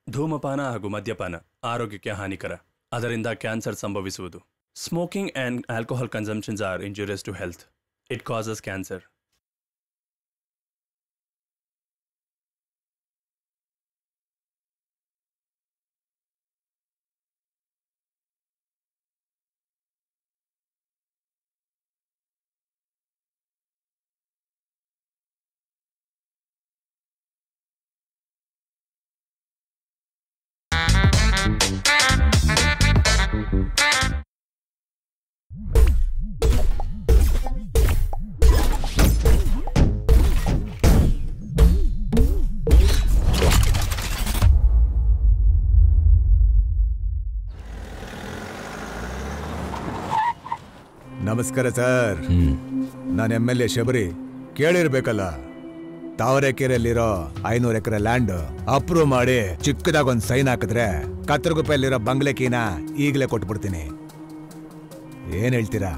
ಧೂಮಪಾನ ಹಾಗೂ ಮದ್ಯಪಾನ ಆರೋಗ್ಯಕ್ಕೆ ಹಾನಿಕರ ಅದರಿಂದ ಕ್ಯಾನ್ಸರ್ ಸಂಭವಿಸುವುದು smoking and alcohol consumptions are injurious to health it causes cancer ನಮಸ್ಕಾರ ಸರ್ ನಾನು ಎಮ್ ಎಲ್ ಎ ಶಬರಿ ಕೇಳಿರ್ಬೇಕಲ್ಲ ತಾವರೆಕೆರೆಯಲ್ಲಿರೋ ಐನೂರು ಎಕರೆ ಲ್ಯಾಂಡ್ ಅಪ್ರೂವ್ ಮಾಡಿ ಚಿಕ್ಕದಾಗ ಒಂದು ಸೈನ್ ಹಾಕಿದ್ರೆ ಕತ್ತರಗುಪ್ಪೆಯಲ್ಲಿರೋ ಬಂಗ್ಲೆ ಕೀನ ಈಗಲೇ ಕೊಟ್ಬಿಡ್ತೀನಿ ಏನ್ ಹೇಳ್ತೀರಾ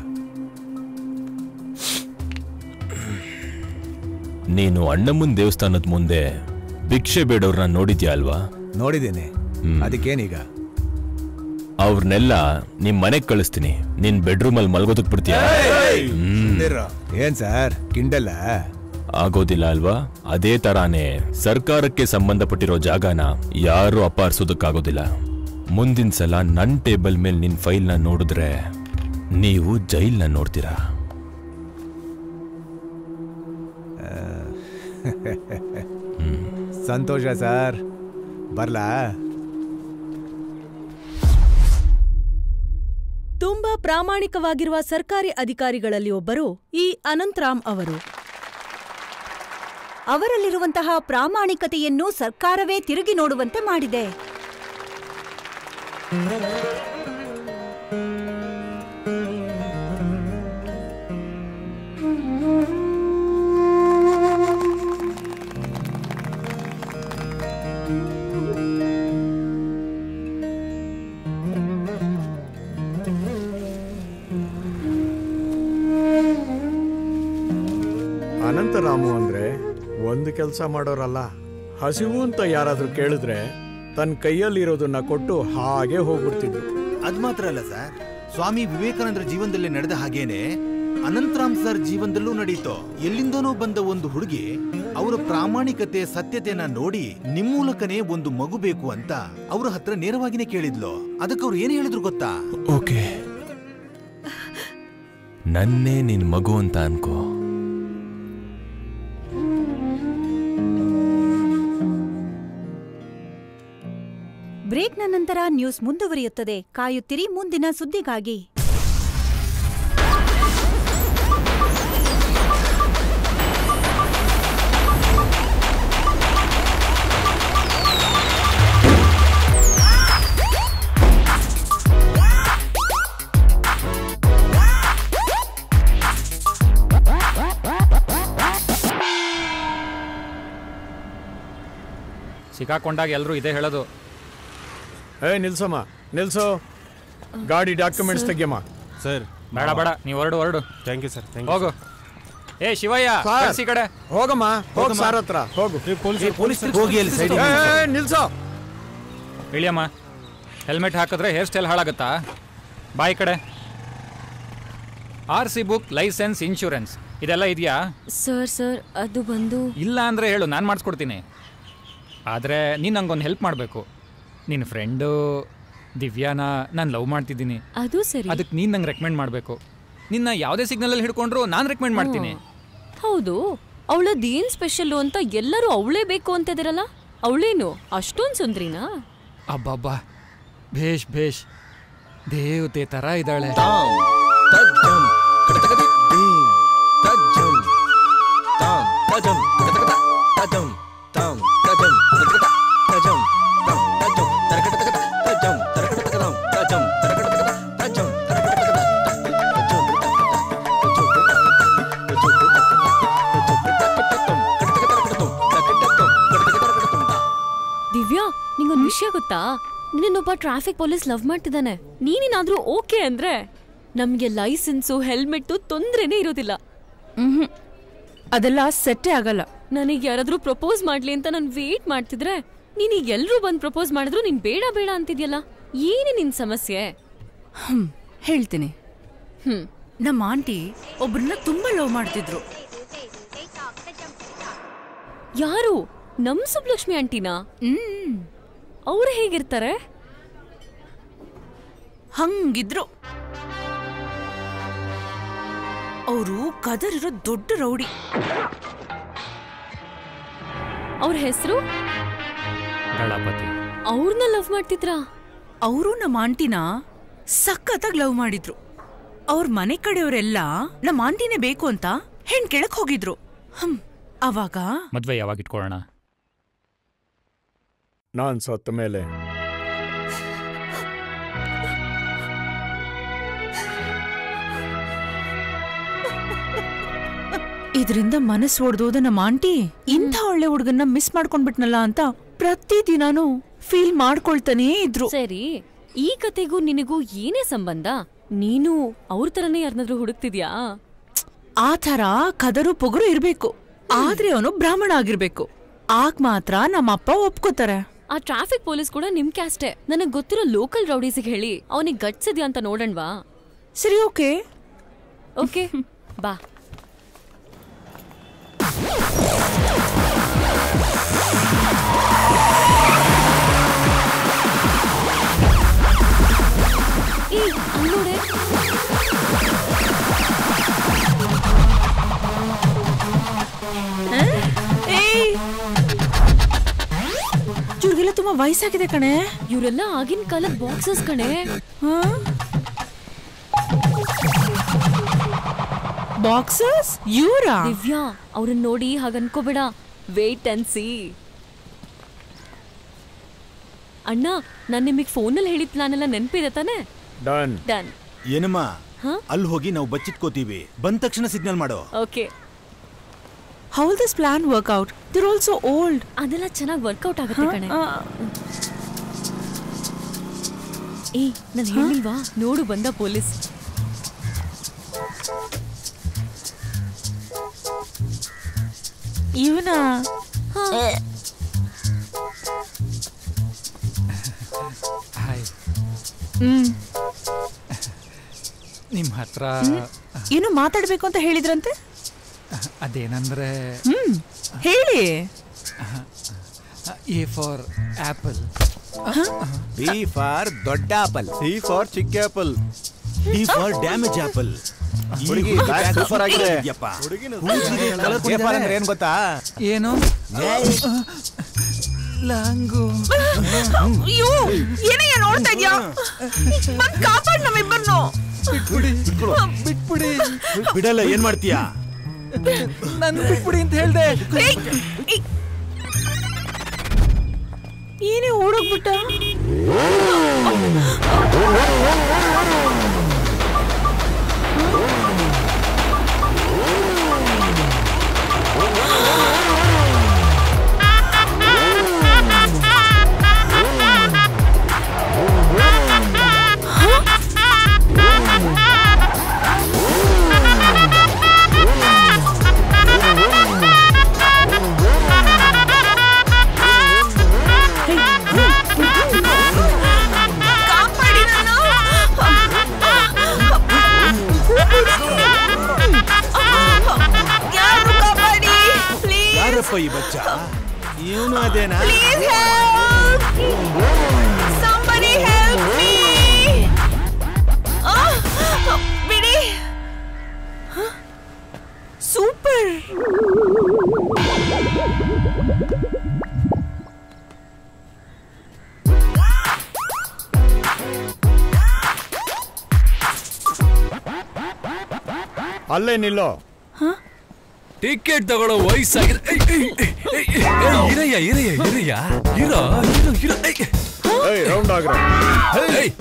ನೀನು ಅಣ್ಣಮ್ಮನ್ ದೇವಸ್ಥಾನದ ಮುಂದೆ ಭಿಕ್ಷೆ ಬೇಡವ್ರನ್ನ ನೋಡಿದ್ಯಾ ಅಲ್ವಾ ನೋಡಿದ್ದೀನಿ ಅದಕ್ಕೇನೀಗ ಅವ್ರನ್ನೆಲ್ಲ ನಿಮ್ ಮನೆಗ್ ಕಳಿಸ್ತೀನಿ ನಿನ್ ಬೆಡ್ರೂಮ್ ಅಲ್ಲಿ ಮಲ್ಗೋದಕ್ ಬಿಡ್ತೀಯ ಸುಮ್ನಿರು. ಏನ್ ಸರ್ ಕಿಂಡಲ್ಲ ಆಗೋದಿಲ್ಲ ಅಲ್ವಾ ಅದೇ ತರಾನೇ ಸರ್ಕಾರಕ್ಕೆ ಸಂಬಂಧಪಟ್ಟಿರೋ ಜಾಗನ ಯಾರು ಅಪಹರಿಸೋದಕ್ಕಾಗೋದಿಲ್ಲ ಮುಂದಿನ ಸಲ ನನ್ ಟೇಬಲ್ ಮೇಲೆ ನಿನ್ ಫೈಲ್ನ ನೋಡಿದ್ರೆ ನೀವು ಜೈಲ್ನ ನೋಡ್ತೀರಾ ಸಂತೋಷ ಸರ್ ಬರ್ಲಾ ತುಂಬಾ ಪ್ರಾಮಾಣಿಕವಾಗಿರುವ ಸರ್ಕಾರಿ ಅಧಿಕಾರಿಗಳಲ್ಲಿ ಒಬ್ಬರು ಈ ಅನಂತರಾಮ್ ಅವರು ಅವರಲ್ಲಿರುವಂತಹ ಪ್ರಾಮಾಣಿಕತೆಯನ್ನು ಸರ್ಕಾರವೇ ತಿರುಗಿ ನೋಡುವಂತೆ ಮಾಡಿದೆ ಅನಂತರಾಮು ಅಂದ್ರೆ ಒಂದು ಕೆಲಸ ಮಾಡೋರಲ್ಲ ಹಸಿವು ಅಂತ ಯಾರಾದ್ರೂ ಕೇಳಿದ್ರೆ ತನ್ನ ಕೈಯಲ್ಲಿರೋದನ್ನ ಕೊಟ್ಟು ಹಾಗೆ ಹೋಗ್ಬಿಡ್ತಿದ್ರು ಅದ್ ಮಾತ್ರ ಅಲ್ಲ ಸರ್ ಸ್ವಾಮಿ ವಿವೇಕಾನಂದರ ಜೀವನದಲ್ಲಿ ನಡೆದ ಹಾಗೇನೆ ಅನಂತರಾಮ್ ಸರ್ ಜೀವನದಲ್ಲೂ ನಡೀತು ಎಲ್ಲಿಂದನೋ ಬಂದ ಒಂದು ಹುಡುಗಿ ಅವರ ಪ್ರಾಮಾಣಿಕತೆ ಸತ್ಯತೆನ ನೋಡಿ ನಿಮ್ ಮೂಲಕನೇ ಒಂದು ಮಗು ಬೇಕು ಅಂತ ಅವ್ರ ಹತ್ರ ನೇರವಾಗಿನೇ ಕೇಳಿದ್ಲು ಅದಕ್ಕೆ ಅವ್ರು ಏನ್ ಹೇಳಿದ್ರು ಗೊತ್ತಾ ಓಕೆ ನನ್ನೇ ನಿನ್ ಮಗು ಅಂತ ಅನ್ಕೋ ಬ್ರೇಕ್ನ ನಂತರ ನ್ಯೂಸ್ ಮುಂದುವರಿಯುತ್ತದೆ ಕಾಯುತ್ತಿರಿ ಮುಂದಿನ ಸುದ್ದಿಗಾಗಿ ಸಿಕ್ಕಾಕೊಂಡಾಗ ಎಲ್ಲರೂ ಇದೇ ಹೇಳೋದು ಏ ನಿಲ್ಸಮ್ಮ ನಿಲ್ಸೋ ಗಾಡಿ ಡಾಕ್ಯುಮೆಂಟ್ಸ್ ತೆಗಿಯಮ್ಮ ಸರ್ ಬೇಡ ಬೇಡ ನೀವು ಹೊರಡು ಹೊರಡು ಥ್ಯಾಂಕ್ ಯು ಸರ್ ಥ್ಯಾಂಕ್ ಹೋಗು ಏ ಶಿವಯ್ಯ ಸರ್. ಕಳ್ಸಿ ಈ ಕಡೆ ಹೋಗಮ್ಮ ಹೋಗ್ ಹೋಗಮ್ಮ. ಸಾರ್ ಹತ್ರ ಹೋಗು ಹೋಗಿ ಅಲ್ಲಿ ಸೈಡ್ ಏ, ಏ, ನಿಲ್ಸೋ ಇಳಿಯಮ್ಮ ಹೆಲ್ಮೆಟ್ ಹಾಕಿದ್ರೆ ಹೇರ್ ಸ್ಟೈಲ್ ಹಾಳಾಗುತ್ತಾ ಬಾಯ್ ಕಡೆ R C book licence insurance ಇದೆಲ್ಲ ಇದೆಯಾ ಸರ್ ಸರ್ ಅದು ಬಂದು ಇಲ್ಲ ಅಂದರೆ ಹೇಳು ನಾನು ಮಾಡಿಸ್ಕೊಡ್ತೀನಿ ಆದರೆ ನೀನು ನಂಗೊಂದು ಹೆಲ್ಪ್ ಮಾಡಬೇಕು ನಿನ್ನ ಫ್ರೆಂಡು ದಿವ್ಯಾನ ನಾನು ಲವ್ ಮಾಡ್ತಿದ್ದೀನಿ ಅದು ಸರಿ ಅದಕ್ಕೆ ನೀನು ನಂಗೆ ರೆಕಮೆಂಡ್ ಮಾಡಬೇಕು ನಿನ್ನ ಯಾವುದೇ ಸಿಗ್ನಲಲ್ಲಿ ಹಿಡ್ಕೊಂಡ್ರು ನಾನು ರೆಕಮೆಂಡ್ ಮಾಡ್ತೀನಿ ಹೌದು ಅವಳದೇನ್ ಸ್ಪೆಷಲ್ಲು ಅಂತ ಎಲ್ಲರೂ ಅವಳೇ ಬೇಕು ಅಂತಿದಿರಲ್ಲ ಅವಳೇನು ಅಷ್ಟೊಂದು ಸುಂದ್ರಿನಾ ಅಬ್ಬಬ್ಬಾ ಭೇಷ್ ಭೇಷ್ ದೇವತೆ ಥರ ಇದ್ದಾಳೆ ದಿವ್ಯಾ ನಿಂಗೊಂದು ವಿಷಯ ಗೊತ್ತಾ ನಿನ್ನೊಬ್ಬ ಟ್ರಾಫಿಕ್ ಪೊಲೀಸ್ ಲವ್ ಮಾಡ್ತಿದ್ದಾನೆ ನೀನೇನಾದ್ರೂ ಓಕೆ ಅಂದ್ರೆ ನಮ್ಗೆ ಲೈಸೆನ್ಸು ಹೆಲ್ಮೆಟ್ಟು ತೊಂದ್ರೆನೇ ಇರೋದಿಲ್ಲ ಅದೆಲ್ಲ ಸೆಟ್ಟೇ ಆಗಲ್ಲ ನನಗೆ ಯಾರಾದ್ರೂ ಪ್ರಪೋಸ್ ಮಾಡ್ಲಿ ಅಂತ ನಾನು ವೇಟ್ ಮಾಡ್ತಿದ್ರೆ ನೀನೀಗ ಎಲ್ರೂ ಬಂದ್ ಪ್ರಪೋಸ್ ಮಾಡಿದ್ರು ನೀನ್ ಬೇಡ ಬೇಡ ಅಂತಿದ್ಯಲ್ಲ ಏನೇ ನಿನ್ ಸಮಸ್ಯೆ ಹ್ಮ್ ಹೇಳ್ತೀನಿ ಹ್ಮ್ ನಮ್ಮ ಆಂಟಿ ಒಬ್ರನ್ನ ತುಂಬಾ ಲವ್ ಮಾಡ್ತಿದ್ರು ಯಾರು ನಮ್ ಸುಬ್ಲಕ್ಷ್ಮಿ ಆಂಟಿನಾ ಹ್ಮ್ ಅವ್ರು ಹೇಗಿರ್ತಾರೆ ಹಂಗಿದ್ರು ಅವರು ಕದರಿರೋ ದೊಡ್ಡ ರೌಡಿ ಅವ್ರ ಹೆಸರು ದಳಪತಿ ಅವ್ರನ್ನ ಲವ್ ಮಾಡ್ತಿದ್ರಾ ಅವರು ನಮ್ಮ ಆಂಟಿನ ಸಖತ್ತಾಗಿ ಲವ್ ಮಾಡಿದ್ರು ಅವ್ರ ಮನೆ ಕಡೆಯವರೆಲ್ಲ ನಮ್ಮ ಆಂಟಿನೇ ಬೇಕು ಅಂತ ಹೆಣ್ ಕೆಳಕ್ ಹೋಗಿದ್ರು ಹ್ಮ್ ಅವಾಗ ಮದ್ವೆ ಯಾವಾಗ ಇಟ್ಕೊಳ್ಳೋಣ ನಾನ್ ಸತ್ತ ಮೇಲೆ ಇದರಿಂದ ಮನಸ್ಸು ಒಡ್ದೋದ ನಮ್ಮ ಆಂಟಿ ಇಂಥ ಒಳ್ಳೆ ಹುಡುಗನ್ನ ಮಿಸ್ ಮಾಡ್ಕೊಂಡ್ಬಿಟ್ನಲ್ಲ ಅಂತ ಪ್ರತಿದಿನಾನು ಫೀಲ್ ಮಾಡ್ಕೊಳ್ತಾನೇ ಇದ್ರು ಸರಿ ಈ ಕತೆಗೂ ನಿನಗೂ ಏನೇ ಸಂಬಂಧ ನೀನು ಅವ್ರ ತರನೇ ಯಾರನ್ನಾದ್ರೂ ಹುಡುಕ್ತಿದ್ಯಾ ಆ ಥರ ಕದರು ಪೊಗರು ಇರ್ಬೇಕು ಆದ್ರೆ ಅವನು ಬ್ರಾಹ್ಮಣ ಆಗಿರ್ಬೇಕು ಆಗ ಮಾತ್ರ ನಮ್ಮಪ್ಪ ಒಪ್ಕೋತಾರೆ ಆ ಟ್ರಾಫಿಕ್ ಪೊಲೀಸ್ ಕೂಡ ನಿಮ್ ಕ್ಯಾಸ್ಟೇ ನನಗ್ ಗೊತ್ತಿರೋ ಲೋಕಲ್ ರೌಡೀಸಿಗೆ ಹೇಳಿ ಅವನಿಗೆ ಗಟ್ಸಿದ್ಯಾ ಅಂತ ನೋಡಣ್ವಾ ಸರಿ ಓಕೆ ಓಕೆ ಬಾ ಏ ಅಲ್ಲೋಡೆ ಇವ್ರಿಗೆಲ್ಲ ತುಂಬಾ ವಯಸ್ಸಾಗಿದೆ ಕಣೆ ಇವರೆಲ್ಲ ಆಗಿನ ಕಾಲದ ಬಾಕ್ಸಸ್ ಕಣೆ ಬಾಕ್ಸಸ್ ಇವ್ರಾ ದಿವ್ಯಾ ಅವ್ರನ್ನ ನೋಡಿ ಹಾಗ ಅನ್ಕೋಬೇಡ ವೇಟ್ ಅಂಡ್ ಸಿ ಅಣ್ಣ ನಾನ್ ನಿಮಗೆ ಫೋನಲ್ಲಿ ಹೇಳಿದ ಪ್ಲಾನ್ ಎಲ್ಲ ನೆನಪಿದೆ ತಾನೆ ಡನ್ ಡನ್ ಏನಮ್ಮ ಹಾ? ಅಲ್ಲಿ ಹೋಗಿ ನಾವು ಬಚ್ಚಿಟ್ಕೋತೀವಿ ಬಂದ ತಕ್ಷಣ ಸಿಗ್ನಲ್ ಮಾಡೋ okay how this plan work out there also old ಅದೆಲ್ಲ ಚೆನ್ನಾಗಿ ವರ್ಕೌಟ್ ಆಗುತ್ತೆ ಕಣೆ ಏ ನಾನು ಹೇಳಿಲ್ವಾ ನೋಡು ಬಂದ ಪೊಲೀಸ್ ಇವನ ಹಾಯ್ ಹ್ಮ್ ನಿಮ್ಮ ಹತ್ರ ಏನು ಮಾತಾಡ್ಬೇಕು ಅಂತ ಹೇಳಿದ್ರಂತೆ ಅದೇನಂದ್ರೆ ಹ್ಮ್ ಹೇಳಿ A for apple B for ದೊಡ್ಡ ಆಪಲ್ ಸಿ ಫಾರ್ ಚಿಕ್ಕ apple D for damage apple ಹುಡುಗಿ ಬ್ಯಾಗ್ ಸೂಪರ್ ಆಗಿದೆ ಕೂದ್ಲಿಗೆ colour A for ಅಂದ್ರೆ ಏನ್ ಗೊತ್ತಾ ಏನು ಲಾಂಗು ಅಯ್ಯೋ ಏನಯ್ಯ ನೋಡ್ತಾ ಇದ್ಯಾ ಬಂದ್ ಕಾಪಾಡ್ ನಮ್ಮಿಬ್ಬರನ್ನು ಬಿಟ್ಬಿಡಿ ಬಿಟ್ಬಿಡಿ ಬಿಡಲ್ಲ ಏನ್ ಮಾಡ್ತೀಯಾ ನನ್ ಬಿಟ್ಬಿಡಿ ಅಂತ ಹೇಳ್ದೆ ಏನೇ ಓಡೋಗ್ಬಿಟ್ಟ ಕಾಪಾಡಿ ನಾನು ಯಾರು ಕಾಪಾಡಿ ಪ್ಲೀಸ್ ಯಾರಪ್ಪ ಈ ಬಚ್ಚ ಇವನು ಅದೇನಾ please help somebody help me ಆ, ಬಿಡಿ ಸೂಪರ್ ಅಲ್ಲೇ ನಿಲ್ಲೋ ಟಿಕೆಟ್ ತಗೊಳ್ಳೋ ವಯಸ್ಸಾಗಿದೆ ಏಯ್, ಏಯ್, ಏಯ್, ಏಯ್, ಏಯ್, ಇರಯ್ಯ ಇರಯ್ಯ ಇರಯ್ಯ ಇರೋ ಇರೋ ಇರೋ ಏಯ್, ಏಯ್ ರೌಂಡ್ ಆಗ್ರ ಏಯ್,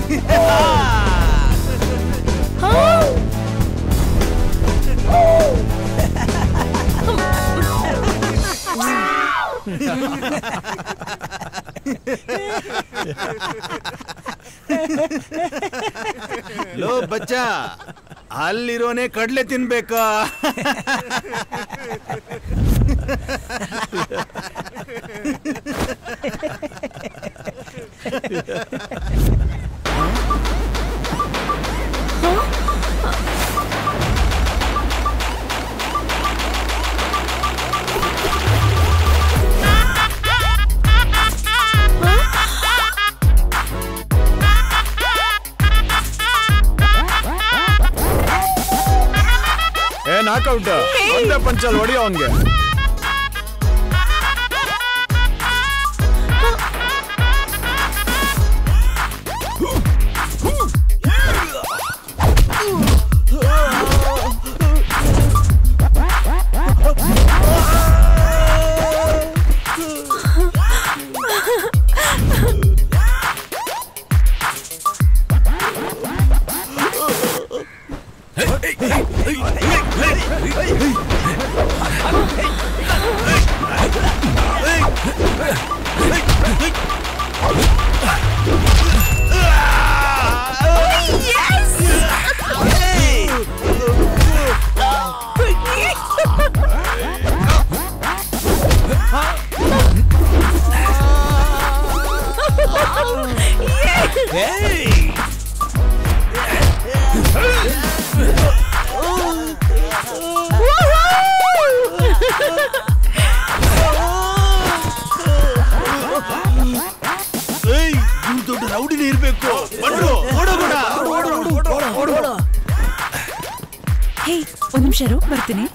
ಲೋ ಬಚ್ಚ ಅಲ್ಲಿರೋನೆ ಕಡ್ಲೆ ತಿನ್ಬೇಕಾ ಏ ನಾಕೌಟ್ ಒಂದೇ ಪಂಚಲ್ ಹೊಡಿಯೋ ಅವನ್ಗೆ ಏಯ್ ಇವ್ನ್ ದೊಡ್ಡ ರೌಡಿನೇ ಇರ್ಬೇಕು ಬಂದ್ರು ಓಡೋಗೋಣ ಹೇ ಒಂದ್ ನಿಮಿಷ ಇರು ಬರ್ತೀನಿ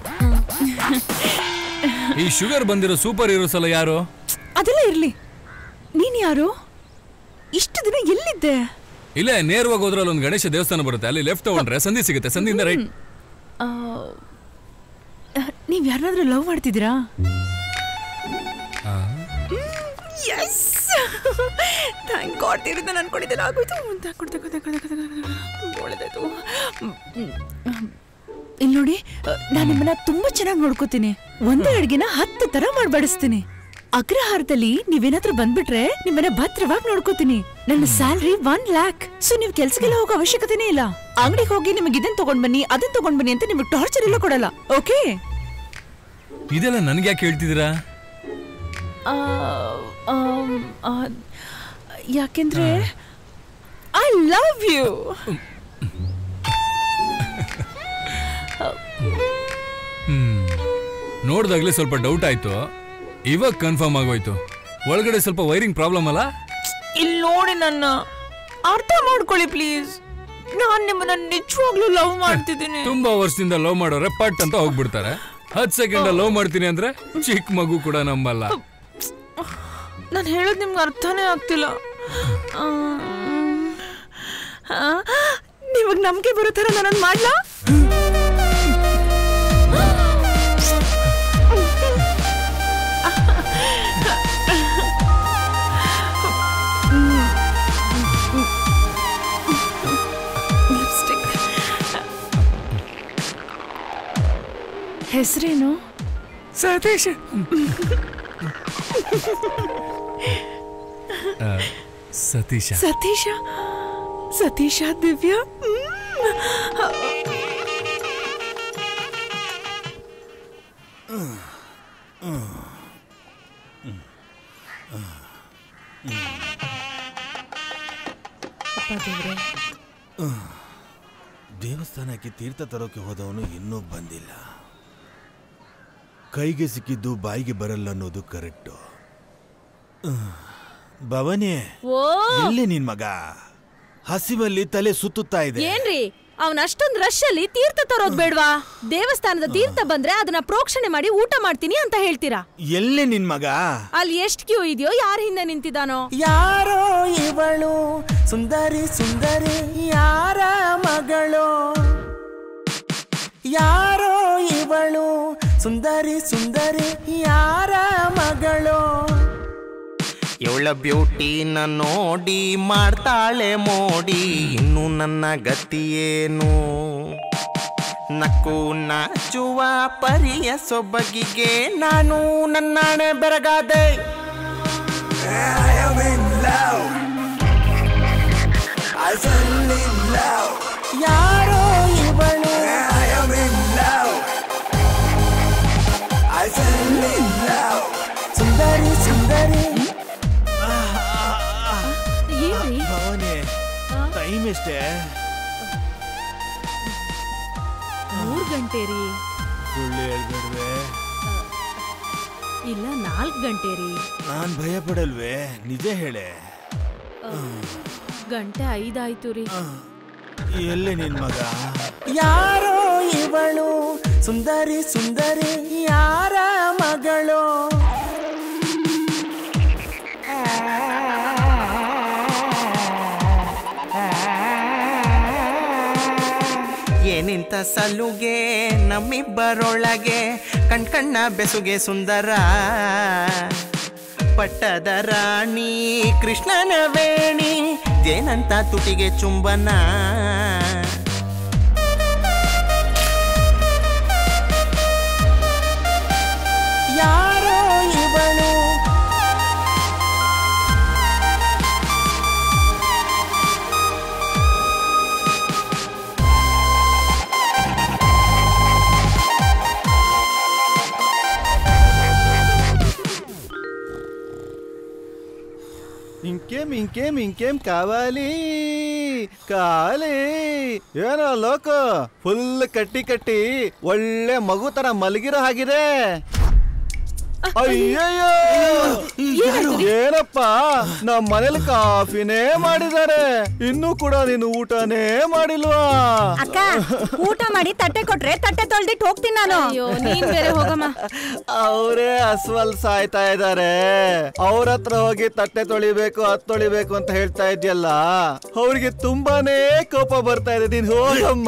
ಈ ಶುಗರ್ ಬಂದಿರೋ ಸೂಪರ್ ಹೀರೋಸ್ ಎಲ್ಲ ಯಾರು ಅದೆಲ್ಲ ಇರ್ಲಿ ನೀನ್ ಯಾರು ಇಷ್ಟು ದಿನ ಎಲ್ಲಿದ್ದೆ ಇಲ್ಲೇ ನೇರವಾಗಿ ಹೋದ್ರೆ ಒಂದು ಗಣೇಶ ದೇವಸ್ಥಾನ ಬರುತ್ತೆ ಅಲ್ಲಿ ಲೆಫ್ಟ್ ತಗೊಂಡ್ರೆ ಸಂಧಿ ಸಿಗುತ್ತೆ ಸಂಧಿಯಿಂದ ರೈಟ್ ಆ, ನೀವ್ ಯಾರನ್ನಾದ್ರೂ ಲವ್ ಮಾಡ್ತಿದ್ದೀರಾ ಎಸ್ ಥ್ಯಾಂಕ್ ಗಾಡ್ ದೇವ್ರಿಂದ ನಾನು ಅನ್ಕೊಂಡಿದ್ದೆಲ್ಲ ಆಗೋಯ್ತು ತಗೊಂಡು ತಗೊಂಡು ತಗೊಂಡು ತಗೊಂಡು ಒಳ್ಳೆದಾಯ್ತು ಇಲ್ಲಿ ನೋಡಿ ನಾನು ನಿಮ್ಮನ್ನ ತುಂಬಾ ಚೆನ್ನಾಗಿ ನೋಡ್ಕೋತೀನಿ ಒಂದೇ ಅಡ್ಗೆನ ಹತ್ತು ತರ ಮಾಡ್ಬಡಿಸ್ತೀನಿ ಅಗ್ರಹಾರದಲ್ಲಿ ನೀವೇನಾದ್ರೂ ಬಂದ್ಬಿಟ್ರೆ ನಿಮ್ಮನ್ನ ಭದ್ರವಾಗಿ ನೋಡ್ಕೋತೀನಿ ನನ್ನ ಸ್ಯಾಲ್ರಿ ಒನ್ ಲ್ಯಾಕ್ ಸೊ ನೀವ್ ಕೆಲ್ಸಕ್ಕೆಲ್ಲ ಹೋಗೋ ಅವಶ್ಯಕತೆನೇ ಇಲ್ಲ ಅಂಗಡಿಗೆ ಹೋಗಿ ನಿಮಗೆ ಇದನ್ ತಗೊಂಡ್ ಬನ್ನಿ ಅದನ್ ತಗೊಂಡ್ ಬನ್ನಿ ಅಂತ ನಿಮಗೆ ಟಾರ್ಚರ್ ಎಲ್ಲ ಕೊಡಲ್ಲ ಓಕೆ ಇದೆಲ್ಲ ನನ್ಗೆ ಯಾಕೆ ಹೇಳ್ತಿದ್ದೀರಾ ಆ, ಆಮ್, ಆ, ಯಾಕೆಂದ್ರೆ ಐ ಲವ್ ಯು ಹ್ಮ್ ನೋಡ್ದಾಗ್ಲೇ ಸ್ವಲ್ಪ ಡೌಟ್ ಆಯ್ತು ಇವಾಗ ಕನ್ಫರ್ಮ್ ಆಗೋಯ್ತು ಒಳಗಡೆ ಸ್ವಲ್ಪ ವೈರಿಂಗ್ ಪ್ರಾಬ್ಲಮ್ ಅಲ್ಲ ಇಲ್ಲಿ ನೋಡಿ ನನ್ನ ಅರ್ಥ ಮಾಡ್ಕೊಳ್ಳಿ ಪ್ಲೀಸ್ ನಾನ್ ನಿಮ್ಮನ್ನ ನಿಜವಾಗ್ಲೂ ಲವ್ ಮಾಡ್ತಿದ್ದೀನಿ ತುಂಬಾ ವರ್ಷದಿಂದ ಲವ್ ಮಾಡೋರೆ ಪಟ್ ಅಂತ ಹೋಗ್ಬಿಡ್ತಾರೆ ಹತ್ ಸೆಕೆಂಡ್ ಲವ್ ಮಾಡ್ತೀನಿ ಅಂದ್ರೆ ಚಿಕ್ಕ ಮಗು ಕೂಡ ನಂಬಲ್ಲ ನಾನು ಹೇಳೋದು ನಿಮ್ಗೆ ಅರ್ಥನೇ ಆಗ್ತಿಲ್ಲ ನಿಮಗೆ ನಂಬಿಕೆ ಬರೋ ಥರ ನಾನು ಮಾಡ್ಲಾ ಲಿಪ್ಸ್ಟಿಕ್ ಹೆಸರೇನು ಸತೀಶ್ ಆ, ಸತೀಶ ಸತೀಶ ಸತೀಶ ದಿವ್ಯಾ ದೇವಸ್ಥಾನಕ್ಕೆ ತೀರ್ಥ ತರೋಕೆ ಹೋದವನು ಇನ್ನೂ ಬಂದಿಲ್ಲ ಕೈಗೆ ಸಿಕ್ಕಿದ್ದು ಬಾಯಿಗೆ ಬರಲ್ಲ ಅನ್ನೋದು ಕರೆಕ್ಟು ಭವನಿ ಓ ಎಲ್ಲಿ ನಿನ್ ಮಗ ಹಸಿವಲ್ಲಿ ತಲೆ ಸುತ್ತುತ್ತಾ ಇದೆ ಏನ್ರಿ ಅವನ್ ಅಷ್ಟೊಂದ್ ರಶ್ ಅಲ್ಲಿ ತೀರ್ಥ ತರೋದ್ ಬೇಡ್ವಾ ದೇವಸ್ಥಾನದ ತೀರ್ಥ ಬಂದ್ರೆ ಅದನ್ನ ಪ್ರೋಕ್ಷಣೆ ಮಾಡಿ ಊಟ ಮಾಡ್ತೀನಿ ಅಂತ ಹೇಳ್ತೀರಾ ಎಲ್ಲಿ ನಿನ್ ಮಗ ಅಲ್ಲಿ ಎಷ್ಟ್ ಕ್ಯೂ ಇದೆಯೋ ಯಾರ ಹಿಂದೆ ನಿಂತಿದ್ದಾನೋ ಯಾರೋ ಇವಳು ಸುಂದರಿ ಸುಂದರಿ ಯಾರ ಮಗಳು ಯಾರೋ ಇವಳು ಸುಂದರಿ ಸುಂದರಿ ಯಾರ ಮಗಳು ಇವಳ ಬ್ಯೂಟಿನ ನೋಡಿ ಮಾಡ್ತಾಳೆ ಮೋಡಿ ಇನ್ನು ನನ್ನ ಗತಿಯೇನು ನಕ್ಕು ನಾಚುವ ಪರಿಯ ಸೊಬಗಿಗೆ ನಾನು ನನ್ನಾಣೆ ಬೆರಗಾದೆ ಯಾರೋ ಇವಳು ಸುಂದರಿ ಸುಂದರಿ ಏನ್ರಿ ಭವಾನಿ ಟೈಮ್ ಎಷ್ಟೇ ಮೂರ್ ಗಂಟೆ ರೀ ಸುಳ್ಳು ಹೇಳ್ಬೇಡ್ವೆ ಇಲ್ಲ ನಾಲ್ಕ್ ಗಂಟೆ ರೀ ನಾನ್ ಭಯ ಪಡಲ್ವೇ ನಿಜ ಹೇಳೆ ಗಂಟೆ ಐದಾಯ್ತು ರೀ ಎಲ್ಲೇ ನಿನ್ ಮಗ ಯಾರೋ ಇವಳು ಸುಂದರಿ ಸುಂದರಿ ಯಾರ ಮಗಳು ಏನಿಂತ ಸಲುಗೆ ನಮ್ಮಿಬ್ಬರೊಳಗೆ ಕಣ್ಕಣ್ಣ ಬೆಸುಗೆ ಸುಂದರ ಪಟ್ಟದ ರಾಣಿ ಕೃಷ್ಣನ ವೇಣಿ ಜೇನಂತ ತುಟಿಗೆ ಚುಂಬನ ಯಾರೋ ಇವಳು ఇంకేం ఇంకేం ఇంకేం కావాలి కావాలి ಏನೋ ಲೋಕ ಫುಲ್ ಕಟ್ಟಿ ಕಟ್ಟಿ ಒಳ್ಳೆ ಮಗು ತರ ಮಲಗಿರೋ ಹಾಗಿದೆ ಅಯ್ಯಯ್ಯೋ ಏನಪ್ಪ ನಮ್ಮ ಮನೇಲಿ ಕಾಫಿನೇ ಮಾಡಿದ್ದಾರೆ ಇನ್ನೂ ಕೂಡ ನೀನು ಊಟನೇ ಮಾಡಿಲ್ವಾ ಅಕ್ಕ ಊಟ ಮಾಡಿ ತಟ್ಟೆ ಕೊಟ್ರೆ ತಟ್ಟೆ ತೊಳ್ದಿಟ್ಟು ಹೋಗ್ತೀನಿ ನಾನು ಅಯ್ಯೋ ನೀನ್ ಬೇರೆ ಹೋಗಮ್ಮ ಅವರೇ ಅಸ್ವಲ್ ಸಾಯ್ತಾ ಇದ್ದಾರೆ ಅವ್ರ ಹತ್ರ ಹೋಗಿ ತಟ್ಟೆ ತೊಳಿಬೇಕು ಅದ್ ತೊಳಿಬೇಕು ಅಂತ ಹೇಳ್ತಾ ಇದ್ಯಲ್ಲ ಅವ್ರಿಗೆ ತುಂಬಾನೇ ಕೋಪ ಬರ್ತಾ ಇದೆ ನೀನ್ ಹೋಗಮ್ಮ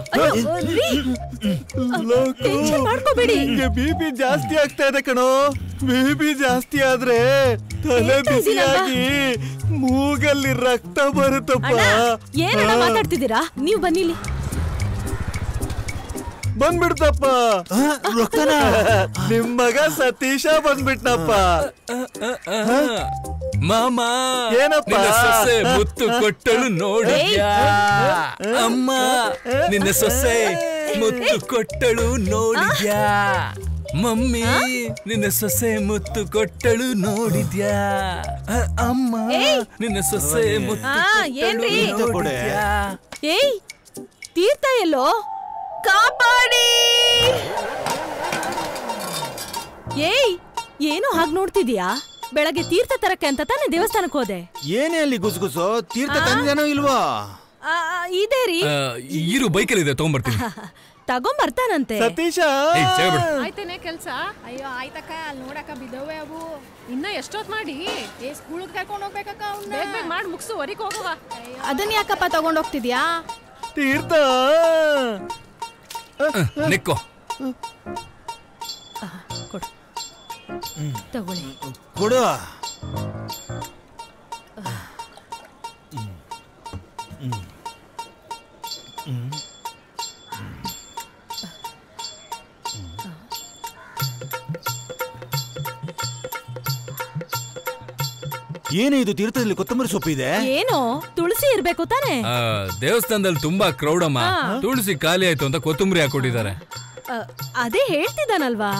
ಟೆನ್ಷನ್ ಮಾಡ್ಕೋಬೇಡಿ ಬಿ ಪಿ ಜಾಸ್ತಿ ಆಗ್ತಾ ಇದೆ ಕಣೋ ಬಿ ಪಿ ಜಾಸ್ತಿ ಆದ್ರೆ ತಲೆ ಹೇಳ್ತಾ ಇದ್ದೀನಲ್ವಾ? ಬಿಸಿಯಾಗಿ ಮೂಗಲ್ಲಿ ರಕ್ತ ಬರುತ್ತಪ್ಪ ಏನಣ್ಣ ಮಾತಾಡ್ತಿದ್ದೀರಾ ನೀವು ಬನ್ನಿಲಿ ಬಂದ್ಬಿಡ್ತಪ್ಪ ನಿಮ್ ಮಗ ಸತೀಶ ಬಂದ್ಬಿಟ್ನಪ್ಪ ಮಾಮ ಏನಪ್ಪ? ನಿನ್ನ ಸೊಸೆ ಮುತ್ತು ಕೊಟ್ಟಳು ನೋಡಿದ್ಯಾ ಅಮ್ಮ ನಿನ್ನ ಸೊಸೆ ಮುತ್ತು ಕೊಟ್ಟಳು ನೋಡಿದ್ಯಾ ಮಮ್ಮಿ ನಿನ್ನ ಸೊಸೆ ಮುತ್ತು ಕೊಟ್ಟಳು ನೋಡಿದ್ಯಾ ಅ, ಅಮ್ಮ ನಿನ್ನ ಸೊಸೆ ಮುತ್ತು ಆ, ಏನ್ರಿ? ಕೊಟ್ಟಳು ನೋಡಿದ್ಯಾ ಏಯ್ ತೀರ್ಥ ಎಲ್ಲೋ ಕಾಪಾಡಿ ಏಯ್ ಏನು ಹಾಗ್ ನೋಡ್ತಿದ್ಯಾ ಬೆಳಗ್ಗೆ ತೀರ್ಥ ತರಕ್ಕೆ ಅಂತ ತಾನೇ ದೇವಸ್ಥಾನಕ್ಕೆ ಹೋದೆ ಏನೇ ಅಲ್ಲಿ ಗುಸುಗುಸು ತೀರ್ಥ ತಂದೇನೋ ಇಲ್ವಾ ಆ, ಆ, ಇದೇ ರೀ ಆ, ಇರು ಬೈಕಲ್ಲಿ ಇದೆ ತಗೊಂಡ್ಬರ್ತೀನಿ ತಗೊಂಬರ್ತಾನಂತೆ ಸತೀಶ ಏಯ್, ಜಾಗ ಬಿಡು. ಆಯ್ತೇನೆ ಕೆಲ್ಸ ಅಯ್ಯೋ ಆಯ್ತಕ್ಕ ಅಲ್ಲಿ ನೋಡಕ್ಕ ಬಿದ್ದವೆ ಅವು ಇನ್ನ ಎಷ್ಟೊತ್ ಮಾಡಿ ಏ ಸ್ಕೂಲ್ಗೆ ಕರ್ಕೊಂಡು ಹೋಗ್ಬೇಕಕ್ಕ ಅವ್ನ ಬೇಗ ಬೇಗ ಮಾಡಿ ಮುಗಿಸು ಹೊರಿಗ್ ಹೋಗುವ ಅದನ್ನ ಯಾಕಪ್ಪ ತಗೊಂಡ್ ಹೋಗ್ತಿದ್ಯಾ ತೀರ್ಥ ನೆಕ್ಕೋ ಕೊಡು ತಗೊಳ್ಳಿ ಕೊಡು ಏನೇ ಇದು ತೀರ್ಥದಲ್ಲಿ ಕೊತ್ತಂಬರಿ ಸೊಪ್ಪಿದೆ ಏನೋ ತುಳಸಿ ಇರ್ಬೇಕು ತಾನೇ ಆ, ದೇವಸ್ಥಾನದಲ್ಲಿ ತುಂಬಾ ಕ್ರೌಡ್ ಅಮ್ಮ ಹಾ. ತುಳಸಿ ಖಾಲಿ ಆಯ್ತು ಅಂತ ಕೊತ್ತಂಬರಿ ಹಾಕೊಟ್ಟಿದ್ದಾರೆ ಆ, ಅದೇ ಹೇಳ್ತಿದ್ದಾನಲ್ವಾ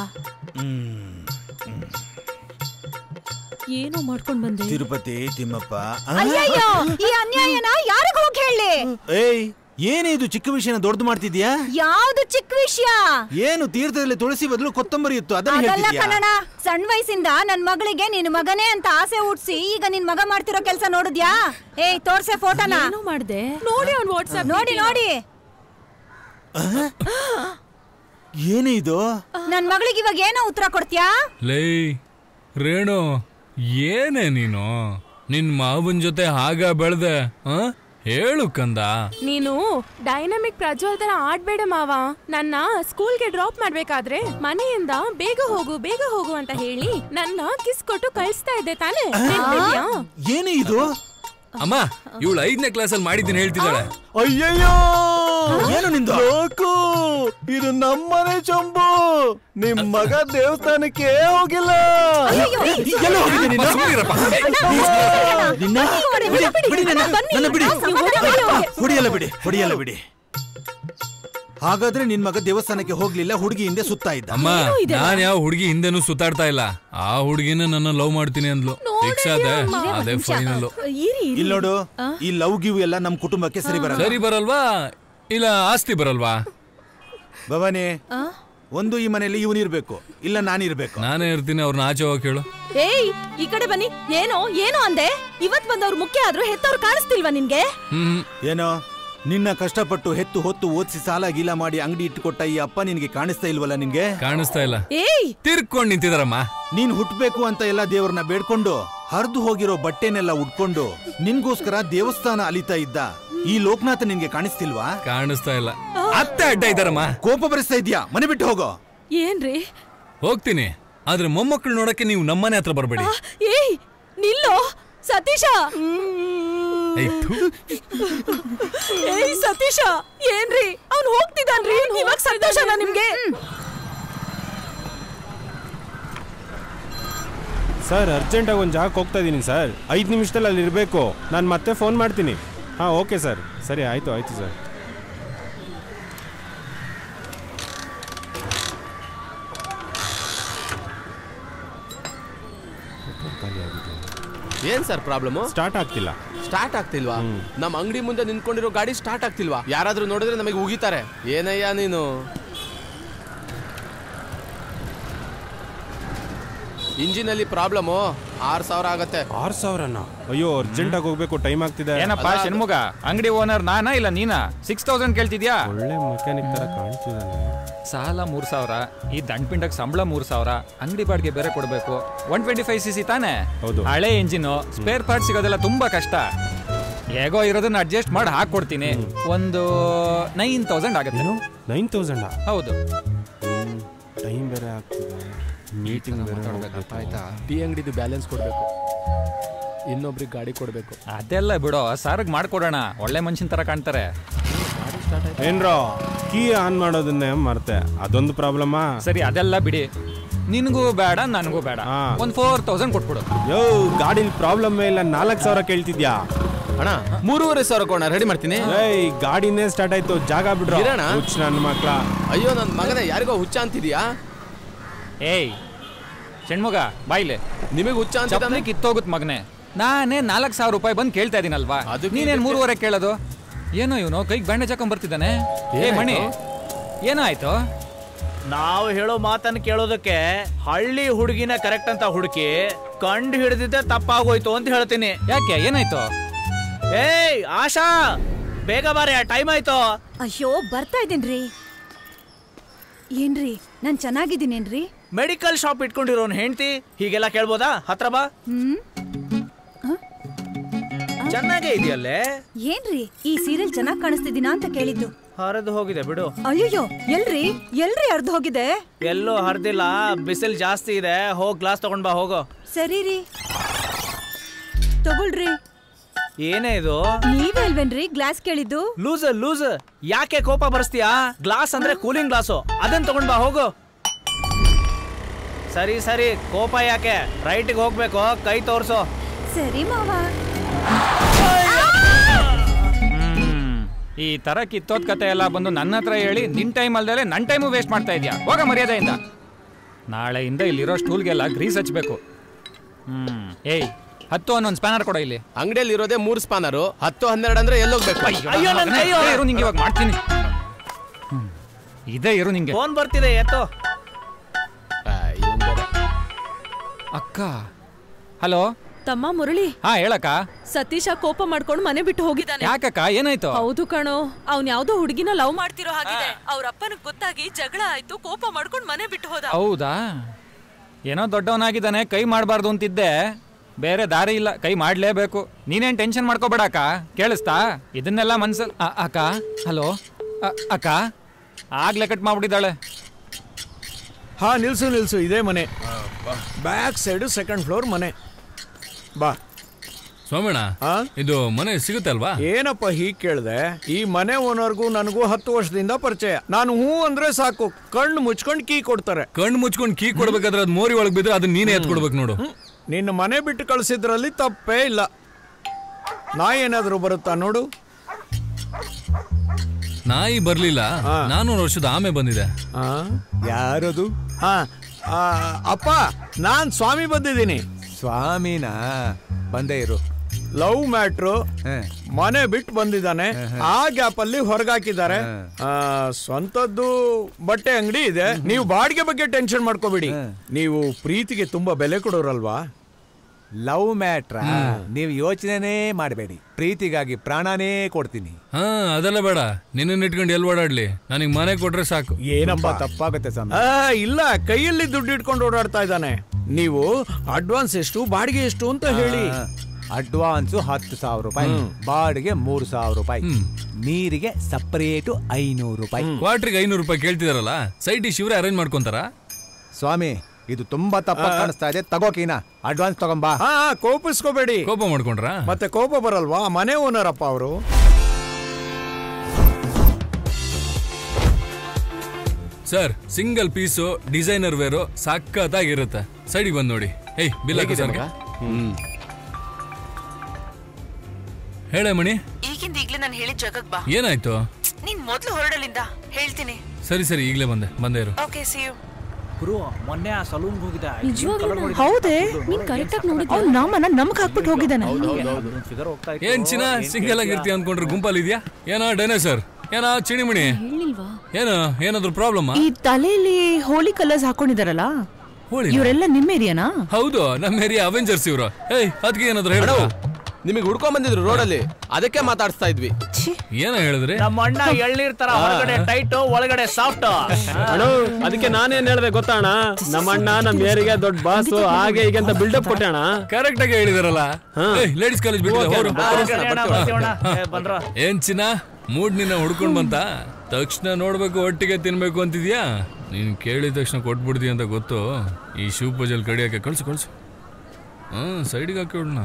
ಏನೋ ಮಾಡ್ಕೊಂಡ್ ಬಂದೆ ತಿರುಪತಿ ತಿಮ್ಮಪ್ಪ ಆ? ಅಯ್ಯಯ್ಯೋ ಈ ಅನ್ಯಾಯನ ಯಾರಿಗ ಹೋಗಿ ಹೇಳಿ ಏಯ್ ಏನೇ ಇದು ಚಿಕ್ಕ ವಿಷಯನ ದೊಡ್ಡದು ಮಾಡ್ತಿದ್ಯಾ ಯಾವ್ದು ಚಿಕ್ಕ ವಿಷಯ ಏನು ತೀರ್ಥದಲ್ಲಿ ತುಳಸಿ ಬದಲು ಕೊತ್ತಂಬರಿ ಇತ್ತು ಅದನ್ನ ಅದಲ್ಲ ಹೇಳ್ತಿದ್ಯಾ ಕಣಣ ಸಣ್ಣ ವಯಸ್ಸಿಂದ ನನ್ ಮಗಳಿಗೆ ನಿನ್ ಮಗನೇ ಅಂತ ಆಸೆ ಹುಟ್ಸಿ ಈಗ ನಿನ್ ಮಗ ಮಾಡ್ತಿರೋ ಕೆಲ್ಸ ನೋಡಿದ್ಯಾ ಏಯ್ ತೋರ್ಸೆ ಫೋಟೋನ ಏನೋ ಮಾಡ್ದೆ ನೋಡಿ ಅವ್ನ್ ವಾಟ್ಸ್ಆಪ್ ನೋಡಿ ನೋಡಿ ಏನೇ ಇದು ನನ್ ಮಗಳಿಗೆ ಇವಾಗ ಏನೋ ಉತ್ತರ ಕೊಡ್ತೀಯಾ ಲೇ ರೇಣು ಏನೇ ನೀನು ನಿನ್ ಮಾವನ್ ಜೊತೆ ಹಾಗ ಬೆಳ್ದೆ ಆ? ಹೇಳು ಕಂದ ನೀನು ಡೈನಮಿಕ್ ಪ್ರಜ್ವಲ್ ತರ ಆಡ್ಬೇಡ ಮಾವ ನನ್ನ ಸ್ಕೂಲ್ಗೆ ಡ್ರಾಪ್ ಮಾಡ್ಬೇಕಾದ್ರೆ ಮನೆಯಿಂದ ಬೇಗ ಹೋಗು ಬೇಗ ಹೋಗು ಅಂತ ಹೇಳಿ ನನ್ನ ಕಿಸ್ ಕೊಟ್ಟು ಕಳಿಸ್ತಾ ಇದ್ದೆ ತಾನೇ ನೆನ್ಪಿದ್ಯಾ? ಏನೇ ಇದು ಅಮ್ಮ ಇವಳು ಐದನೇ ಕ್ಲಾಸಲ್ಲಿ ಮಾಡಿದ್ದೀನಿ ಹೇಳ್ತಿದ್ದಾಳೆ ಅಯ್ಯಯ್ಯೋ ಏನು ನಿಂದು ಲೋಕು ಇದು ನಮ್ಮನೆ ಚಂಬು ನಿಮ್ ಮಗ ದೇವಸ್ಥಾನಕ್ಕೆ ಹೋಗಿಲ್ಲ ಎಲ್ಲ ಹೋಗಿದೆ ನೀನು? ನಿನ್ನ ಬಿಡಿ, ಬಿಡಿ ನನ್ನ, ನನ್ನ ಬಿಡಿ ಹೊಡಿಯಲ್ಲ ಬಿಡಿ ಹೊಡಿಯಲ್ಲ ಬಿಡಿ ಹಾಗಾದ್ರೆ ನಿನ್ ಮಗ ದೇವಸ್ಥಾನಕ್ಕೆ ಹೋಗ್ಲಿಲ್ಲ ಹುಡುಗಿ ಹಿಂದೆ ಸುತ್ತಾ ಇದ್ದ ಅಮ್ಮ ನಾನ್ ಯಾವ ಹುಡುಗಿ ಹಿಂದೆನೂ ಸುತ್ತಾಡ್ತಾ ಇಲ್ಲ ಆ ಹುಡುಗಿನ ನನ್ನ ಲವ್ ಮಾಡ್ತೀನಿ ಅಂದ್ಲು ಫಿಕ್ಸ್ ಆದೆ ಅದೇ ಫೈನಲ್ ಇಲ್ಲಿ ನೋಡು ಈ ಲವ್ ಗಿವ್ ಎಲ್ಲ ನಮ್ ಕುಟುಂಬಕ್ಕೆ ಸರಿ ಬರಲ್ಲ ಸರಿ ಬರಲ್ವಾ ಇಲ್ಲ ಆಸ್ತಿ ಬರಲ್ವಾ ಭವಾನಿ ಒಂದು ಈ ಮನೆಯಲ್ಲಿ ಇವನಿರ್ಬೇಕು ಇಲ್ಲ ನಾನಿರ್ಬೇಕು ನಾನೇ ಇರ್ತೀನಿ ಅವ್ರನ್ನ ಆಚೆ ಹೋಗಿ ಕೇಳು ಏಯ್ ಈ ಕಡೆ ಬನ್ನಿ ಏನೋ ಏನೋ ಅಂದೆ ಇವತ್ ಬಂದವ್ರು ಮುಖ್ಯ ಆದ್ರೂ ಹೆತ್ತವ್ರು ಕಾಣಿಸ್ತಿಲ್ವಾ ನಿನ್ಗೆ ಹ್ಮ್ ಏನೋ ನಿನ್ನ ಕಷ್ಟಪಟ್ಟು ಹೆತ್ತು ಹೊತ್ತು ಓದಿಸಿ ಸಾಲ ಗೀಲ ಮಾಡಿ ಅಂಗಡಿ ಇಟ್ಟುಕೊಟ್ಟ ಈ ಅಪ್ಪ ನಿನ್ಗೆ ಕಾಣಿಸ್ತಾ ಇಲ್ವಲ್ಲ ನಿನ್ಗೆ ಕಾಣಿಸ್ತಾ ಇಲ್ಲ ಏಯ್ ತಿರ್ಕೊಂಡ್ ನಿಂತಿದಾರಮ್ಮ ನೀನ್ ಹುಟ್ಬೇಕು ಅಂತ ಎಲ್ಲ ದೇವ್ರನ್ನ ಬೇಡ್ಕೊಂಡು ಹರಿದು ಹೋಗಿರೋ ಬಟ್ಟೆನೆಲ್ಲ ಉಟ್ಕೊಂಡು ನಿನ್ಗೋಸ್ಕರ ದೇವಸ್ಥಾನ ಅಲಿತಾ ಇದ್ದ ಈ ಲೋಕನಾಥ ನಿನ್ಗೆ ಕಾಣಿಸ್ತಿಲ್ವಾ ಕಾಣಿಸ್ತಾ ಇಲ್ಲ ಅತ್ತೆ ಅಡ್ಡ ಇದ್ದಾರಮ್ಮ ಕೋಪ ಬರಿಸ್ತಾ ಇದ್ಯಾ ಮನೆ ಬಿಟ್ಟು ಹೋಗೋ ಏನ್ರಿ ಹೋಗ್ತೀನಿ ಆದ್ರೆ ಮೊಮ್ಮಕ್ಕಳು ನೋಡಕ್ಕೆ ನೀವು ನಮ್ಮನೆ ಹತ್ರ ಬರಬೇಡಿ ಆ, ಏಯ್ ನಿಲ್ಲೋ ಸತೀಶ ಏಯ್ ಸತೀಶ ಏನ್ರಿ ಅವ್ನು ಹೋಗ್ತಿದ್ದಾನ್ರಿ ಇವಾಗ ಸಂತೋಷನಾ ನಿಮ್ಗೆ ಸರ್ ಅರ್ಜೆಂಟಾಗಿ ಒಂದು ಜಾಗಕ್ಕೆ ಹೋಗ್ತಾ ಇದ್ದೀನಿ ಸರ್ ಐದು ನಿಮಿಷದಲ್ಲಿ ಅಲ್ಲಿ ಇರಬೇಕು ನಾನು ಮತ್ತೆ ಫೋನ್ ಮಾಡ್ತೀನಿ ಹಾಂ ಓಕೆ ಸರ್ ಸರಿ ಆಯಿತು ಆಯಿತು ಸರ್ ಏನ್ ಸರ್ ಪ್ರಾಬ್ಲಮ್ ಸ್ಟಾರ್ಟ್ ಆಗ್ತಿಲ್ಲ ಸ್ಟಾರ್ಟ್ ಆಗ್ತಿಲ್ವಾ ನಮ್ಮ ಅಂಗಡಿ ಮುಂದೆ ನಿಂತ್ಕೊಂಡಿರೋ ಗಾಡಿ ಸ್ಟಾರ್ಟ್ ಆಗ್ತಿಲ್ವಾ ಯಾರಾದ್ರೂ ನೋಡಿದ್ರೆ ನಮಗೆ ಉಗಿತಾರೆ ಏನಯ್ಯ ನೀನು ಇಂಜಿನ್ ಅಲ್ಲಿ ಪ್ರಾಬ್ಲಮ್ ಆರ್ ಸಾವಿರ ಆಗತ್ತೆ ಆರು ಸಾವಿರನ ಅಯ್ಯೋ ಅರ್ಜೆಂಟಾಗಿ ಹೋಗ್ಬೇಕು ಟೈಮ್ ಆಗ್ತಿದೆ ಏನಪ್ಪ ಷಣ್ಮುಗ ಅಂಗಡಿ ಓನರ್ ನಾನಾ ಇಲ್ಲ ನೀನಾ ಸಿಕ್ಸ್ ತೌಸಂಡ್ ಕೇಳ್ತಿದ್ಯಾ ಒಳ್ಳೆ ಮೆಕ್ಯಾನಿಕ್ ತರ ಕಾಣ್ತಿದ್ದಾನೆ ಸಾಲ ಮೂರ್ ಸಾವಿರ ಈ ದಂಡ್ ಸಂಬಳ ಮೂರ್ ಸಾವಿರ ಅಂಗಡಿ ಬಾಡಿಗೆ ಬೇರೆ ಕೊಡಬೇಕು one twenty five C C ತಾನೆ ಹೌದು. ಹಳೆ ಇಂಜಿನ್ ಸ್ಪೇರ್ ಪಾರ್ಟ್ ಸಿಗೋದೆಲ್ಲ ತುಂಬಾ ಕಷ್ಟ ಹೇಗೋ ಇರೋದನ್ನ ಅಡ್ಜಸ್ಟ್ ಮಾಡಿ ಹಾಕೊಡ್ತೀನಿ ಒಂದು ನೈನ್ ತೌಸಂಡ್ ಆಗುತ್ತೆ ನೈನ್ ತೌಸಂಡಾ ಹೌದು ಟೈಮ್ ಬೇರೆ ಆಗ್ತಿದೆ ಮೀಟಿಂಗ್ ಬೇರೆ ಹೋಗ್ಬೇಕು. ಆಯ್ತಾ ಟೀ ಅಂಗಡಿದು ಬ್ಯಾಲೆನ್ಸ್ ಕೊಡ್ಬೇಕು ಇನ್ನೊಬ್ರಿಗೆ ಗಾಡಿ ಕೊಡ್ಬೇಕು ಅದೆಲ್ಲ ಬಿಡೋ ಸಾರ್ಗ್ ಮಾಡ್ಕೊಡೋಣ ಒಳ್ಳೆ ಮನುಷ್ಯನ್ ತರ ಕಾಣ್ತಾರೆ ಏನ್ರೋ ಕೀ ಆನ್ ಮಾಡೋದನ್ನೇ ಮರ್ತೆ ಅದೊಂದು ಪ್ರಾಬ್ಲಮ್ಮಾ ಸರಿ ಅದೆಲ್ಲ ಬಿಡಿ ನಿನಗೂ ಬೇಡ ನನಗೂ ಬೇಡ ಒಂದ್ ಫೋರ್ ತೌಸಂಡ್ ಕೊಟ್ಬಿಡು ಯೋ ಗಾಡಿಲಿ ಪ್ರಾಬ್ಲಮ್ ಇಲ್ಲ ನಾಲ್ಕು ಸಾವಿರ ಕೇಳ್ತಿದ್ಯಾ ಅಣ್ಣ ಮೂರುವರೆ ಸಾವಿರ ಕೋಣ ರೆಡಿ ಮಾಡ್ತೀನಿ ಏಯ್ ಗಾಡಿನೇ ಸ್ಟಾರ್ಟ್ ಆಯ್ತು ಜಾಗ ಬಿಡ್ರೋ ಇರೋಣ? ಹುಚ್ಚ ನನ್ನ ಮಕ್ಳ ಅಯ್ಯೋ ನನ್ನ ಮಗನ ಯಾರಿಗೋ ಹುಚ್ಚ ಅಂತಿದ್ಯಾ ಏಯ್ ಷಣ್ಮುಗ ಬಾಯ್ಲೆ ನಿಮಗೆ ಹುಚ್ಚ ಅಂತ ಚಪ್ಪಲಿ ಕಿತ್ತೋಗುತ್ ಮಗನೆ ನಾನೇ ನಾಲ್ಕು ಸಾವಿರ ರೂಪಾಯಿ ಬಂದು ಕೇಳ್ತಾ ಇದೀನಲ್ವಾ ನೀನೇನ್ ಮೂರುವರೆ ಕೇಳೋದು ಏನೋ ಇವನು ಕೈಗೆ ಬ್ಯಾಂಡೇಜ್ ಹಾಕೊಂಡ್ ಬರ್ತಿದ್ದಾನೆ ಏ ಮಣಿ ಏನಾಯ್ತು ನಾವು ಹೇಳೋ ಮಾತನ್ನ ಕೇಳೋದಕ್ಕೆ ಹಳ್ಳಿ ಹುಡುಗಿನ ಕರೆಕ್ಟ್ ಅಂತ ಹುಡುಕಿ ಕಂಡು ಹಿಡಿದಿದ್ದೆ ತಪ್ಪಾಗೋಯ್ತು ಅಂತ ಹೇಳ್ತೀನಿ ಯಾಕೆ ಏನಾಯ್ತು ಏಯ್ ಆಶಾ ಬೇಗ ಬಾರೆ ಟೈಮ್ ಆಯ್ತು ಅಯ್ಯೋ ಬರ್ತಾ ಇದ್ದೀನ್ರಿ ಏನ್ರಿ ನಾನ್ ಚೆನ್ನಾಗಿದ್ದೀನೇನ್ರಿ ಮೆಡಿಕಲ್ ಶಾಪ್ ಇಟ್ಕೊಂಡಿರೋನ್ ಹೆಂಡ್ತಿ ಹೀಗೆಲ್ಲ ಕೇಳ್ಬೋದಾ ಹತ್ರ ಬಾ ಹ್ಮ್ ಚೆನ್ನಾಗೇ ಇದೆಯಲ್ಲೇ ಏನ್ರಿ ಈ ಸೀರಿಯಲ್ ಚೆನ್ನಾಗ್ ಕಾಣಿಸ್ತಿದ್ದೀನಾ ಅಂತ ಕೇಳಿದ್ದು ಹರಿದು ಹೋಗಿದೆ ಬಿಡು ಅಯ್ಯಯ್ಯೋ ಎಲ್ರಿ ಎಲ್ರಿ ಅರ್ಧ ಹೋಗಿದೆ ಎಲ್ಲೂ ಹರಿದಿಲ್ಲ ಬಿಸಿಲು ಜಾಸ್ತಿ ಇದೆ ಹೋಗ್ ಗ್ಲಾಸ್ ತಗೊಂಡ್ ಬಾ ಹೋಗೋ ಸರಿ ರೀ ತಗೊಳ್ರಿ ಏನೇ ಇದು ನೀವೇ ಅಲ್ವೇನ್ರಿ ಗ್ಲಾಸ್ ಕೇಳಿದ್ದು ಲೂಸ್ ಲೂಸ್ ಯಾಕೆ ಕೋಪ ಬರ್ಸ್ತೀಯಾ ಗ್ಲಾಸ್ ಅಂದ್ರೆ ಕೂಲಿಂಗ್ ಗ್ಲಾಸು ಅದನ್ನ ತಗೊಂಡ್ ಬಾ ಹೋಗು ಸರಿ ಸರಿ ಕೋಪ ಯಾಕೆ ರೈಟ್ಗೆ ಹೋಗ್ಬೇಕು ಕೈ ತೋರ್ಸು ಸರಿ ಮಾವ ಈ ತರ ಕಿತ್ತೋದ್ ಕತೆ ಎಲ್ಲ ಬಂದು ನನ್ನ ಹತ್ರ ಹೇಳಿ ನಿನ್ ಟೈಮ್ ಅಲ್ದಲೆ ನನ್ನ ಟೈಮು ವೇಸ್ಟ್ ಮಾಡ್ತಾ ಇದೀಯಾ ಹೋಗ ಮರ್ಯಾದೆಯಿಂದ ನಾಳೆಯಿಂದ ಇಲ್ಲಿರೋ ಸ್ಟೂಲ್ಗೆಲ್ಲ ಗ್ರೀಸ್ ಹಚ್ಬೇಕು ಹ್ಮ್ ಏಯ್ ಹತ್ತು ಅನ್ನೊಂದು ಸ್ಪ್ಯಾನರ್ ಕೊಡೋ ಇಲ್ಲಿ ಅಂಗಡಿಯಲ್ಲಿ ಇರೋದೇ ಮೂರು ಸ್ಪಾನರು ಹತ್ತು ಹನ್ನೆರಡು ಅಂದ್ರೆ ಎಲ್ಲೋಗ್ಬೇಕು ಅಯ್ಯೋ, ನನ್ ಕೈಯೋ. ಇರು ನಿಂಗೆ ಇವಾಗ ಮಾಡ್ತೀನಿ ಹ್ಮ್. ಇದೇ ಇರು ನಿಂಗೆ ಫೋನ್ ಬರ್ತಿದೆ ಎತ್ತೋ ಅಕ್ಕ ಹಲೋ ತಮ್ಮ ಮುರಳಿ ಹಾ ಹೇಳಕ್ಕ ಸತೀಶ ಕೋಪ ಮಾಡ್ಕೊಂಡು ಮನೆ ಬಿಟ್ಟು ಹೋಗಿದ್ದಾನೆ ಯಾಕಕ್ಕ ಏನಾಯ್ತು ಹೌದು ಕಣೋ ಅವ್ನ್ ಯಾವ್ದೋ ಹುಡುಗಿನ ಲವ್ ಮಾಡ್ತಿರೋ ಹಾಗಿದೆ ಅವ್ರ ಅಪ್ಪನಿಗೆ ಗೊತ್ತಾಗಿ ಜಗಳ ಆಯ್ತು ಕೋಪ ಮಾಡ್ಕೊಂಡು ಮನೆ ಬಿಟ್ಟು ಹೋದ ಹೌದಾ ಏನೋ ದೊಡ್ಡವನಾಗಿದ್ದಾನೆ ಕೈ ಮಾಡಬಾರ್ದು ಅಂತಿದ್ದೆ ಬೇರೆ ದಾರಿ ಇಲ್ಲ ಕೈ ಮಾಡ್ಲೇಬೇಕು ನೀನೇನ್ ಟೆನ್ಷನ್ ಮಾಡ್ಕೋಬೇಡ ಅಕ್ಕ ಕೇಳಿಸ್ತಾ ಇದನ್ನೆಲ್ಲ ಮನ್ಸಲ್ ಅ- ಅಕ್ಕ ಹಲೋ ಅ- ಅಕ್ಕ ಆಗ್ಲೇ ಕಟ್ ಮಾಡ್ಬಿಟ್ಟಿದ್ದಾಳೆ ಹಾ ನಿಲ್ಸು ನಿಲ್ಸು ಇದೇ ಮನೆ ಬ್ಯಾಕ್ ಸೈಡ್ ಸೆಕೆಂಡ್ ಫ್ಲೋರ್ ಮನೆ ಬಾ ಸೋಮಣ್ಣ ಇದು ಮನೆ ಸಿಗುತ್ತೆ ಅಲ್ವಾ ಏನಪ್ಪ ಹೀಗ್ ಕೇಳ್ದೆ ಈ ಮನೆ ಓನರ್ಗೂ ನನಗೂ ಹತ್ತು ವರ್ಷದಿಂದ ಪರಿಚಯ ನಾನು ಹೂ ಅಂದ್ರೆ ಸಾಕು ಕಣ್ಣು ಮುಚ್ಕೊಂಡು ಕೀ ಕೊಡ್ತಾರೆ ಕಣ್ಣು ಮುಚ್ಕೊಂಡು ಕೀ ಕೊಡ್ಬೇಕಾದ್ರೆ ಅದ್ ಮೋರಿ ಒಳಗ್ ಬಿದ್ರೆ ಅದನ್ನ ನೀನೇ ಎತ್ ಕೊಡ್ಬೇಕು ನೋಡು ನಿನ್ನ ಮನೆ ಬಿಟ್ಟು ಕಳಿಸಿದ್ರಲ್ಲಿ ತಪ್ಪೇ ಇಲ್ಲ ನಾ ಏನಾದರೂ ಬರುತ್ತಾ ನೋಡು ನಾಯಿ ಬರ್ಲಿಲ್ಲ ನಾನೂರು ವರ್ಷದ ಆಮೆ ಬಂದಿದೆ ಯಾರದು ಹಾ ಆ, ಅಪ್ಪ ನಾನ್ ಸ್ವಾಮಿ ಬಂದಿದ್ದೀನಿ ಸ್ವಾಮಿನಾ ಬಂದೇ ಇರು ಲವ್ ಮ್ಯಾಟ್ರು ಮನೆ ಬಿಟ್ಟು ಬಂದಿದ್ದಾನೆ ಆ ಗ್ಯಾಪ್ ಅಲ್ಲಿ ಹೊರಗಾಕಿದ್ದಾರೆ ಆ, ಸ್ವಂತದ್ದು ಬಟ್ಟೆ ಅಂಗಡಿ ಇದೆ ನೀವು ಬಾಡಿಗೆ ಬಗ್ಗೆ ಟೆನ್ಷನ್ ಮಾಡ್ಕೋಬೇಡಿ ನೀವು ಪ್ರೀತಿಗೆ ತುಂಬಾ ಬೆಲೆ ಕೊಡೋರಲ್ವಾ ಲವ್ ಮ್ಯಾಟ್ರ ನೀವು ಯೋಚನೆನೇ ಮಾಡಬೇಡಿ ಪ್ರೀತಿಗಾಗಿ ಪ್ರಾಣನೇ ಕೊಡ್ತೀನಿ ಹಾ ಅದೆಲ್ಲ ಬೇಡ ನಿನ್ನ ಇಟ್ಕೊಂಡು ಎಲ್ಲಿ ಓಡಾಡ್ಲಿ ನನಗೆ ಮನೆ ಕೊಟ್ರೆ ಸಾಕು ಏನಪ್ಪ ತಪ್ಪಾಗುತ್ತೆ ಸ್ವಾಮಿ ಆ, ಇಲ್ಲ ಕೈಯಲ್ಲಿ ದುಡ್ಡು ಇಟ್ಕೊಂಡು ಓಡಾಡ್ತಾ ಇದ್ದಾನೆ ನೀವು ಅಡ್ವಾನ್ಸ್ ಎಷ್ಟು ಬಾಡಿಗೆ ಎಷ್ಟು ಅಂತ ಹೇಳಿ ಅಡ್ವಾನ್ಸ್ ಹತ್ತು ಸಾವಿರ ರೂಪಾಯಿ ಬಾಡಿಗೆ ಮೂರು ಸಾವಿರ ರೂಪಾಯಿ ನೀರಿಗೆ ಸಪರೇಟು ಐನೂರು ರೂಪಾಯಿ ಕ್ವಾರ್ಟ್ರಿಗೆ ಐನೂರು ರೂಪಾಯಿ ಕೇಳ್ತಿದಾರಲ್ಲ ಸೈಟ್ ಶಿವರೇ ಅರೇಂಜ್ ಮಾಡ್ಕೊಂತಾರ ಸ್ವಾಮಿ ಇದು ತುಂಬಾ ತಪ್ಪ ಆ. ಕಾಣಿಸ್ತಾ ಇದೆ ತಗೋಕೀನ ಅಡ್ವಾನ್ಸ್ ತಗೊಂಬಾ ಹಾ ಹಾ, ಕೋಪಿಸ್ಕೋಬೇಡಿ ಕೋಪ ಮಾಡ್ಕೊಂಡ್ರಾ ಮತ್ತೆ ಕೋಪ ಬರಲ್ವಾ ಮನೆ ಓನರ್ ಅಪ್ಪ ಅವರು sir single piece designer wear ಸಖತ್ತಾಗಿರುತ್ತೆ ಸೈಡಿಗೆ ಬಂದ್ ನೋಡಿ ಏಯ್ ಬಿಲ್ ಹಾಕಿ ಹೇಗಿದೆ ಸರ್ ಹೇಳೆ ಮಣಿ ಈಗಿಂದ ಈಗ್ಲೇ ನಾನು ಹೇಳಿದ ಜಾಗಕ್ಕೆ ಬಾ ಏನಾಯ್ತು ನೀನ್ ಮೊದ್ಲು ಹೊರಡಲಿಂದ ಹೇಳ್ತೀನಿ ಸರಿ ಸರಿ ಈಗಲೇ ಬಂದೆ ಬಂದೇ ಇರು ಓಕೆ ಸಿ ಯು ಗುರು ಮೊನ್ನೆ ಆ ಸಲೂನ್ ಹೋಗಿದ್ದೆ ಹೌದೇ ನೀನ್ ಕರೆಕ್ಟ್ ಆಗಿ ನೋಡಿದ್ಯಾ ಅವ್ನ್ ನಾಮನ ನಮ್ಗ್ ಹಾಕ್ಬಿಟ್ಟು ಹೋಗಿದ್ದಾನೆ ಫಿಗರ್ ಹೋಗ್ತಾ ಇತ್ತು. ಏನ್ ಚಿನ್ನ ಸಿಂಗಲ್ ಆಗಿರ್ತೀಯ ಅನ್ಕೊಂಡ್ರೆ ಗುಂಪಲ್ಲಿ ಇದೆಯಾ ಏನೋ ಡೈನೋಸರ್ ಏನೋ ಚಿಣಿಮಿಣಿ ಹೇಳಿಲ್ವಾ ಏನು ಏನಾದ್ರು ಪ್ರಾಬ್ಲಮ್ ಈ ತಲೆಯಲ್ಲಿ ಹೋಲಿ ಕಲರ್ಸ್ ಹಾಕೊಂಡಿದಾರಲ್ಲ ಹೋಳಿ ಇವರೆಲ್ಲ ನಿಮ್ಮ ಏರಿಯಾನಾ ಹೌದು ನಮ್ಮ ಏರಿಯಾ ಅವೆಂಜರ್ಸ್ ಇವರು ಏಯ್ ಅದಕ್ಕೆ ಏನಾದ್ರು ಹೇಳ ನಿಮಗೆ ಹುಡ್ಕೊಂಡ್ ಬಂದಿದ್ರು ರೋಡಲ್ಲಿ ಅದಕ್ಕೆ ಮಾತಾಡ್ಸ್ತಾ ಇದ್ವಿ ಏನ ಹೇಳಿದ್ರಿ ನಮ್ಮ ಅಣ್ಣ ಎಳ್ನೀರ್ ತರ ಹೊರಗಡೆ ಟೈಟ್ ಒಳಗಡೆ ಸಾಫ್ಟ್ ಅಣ್ಣ ಅದಕ್ಕೆ ನಾನೇನ್ ಹೇಳ್ದೆ ಗೊತ್ತಾ ಅಣ್ಣ ನಮ್ಮ ಅಣ್ಣ ನಮ್ಮ ಏರಿಗೆ ದೊಡ್ಡ ಬಾಸ್ ಹಾಗೆ ಹೀಗೆ ಅಂತ ಬಿಲ್ಡಪ್ ಕೊಟ್ಟೆ ಅಣ್ಣ ಕರೆಕ್ಟ್ ಆಗಿ ಹೇಳಿದಾರಲ್ಲ ಲೇಡೀಸ್ ಕಾಲೇಜ್ ಬಿಟ್ಟಿದೆ Okay, ಹೋರು. ಅಣ್ಣ, ಬರ್ತೀವಿ ಅಣ್ಣ, ಬರ್ತೀವಿ ಅಣ್ಣ. ಏ, ಬಂದ್ರ ಏನ್ ಚಿನ್ನ ಮೂಡ್ ನಿನ್ನ ಹುಡ್ಕೊಂಡ್ ಬಂತ ತಕ್ಷಣ ನೋಡ್ಬೇಕು ಒಟ್ಟಿಗೆ ತಿನ್ಬೇಕು ಅಂತಿದ್ಯಾ ನೀನ್ ಕೇಳಿದ ತಕ್ಷಣ ಕೊಟ್ಬಿಡ್ದಿ ಅಂತ ಗೊತ್ತು ಈ ಶಿವ ಪೂಜೆಲ್ ಕಡಿಯಕ್ಕೆ ಕಳ್ಸು ಕಳ್ಸು ಹ್ಮ್ ಸೈಡ್ಗೆ ಹಾಕಿ ಬಿಡೋಣ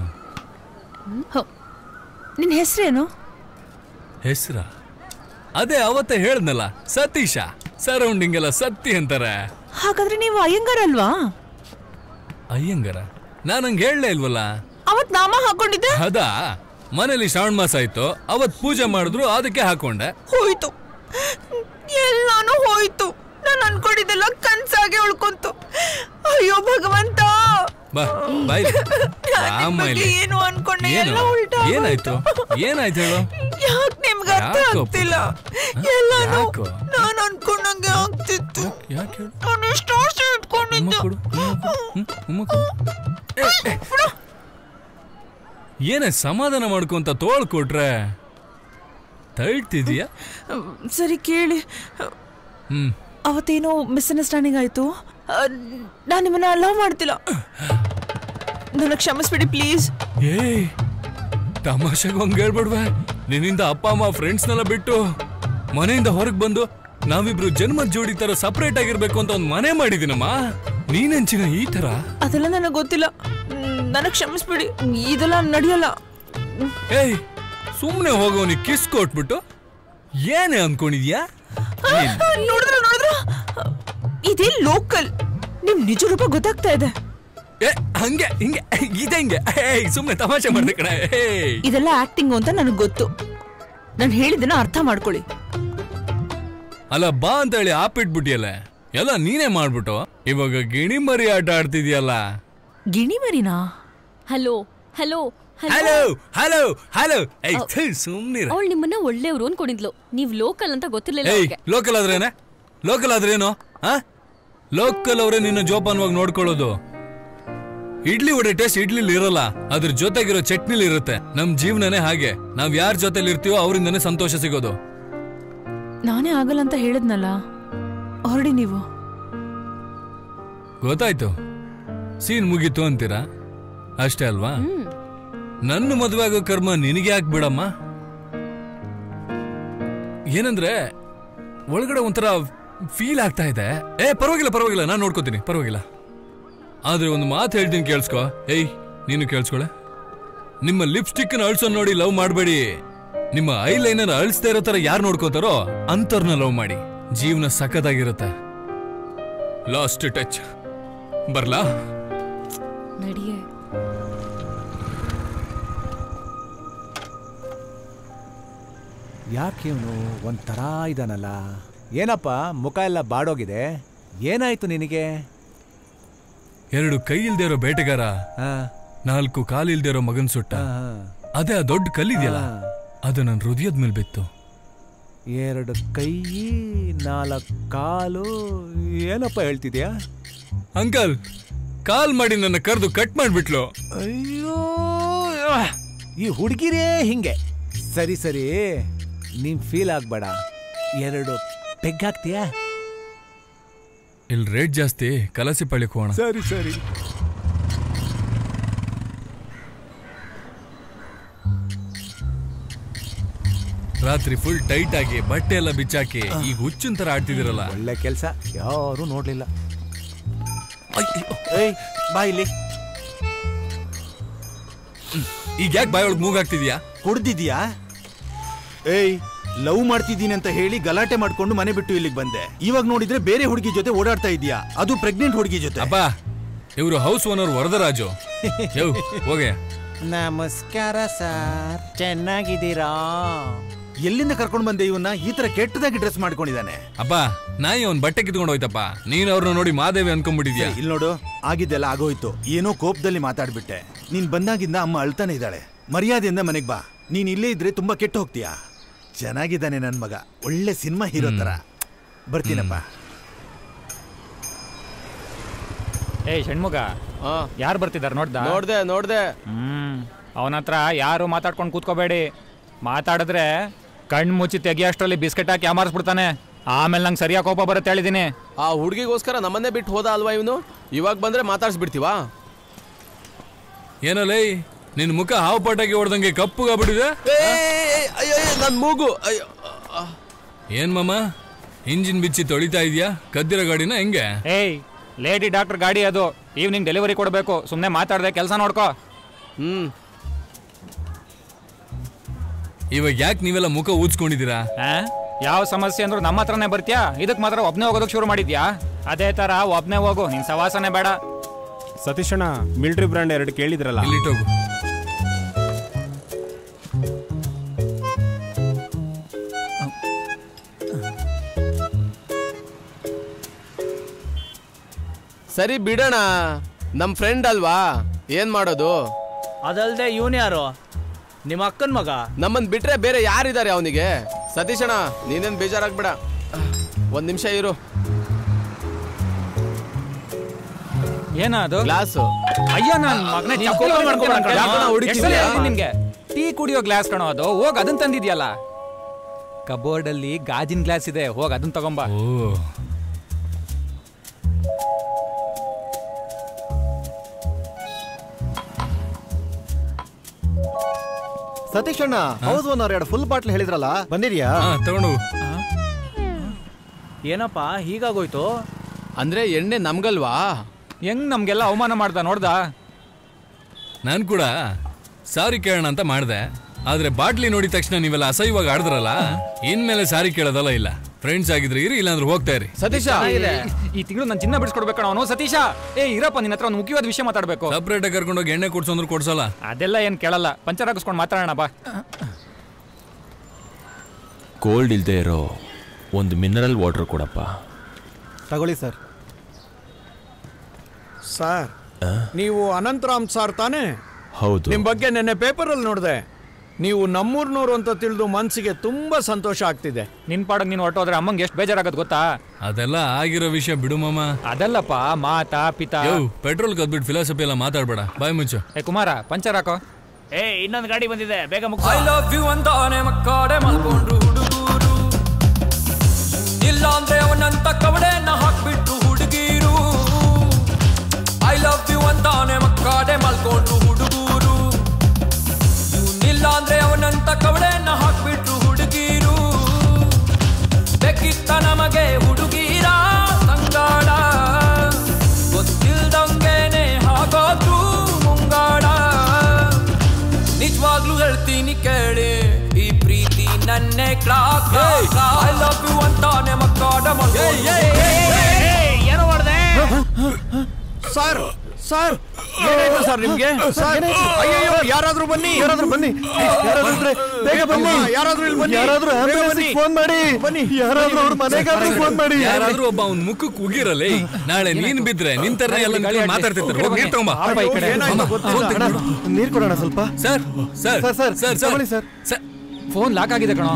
ನಿನ್ ಹೆಸರೇನು ಹೆಸ್ರ ಅದೇ ಅವತ್ತೇ ಹೇಳ್ದಲ್ಲ ಸತೀಶ ಸರೌಂಡಿಂಗ್ ಎಲ್ಲ ಸತ್ತಿ ಅಂತಾರೆ ಹಾಗಾದ್ರೆ ನೀವು ಅಯ್ಯಂಗಾರ್ ಅಲ್ವಾ ಅಯ್ಯಂಗಾರ ನಾನು ಹಂಗೆ ಹೇಳಲೇ ಇಲ್ವಲ್ಲ ಅವತ್ ನಾಮ ಹಾಕೊಂಡಿದ್ದೆ ಅದಾ ಮನೇಲಿ ಶ್ರಾವಣ ಮಾಸ ಆಯ್ತು ಅವತ್ ಪೂಜೆ ಮಾಡಿದ್ರು ಅದಕ್ಕೆ ಹಾಕೊಂಡೆ ಹೋಯ್ತು ಎಲ್ಲಾನು ಹೋಯ್ತು ನಾನು ಅನ್ಕೊಂಡಿದ್ದೆಲ್ಲ ಕನ್ಸಾಗೆ ಉಳ್ಕೊಂತು ಅಯ್ಯೋ ಭಗವಂತ ಬಾ ಬಾಯ್ ನಾನ್ ನಿಮ್ ಬಗ್ಗೆ ಏನು ಅನ್ಕೊಂಡೆ ಎಲ್ಲ ಉಲ್ಟಾ ಏನಾಯ್ತು ಏನಾಯ್ತು ಹೇಳು ಯಾಕೆ ನಿಮ್ಗೆ ಅರ್ಥ ಯಾಕೋ ಆಗ್ತಿಲ್ಲ ಹ? ಎಲ್ಲಾನು ಯಾಕೋ? ನಾನು ಅನ್ಕೊಂಡಂಗೆ ಆಗ್ತಿತ್ತು ಯಾಕೆ ಹೇಳು ನಾನು ಎಷ್ಟು ವರ್ಷ ಇಟ್ಕೊಂಡಿದ್ದೆ ಏನೇ ಸಮಾಧಾನ ಮಾಡ್ಕೊಂತ ತೋಳ್ ಕೊಟ್ರೆ ತಳ್ತಿದ್ಯಾ ಸರಿ ಕೇಳಿ ಹ್ಮ್ ಅವತ್ತೇನೋ ಮಿಸ್ಅಂಡರ್ಸ್ಟ್ಯಾಂಡಿಂಗ್ ಆಯ್ತು ನಾನು ನಿಮ್ಮನ್ನ ಲವ್ ಮಾಡ್ತಿಲ್ಲ ನನ್ನ ಕ್ಷಮಿಸ್ಬಿಡಿ ಪ್ಲೀಸ್ ಏಯ್ ತಮಾಷೆಗೆ ಹಂಗ ಹೇಳ್ಬಿಡ್ವೆ ನಿನ್ನಿಂದ ಅಪ್ಪ ಅಮ್ಮ ಫ್ರೆಂಡ್ಸ್ನೆಲ್ಲ ಬಿಟ್ಟು ಮನೆಯಿಂದ ಹೊರಗೆ ಬಂದು ನಾವಿಬ್ರು ಜನ್ಮದ ಜೋಡಿ ತರ ಸಪರೇಟ್ ಆಗಿರ್ಬೇಕು ಅಂತ ಒಂದ್ ಮನೆ ಮಾಡಿದಿನಮ್ಮ ನೀನೆಂಚಿನ ಈ ತರ ಅದೆಲ್ಲ ನನಗೆ ಗೊತ್ತಿಲ್ಲ ನನಗೆ ಕ್ಷಮಿಸ್ಬಿಡಿ ಇದೆಲ್ಲ ನಡೆಯಲ್ಲ ಏಯ್ ಸುಮ್ನೆ ಹೋಗೋನಿ ಕಿಸ್ ಕೊಟ್ಬಿಟ್ಟು ಏನೇ ಅನ್ಕೊಂಡಿದ್ಯಾ ನೀನ್- ನೋಡಿದ್ರ ನೋಡಿದ್ರ ಇದೇ ಲೋಕಲ್ ನಿಮ್ ನಿಜ ರೂಪ ಗೊತ್ತಾಗ್ತಾ ಇದೆ ಏ ಹಂಗೆ ಹಿಂಗೆ ಇದೆ ಹಿಂಗೆ ಏಯ್ ಸುಮ್ನೆ ತಮಾಷೆ ಮಾಡ್ದೆ ಕಣ ಏಯ್ ಇದೆಲ್ಲ ಆಕ್ಟಿಂಗ್ ಅಂತ ನನಗೆ ಗೊತ್ತು ನಾನು ಹೇಳಿದ್ದನ್ನ ಅರ್ಥ ಮಾಡ್ಕೊಳ್ಳಿ ಅಲ್ಲ ಬಾ ಅಂತ ಹೇಳಿ ಆಪಿಟ್ಬಿಟ್ಟಿಯಲ್ಲ ಎಲ್ಲ ನೀನೇ ಮಾಡ್ಬಿಟ್ಟು ಇವಾಗ ಗಿಣಿ ಮರಿ ಆಟ ಆಡ್ತಿದ್ಯಲ್ಲ ಗಿಣಿ ಮರಿನಾ hello hello hello hello hello ಏಯ್ ಥು, ಸುಮ್ನಿರ ಅವಳು ನಿಮ್ಮನ್ನ ಒಳ್ಳೆಯವರು ಅನ್ಕೊಂಡಿದ್ಲು ನೀವ್ ಲೋಕಲ್ ಅಂತ ಗೊತ್ತಿರ್ಲಿಲ್ಲ ಏಯ್ ಅವ್ರಿಗೆ ಲೋಕಲ್ ಆದ್ರೇನೆ ಲೋಕಲ್ ಆದ್ರೇನು ಆ ಲೋಕಲ್ ಅವರೇ ನಿನ್ನ ಜೋಪಾನವಾಗಿ ನೋಡ್ಕೊಳ್ಳೋದು ಇಡ್ಲಿ ವಡೆ ಟೇಸ್ಟ್ ಇಡ್ಲಿಲಿ ಇರಲ್ಲ ಅದ್ರ ಜೊತೆಗಿರೋ ಚಟ್ನಿಲಿ ಇರುತ್ತೆ ನಮ್ ಜೀವನನೇ ಹಾಗೆ ನಾವ್ ಯಾರ ಜೊತೆಲಿ ಇರ್ತೀವೋ ಅವರಿಂದನೇ ಸಂತೋಷ ಸಿಗೋದು ನಾನೇ ಆಗಲ್ಲ ಅಂತ ಹೇಳಿದ್ನಲ್ಲ ಹೊರಡಿ ನೀವು ಗೊತ್ತಾಯ್ತು ಸೀನ್ ಮುಗೀತು ಅಂತೀರಾ ಅಷ್ಟೇ ಅಲ್ವಾ ನನ್ನ ಮದುವೆ ಆಗೋ ಕರ್ಮ ನಿನಗೆ ಯಾಕೆ ಬಿಡಮ್ಮ ಏನಂದ್ರೆ ಒಳಗಡೆ ಒಂಥರ ಫೀಲ್ ಆಗ್ತಾ ಇದೆ ಏ ಪರವಾಗಿಲ್ಲ ಪರವಾಗಿಲ್ಲ ನಾನು ನೋಡ್ಕೋತೀನಿ ಪರವಾಗಿಲ್ಲ ಆದ್ರೆ ಒಂದು ಮಾತು ಹೇಳ್ತೀನಿ ಕೇಳಿಸ್ಕೊ ಏಯ್ ನೀನು ಕೇಳಿಸ್ಕೊಳೆ ನಿಮ್ಮ ಲಿಪ್ಸ್ಟಿಕ್ ಅಳ್ಸೋ ನೋಡಿ ಲವ್ ಮಾಡಬೇಡಿ ನಿಮ್ಮ ಐ ಲೈನರ್ ಅಳಿಸ್ತಾ ಇರೋ ತರ ಯಾರು ನೋಡ್ಕೋತಾರೋ ಅಂತವ್ರನ್ನ ಲವ್ ಮಾಡಿ ಜೀವನ ಸಖತ್ತಾಗಿರುತ್ತೆ ಲಾಸ್ಟ್ ಟಚ್ ಬರ್ಲಾ ನಡಿಯೇ ಯಾಕೆ ಇವನು ಒಂಥರ ಇದಾನಲ್ಲ ಏನಪ್ಪ ಮುಖ ಎಲ್ಲ ಬಾಡೋಗಿದೆ ಏನಾಯ್ತು ನಿನಗೆ ಎರಡು ಕೈ ಇಲ್ದೇ ಇರೋ ಬೇಟೆಗಾರ ನಾಲ್ಕು ಕಾಲಿಲ್ದೇ ಇರೋ ಮಗನ್ ಸುಟ್ಟ ಅದೇ ಆ ದೊಡ್ಡ ಕಲ್ಲಿದೆಯಲ್ಲ ಅದು ನನ್ನ ಹೃದಯದ ಮೇಲೆ ಬಿತ್ತು ಎರಡು ಕೈ ನಾಲ್ಕು ಕಾಲು ಏನಪ್ಪ ಹೇಳ್ತಿದ್ಯಾ ಅಂಕಲ್ ಕಾಲ್ ಮಾಡಿ ನನ್ನ ಕರೆದು ಕಟ್ ಮಾಡ್ಬಿಟ್ಲು ಅಯ್ಯೋ ಈ ಹುಡುಗಿರೇ ಹಿಂಗೆ ಸರಿ ಸರಿ ನೀನ್ ಫೀಲ್ ಆಗ್ಬೇಡ ಎರಡು ಪೆಗ್ ಹಾಕ್ತೀಯಾ ಇಲ್ಲಿ ರೇಟ್ ಜಾಸ್ತಿ ಕಲಸಿ ಪಳ್ಳಿಕ್ ಹೋಗೋಣ ಸರಿ ಸರಿ ರಾತ್ರಿ ಫುಲ್ ಟೈಟ್ ಆಗಿ ಬಟ್ಟೆ ಎಲ್ಲ ಬಿಚ್ಚಾಕಿ ಈಗ ಹುಚ್ಚಿನ ತರ ಆಡ್ತಿದಿರಲ್ಲ ಒಳ್ಳೆ ಕೆಲಸ ಯಾರು ನೋಡ್ಲಿಲ್ಲ ಏಯ್ ಬಾ ಇಲ್ಲಿ ಈಗ ಯಾಕೆ ಬಾಯ್ ಒಳಗೆ ಮೂಗಾಗ್ತಿದ್ಯಾ ಕುಡ್ದಿದ್ಯಾ ಏಯ್ ಲವ್ ಮಾಡ್ತಿದ್ದೀನಿ ಅಂತ ಹೇಳಿ ಗಲಾಟೆ ಮಾಡ್ಕೊಂಡು ಮನೆ ಬಿಟ್ಟು ಇಲ್ಲಿಗೆ ಬಂದೆ ಇವಾಗ ನೋಡಿದ್ರೆ ಬೇರೆ ಹುಡುಗಿ ಜೊತೆ ಓಡಾಡ್ತಾ ಇದೀಯಾ ಅದು ಪ್ರೆಗ್ನೆಂಟ್ ಹುಡುಗಿ ಜೊತೆ ಅಪ್ಪ ಇವರು ಹೌಸ್ ಓನರ್ ವರದರಾಜು ಯೋ ಹೋಗೆ ನಮಸ್ಕಾರ ಸರ್ ಚೆನ್ನಾಗಿದ್ದೀರಾ ಎಲ್ಲಿಂದ ಕರ್ಕೊಂಡು ಬಂದೆ ಇವನ್ನ ಈ ತರ ಕೆಟ್ಟದಾಗಿ ಡ್ರೆಸ್ ಮಾಡ್ಕೊಂಡಿದ್ದಾನೆ ಅಪ್ಪ ನಾಯಿ ಅವ್ನ್ ಬಟ್ಟೆ ಕಿತ್ಕೊಂಡು ಹೋಯ್ತಪ್ಪ ನೀನ್ ಅವ್ರನ್ನ ನೋಡಿ ಮಾದೇವಿ ಅನ್ಕೊಂಡ್ಬಿಟ್ಟಿದ್ಯಾ ಇಲ್ಲಿ ನೋಡು ಆಗಿದ್ದೆಲ್ಲ ಆಗೋಯ್ತು ಏನೋ ಕೋಪದಲ್ಲಿ ಮಾತಾಡ್ಬಿಟ್ಟೆ ನೀನ್ ಬಂದಾಗಿಂದ ಅಮ್ಮ ಅಳ್ತಾನೆ ಇದ್ದಾಳೆ ಮರ್ಯಾದೆಯಿಂದ ಮನೆಗ್ ಬಾ ನೀನ್ ಇಲ್ಲೇ ಇದ್ರೆ ತುಂಬಾ ಕೆಟ್ಟ ಹೋಗ್ತೀಯಾ ಚೆನ್ನಾಗಿದ್ದಾನೆ ನನ್ ಮಗ ಒಳ್ಳೆ ಸಿನಿಮಾ ಹೀರೋ ತರ ಬರ್ತೀನಪ್ಪ ಏಯ್ ಷಣ್ಮುಗ ಯಾರು ಬರ್ತಿದಾರೆ ನೋಡ್ದ ನೋಡ್ದೆ ನೋಡ್ದೆ ಹ್ಮ್ ಅವನ ಹತ್ರ ಯಾರು ಮಾತಾಡ್ಕೊಂಡು ಕೂತ್ಕೋಬೇಡಿ ಮಾತಾಡಿದ್ರೆ ಕಣ್ಣು ಮುಚ್ಚಿ ತೆಗಿಯೋಷ್ಟರಲ್ಲಿ ಬಿಸ್ಕೆಟ್ ಹಾಕಿ ಅಮಾರಿಸ್ಬಿಡ್ತಾನೆ ಆಮೇಲೆ ನಂಗೆ ಸರಿಯಾಗಿ ಕೋಪ ಬರುತ್ತೆ ಹೇಳಿದೀನಿ ಆ ಹುಡುಗಿಗೋಸ್ಕರ ನಮ್ಮನ್ನೇ ಬಿಟ್ಟು ಹೋದ ಅಲ್ವಾ ಇವನು ಇವಾಗ ಬಂದ್ರೆ ಮಾತಾಡ್ಸ್ಬಿಡ್ತೀವಾ ಏನಲ್ಲೇ ನಿನ್ ಮುಖ ಹಾವು ಪಾಟಾಗಿ ಹೊಡೆದಂಗೆ ಕಪ್ಪುಗಾಗ್ಬಿಟ್ಟಿದೆ ಅಯ್ಯೋ ನನ್ ಮೂಗು ಅಯ್ಯೋ ಏನ್ ಮಾಮ ಇಂಜಿನ್ ಬಿಚ್ಚಿ ತೊಳಿತಾ ಇದೀಯಾ ಕದ್ದಿರೋ ಗಾಡಿನ ಹೆಂಗೆ ಏಯ್ ಲೇಡಿ ಡಾಕ್ಟರ್ ಗಾಡಿ ಅದು ಈವ್ನಿಂಗ್ ಡೆಲಿವರಿ ಕೊಡಬೇಕು ಸುಮ್ಮನೆ ಮಾತಾಡ್ದೆ ಕೆಲಸ ನೋಡ್ಕೋ ಹ್ಮ್ ಇವಾಗ ಯಾಕೆ ನೀವೆಲ್ಲ ಮುಖ ಊದ್ಸ್ಕೊಂಡಿದ್ದೀರಾ ಯಾವ ಸಮಸ್ಯೆ ಅಂದ್ರೂ ನಮ್ಮ ಹತ್ರನೇ ಬರ್ತೀಯಾ ಇದಕ್ ಮಾತ್ರ ಒಬ್ನೇ ಹೋಗೋದಕ್ಕೆ ಶುರು ಮಾಡಿದ್ಯಾ ಅದೇ ತರ ಒಬ್ನೇ ಹೋಗು ನಿನ್ ಸವಾಸನೆ ಬೇಡ ಸತೀಶಣ್ಣ ಮಿಲ್ಟ್ರಿ ಬ್ರ್ಯಾಂಡ್ ಎರಡು ಕೇಳಿದ್ರಲ್ಲ ಇಲ್ಲಿಟ್ಟೋಗು ಸರಿ ಬಿಡೋಣ ನಮ್ ಫ್ರೆಂಡ್ ಅಲ್ವಾ ಏನ್ ಮಾಡೋದು ಅದಲ್ದೆ ಇವನ್ ಯಾರು ನಿಮ್ಮ ಅಕ್ಕನ್ ಮಗ ನಮ್ಮನ್ ಬಿಟ್ರೆ ಬೇರೆ ಯಾರಿದ್ದಾರೆ ಅವನಿಗೆ ಸತೀಶಣ್ಣ ನೀನೇನ್ ಬೇಜಾರಾಗ್ಬೇಡ ಒಂದ್ ನಿಮಿಷ ಇರು ಏನ ಅದು ಗ್ಲಾಸ್ ಅಯ್ಯೋ ನನ್ ಮಗನೇ ನೀನ್ ಕೋಪ ಮಾಡ್ಕೊಬೇಡ ಕಣೋ. ಯಾಕಣ್ಣ ಹೊಡಿತಿದ್ಯಾ? ನಿನ್ಗೆ ಟೀ ಕುಡಿಯೋ ಗ್ಲಾಸ್ ಕಣೋ ಅದು ಹೋಗ್ ಅದನ್ನ ತಂದಿದ್ಯಲ್ಲ ಕಬೋರ್ಡ್ ಅಲ್ಲಿ ಗಾಜಿನ ಗ್ಲಾಸ್ ಇದೆ ಹೋಗ್ ಅದನ್ನ ತಗೊಂಬ ಸತೀಶ್ ಅಣ್ಣ ಹೌದು ಒನ್ ಎರಡು ಫುಲ್ ಬಾಟ್ಲ್ ಹೇಳಿದ್ರಲ್ಲ ಬಂದಿದ್ಯಾ ತಗೊಂಡು ಏನಪ್ಪ ಹೀಗಾಗೋಯ್ತು ಅಂದ್ರೆ ಎಣ್ಣೆ ನಮ್ಗಲ್ವಾ ಹೆಂಗ್ ನಮ್ಗೆಲ್ಲ ಅವಮಾನ ಮಾಡ್ದ ನೋಡ್ದ ನಾನ್ ಕೂಡ ಸಾರಿ ಕೇಳೋಣ ಅಂತ ಮಾಡ್ದೆ ಆದ್ರೆ ಬಾಟ್ಲಿ ನೋಡಿದ ತಕ್ಷಣ ನೀವೆಲ್ಲ ಅಸಹ್ಯವಾಗಿ ಆಡಿದ್ರಲ್ಲ ಇನ್ಮೇಲೆ ಸಾರಿ ಕೇಳೋದಲ್ಲ ಇಲ್ಲ ಫ್ರೆಂಡ್ಸ್ ಆಗಿದ್ರೆ ಇರಿ ಇಲ್ಲಾಂದ್ರೆ ಹೋಗ್ತಾ ಇರಿ ಸತೀಶ ಈ ತಿಂಗಳು ನನ್ ಚಿನ್ನ ಬಿಡಿಸ್ಕೊಡ್ಬೇಕಣ ಅವನು ಸತೀಶ ಏ ಇರಪ್ಪ ನಿನ್ನ ಹತ್ರ ಒಂದು ಮುಖ್ಯವಾದ ವಿಷಯ ಮಾತಾಡ್ಬೇಕು ಸಪ್ರೇಟ್ ಆಗಿ ಕರ್ಕೊಂಡೋಗಿ ಎಣ್ಣೆ ಕೊಡ್ಸಂದ್ರೆ ಕೊಡ್ಸಲ್ಲ ಅದೆಲ್ಲ ಏನ್ ಕೇಳಲ್ಲ ಪಂಚರ್ ಹಾಕಿಸ್ಕೊಂಡು ಮಾತಾಡೋಣ ಬಾ ಕೋಲ್ಡ್ ಇಲ್ದೇ ಇರೋ ಒಂದು ಮಿನರಲ್ ವಾಟರ್ ಕೊಡಪ್ಪ ತಗೊಳ್ಳಿ ಸರ್ ಸರ್ ನೀವು ಅನಂತರಾಮ್ ಸರ್ ತಾನೇ ಹೌದು ನಿಮ್ ಬಗ್ಗೆ ನೆನ್ನೆ ಪೇಪರಲ್ಲಿ ನೋಡಿದೆ ನೀವು ನಮ್ಮೂರ್ನವ್ರು ಅಂತ ತಿಳಿದು ಮನ್ಸಿಗೆ ತುಂಬಾ ಸಂತೋಷ ಆಗ್ತಿದೆ ನಿನ್ ಪಾಡಕ್ ನೀನು ಹೊರಟೋದ್ರೆ ಅಮ್ಮಂಗೆ ಎಷ್ಟು ಬೇಜಾರಾಗತ್ ಗೊತ್ತಾ ಅದೆಲ್ಲ ಆಗಿರೋ ವಿಷಯ ಬಿಡು ಮಾಮ ಅದಲ್ಲಪ್ಪ ಮಾತಾ ಪಿತಾ ಯೋ ಪೆಟ್ರೋಲ್ ಕದ್ಬಿಟ್ಟು ಫಿಲಾಸಫಿ ಎಲ್ಲ ಮಾತಾಡ್ಬೇಡ ಬಾಯ್ ಮುಚ್ಚು ಏ ಕುಮಾರ ಪಂಚರ್ ಹಾಕೋ ಏ ಇನ್ನೊಂದು ಗಾಡಿ ಬಂದಿದೆ ಬೇಗ ಮುಗ್ಸ ಐ ಲವ್ ಯು ಅಂತಾನೆ ಮಕ್ಕಾಡೆ ಮಲ್ಕೊಂಡ್ರು ಹುಡುಗರು ಇಲ್ಲಾಂದ್ರೆ ಅವನಂತ ಕವಡೆನ ಹಾಕ್ಬಿಟ್ರು ಹುಡುಗೀರು ಐ ಲವ್ ಯು ಅಂತಾನೆ ಮಕ್ಕಾಡೆ ಮಲ್ಕೊಂಡ್ರು ಬನ್ನಿ ಕೇಳಿ ಈ ಪ್ರೀತಿ ನನ್ನೆ ಕ್ಲಾಕ್ ಐ ಲವ್ ಯು ಅಂತಾನೆ ಮಕ್ಕಾಡ ಏನೋ ಮಾಡಿದೆ ಸರ್ ಸರ್ ಏನಾಯ್ತು ಸರ್ ನಿಮ್ಗೆ ಸರ್ ಅಯ್ಯಯ್ಯೋ ಯಾರಾದ್ರೂ ಬನ್ನಿ ಯಾರಾದ್ರೂ ಬನ್ನಿ ಯಾರಾದ್ರೂ ಇದ್ರೆ ಬೇಗ ಬನ್ನಿ ಅಮ್ಮ, ಯಾರಾದ್ರೂ ಇಲ್ಲಿ ಬನ್ನಿ ಯಾರಾದ್ರೂ ಬೇಗ ambulance ಬನ್ನಿ. ಗೆ ಫೋನ್ ಮಾಡಿ ಬನ್ನಿ ಯಾರಾದ್ರೂ ಅವ್ರ ಮನೆಗಾದ್ರೂ ಫೋನ್ ಮಾಡಿ ಯಾರಾದ್ರೂ ಒಬ್ಬ ಅವ್ನ ಮುಖಕ್ಕೆ ಉಗಿರಲ್ಲ ಏಯ್. ನಾಳೆ ನೀನ್ ಬಿದ್ರೆ ನಿನ್ ತರ ಎಲ್ಲ ನಿಂತ್ಕೊಂಡು ಮಾತಾಡ್ತಿರ್ತಾರೆ ಹೋಗಿ ನೀರ್ ತಗೊಂಬ ಏನಾಯ್ತು ಗೊತ್ತಿಲ್ಲ. ನೀರ್ ಕೊಡೋಣ ಸ್ವಲ್ಪ sir sir sir, sir, sir ತಗೊಳ್ಳಿ, ಸರ್. ಸರ್ ಫೋನ್ ಲಾಕ್ ಆಗಿದೆ ಕಣೋ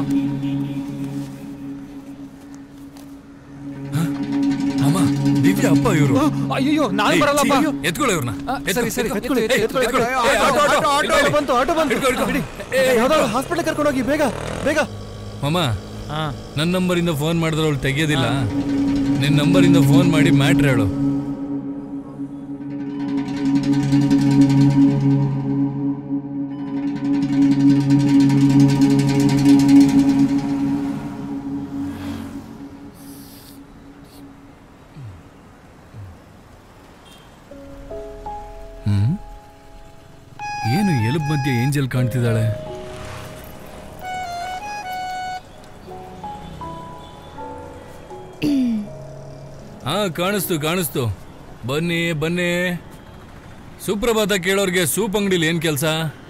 ಅಮ್ಮ ದಿವ್ಯಾ ಅಪ್ಪ ಇವರು ಅಯ್ಯೋ ನಾನು ಬರಲ್ಲಪ್ಪ ಎತ್ಕೊಳ್ಳಿ ಇವ್ರನ್ನ ಆ, ಸರಿ, ಸರಿ, ಎತ್ಕೊಳ್ಳಿ, ಏಯ್, ಎತ್ಕೊಳ್ಳಿ, ಎತ್ಕೊಳ್ಳಿ. ಎತ್ಕೊಳ್ಳಿ. ಏಯ್, ಆಟೋ, ಆಟೋ, ಆಟೋ ಇಟ್ಕೊಳ್ಳಿ. ಬಂತು ಆಟೋ ಬಂತು ಇಟ್ಕೊ, ಇಟ್ಕೊ. ಬಿಡಿ ಏಯ್, ಯಾವ್ದಾದ್ರು ಹಾಸ್ಪಿಟಲ್ ಕರ್ಕೊಂಡು ಹೋಗಿ ಬೇಗ ಬೇಗ ಮಾಮ ನನ್ನ ನಂಬರಿಂದ ಫೋನ್ ಮಾಡಿದ್ರೆ ಅವಳು ತೆಗಿಯೋದಿಲ್ಲ ನಿನ್ನ ನಂಬರಿಂದ ಫೋನ್ ಮಾಡಿ ಮ್ಯಾಟ್ರ್ ಹೇಳು ಹ್ಮ್ ಏನು ಎಲುಬ್ ಮಧ್ಯೆ ಏಂಜಲ್ ಕಾಣ್ತಿದ್ದಾಳೆ ಹಾ ಕಾಣಿಸ್ತು ಕಾಣಿಸ್ತು ಬನ್ನಿ ಬನ್ನಿ ಸುಪ್ರಭಾತ ಕೇಳೋರ್ಗೆ ಸೂಪ್ ಅಂಗಡಿಲಿ ಏನ್ ಕೆಲ್ಸ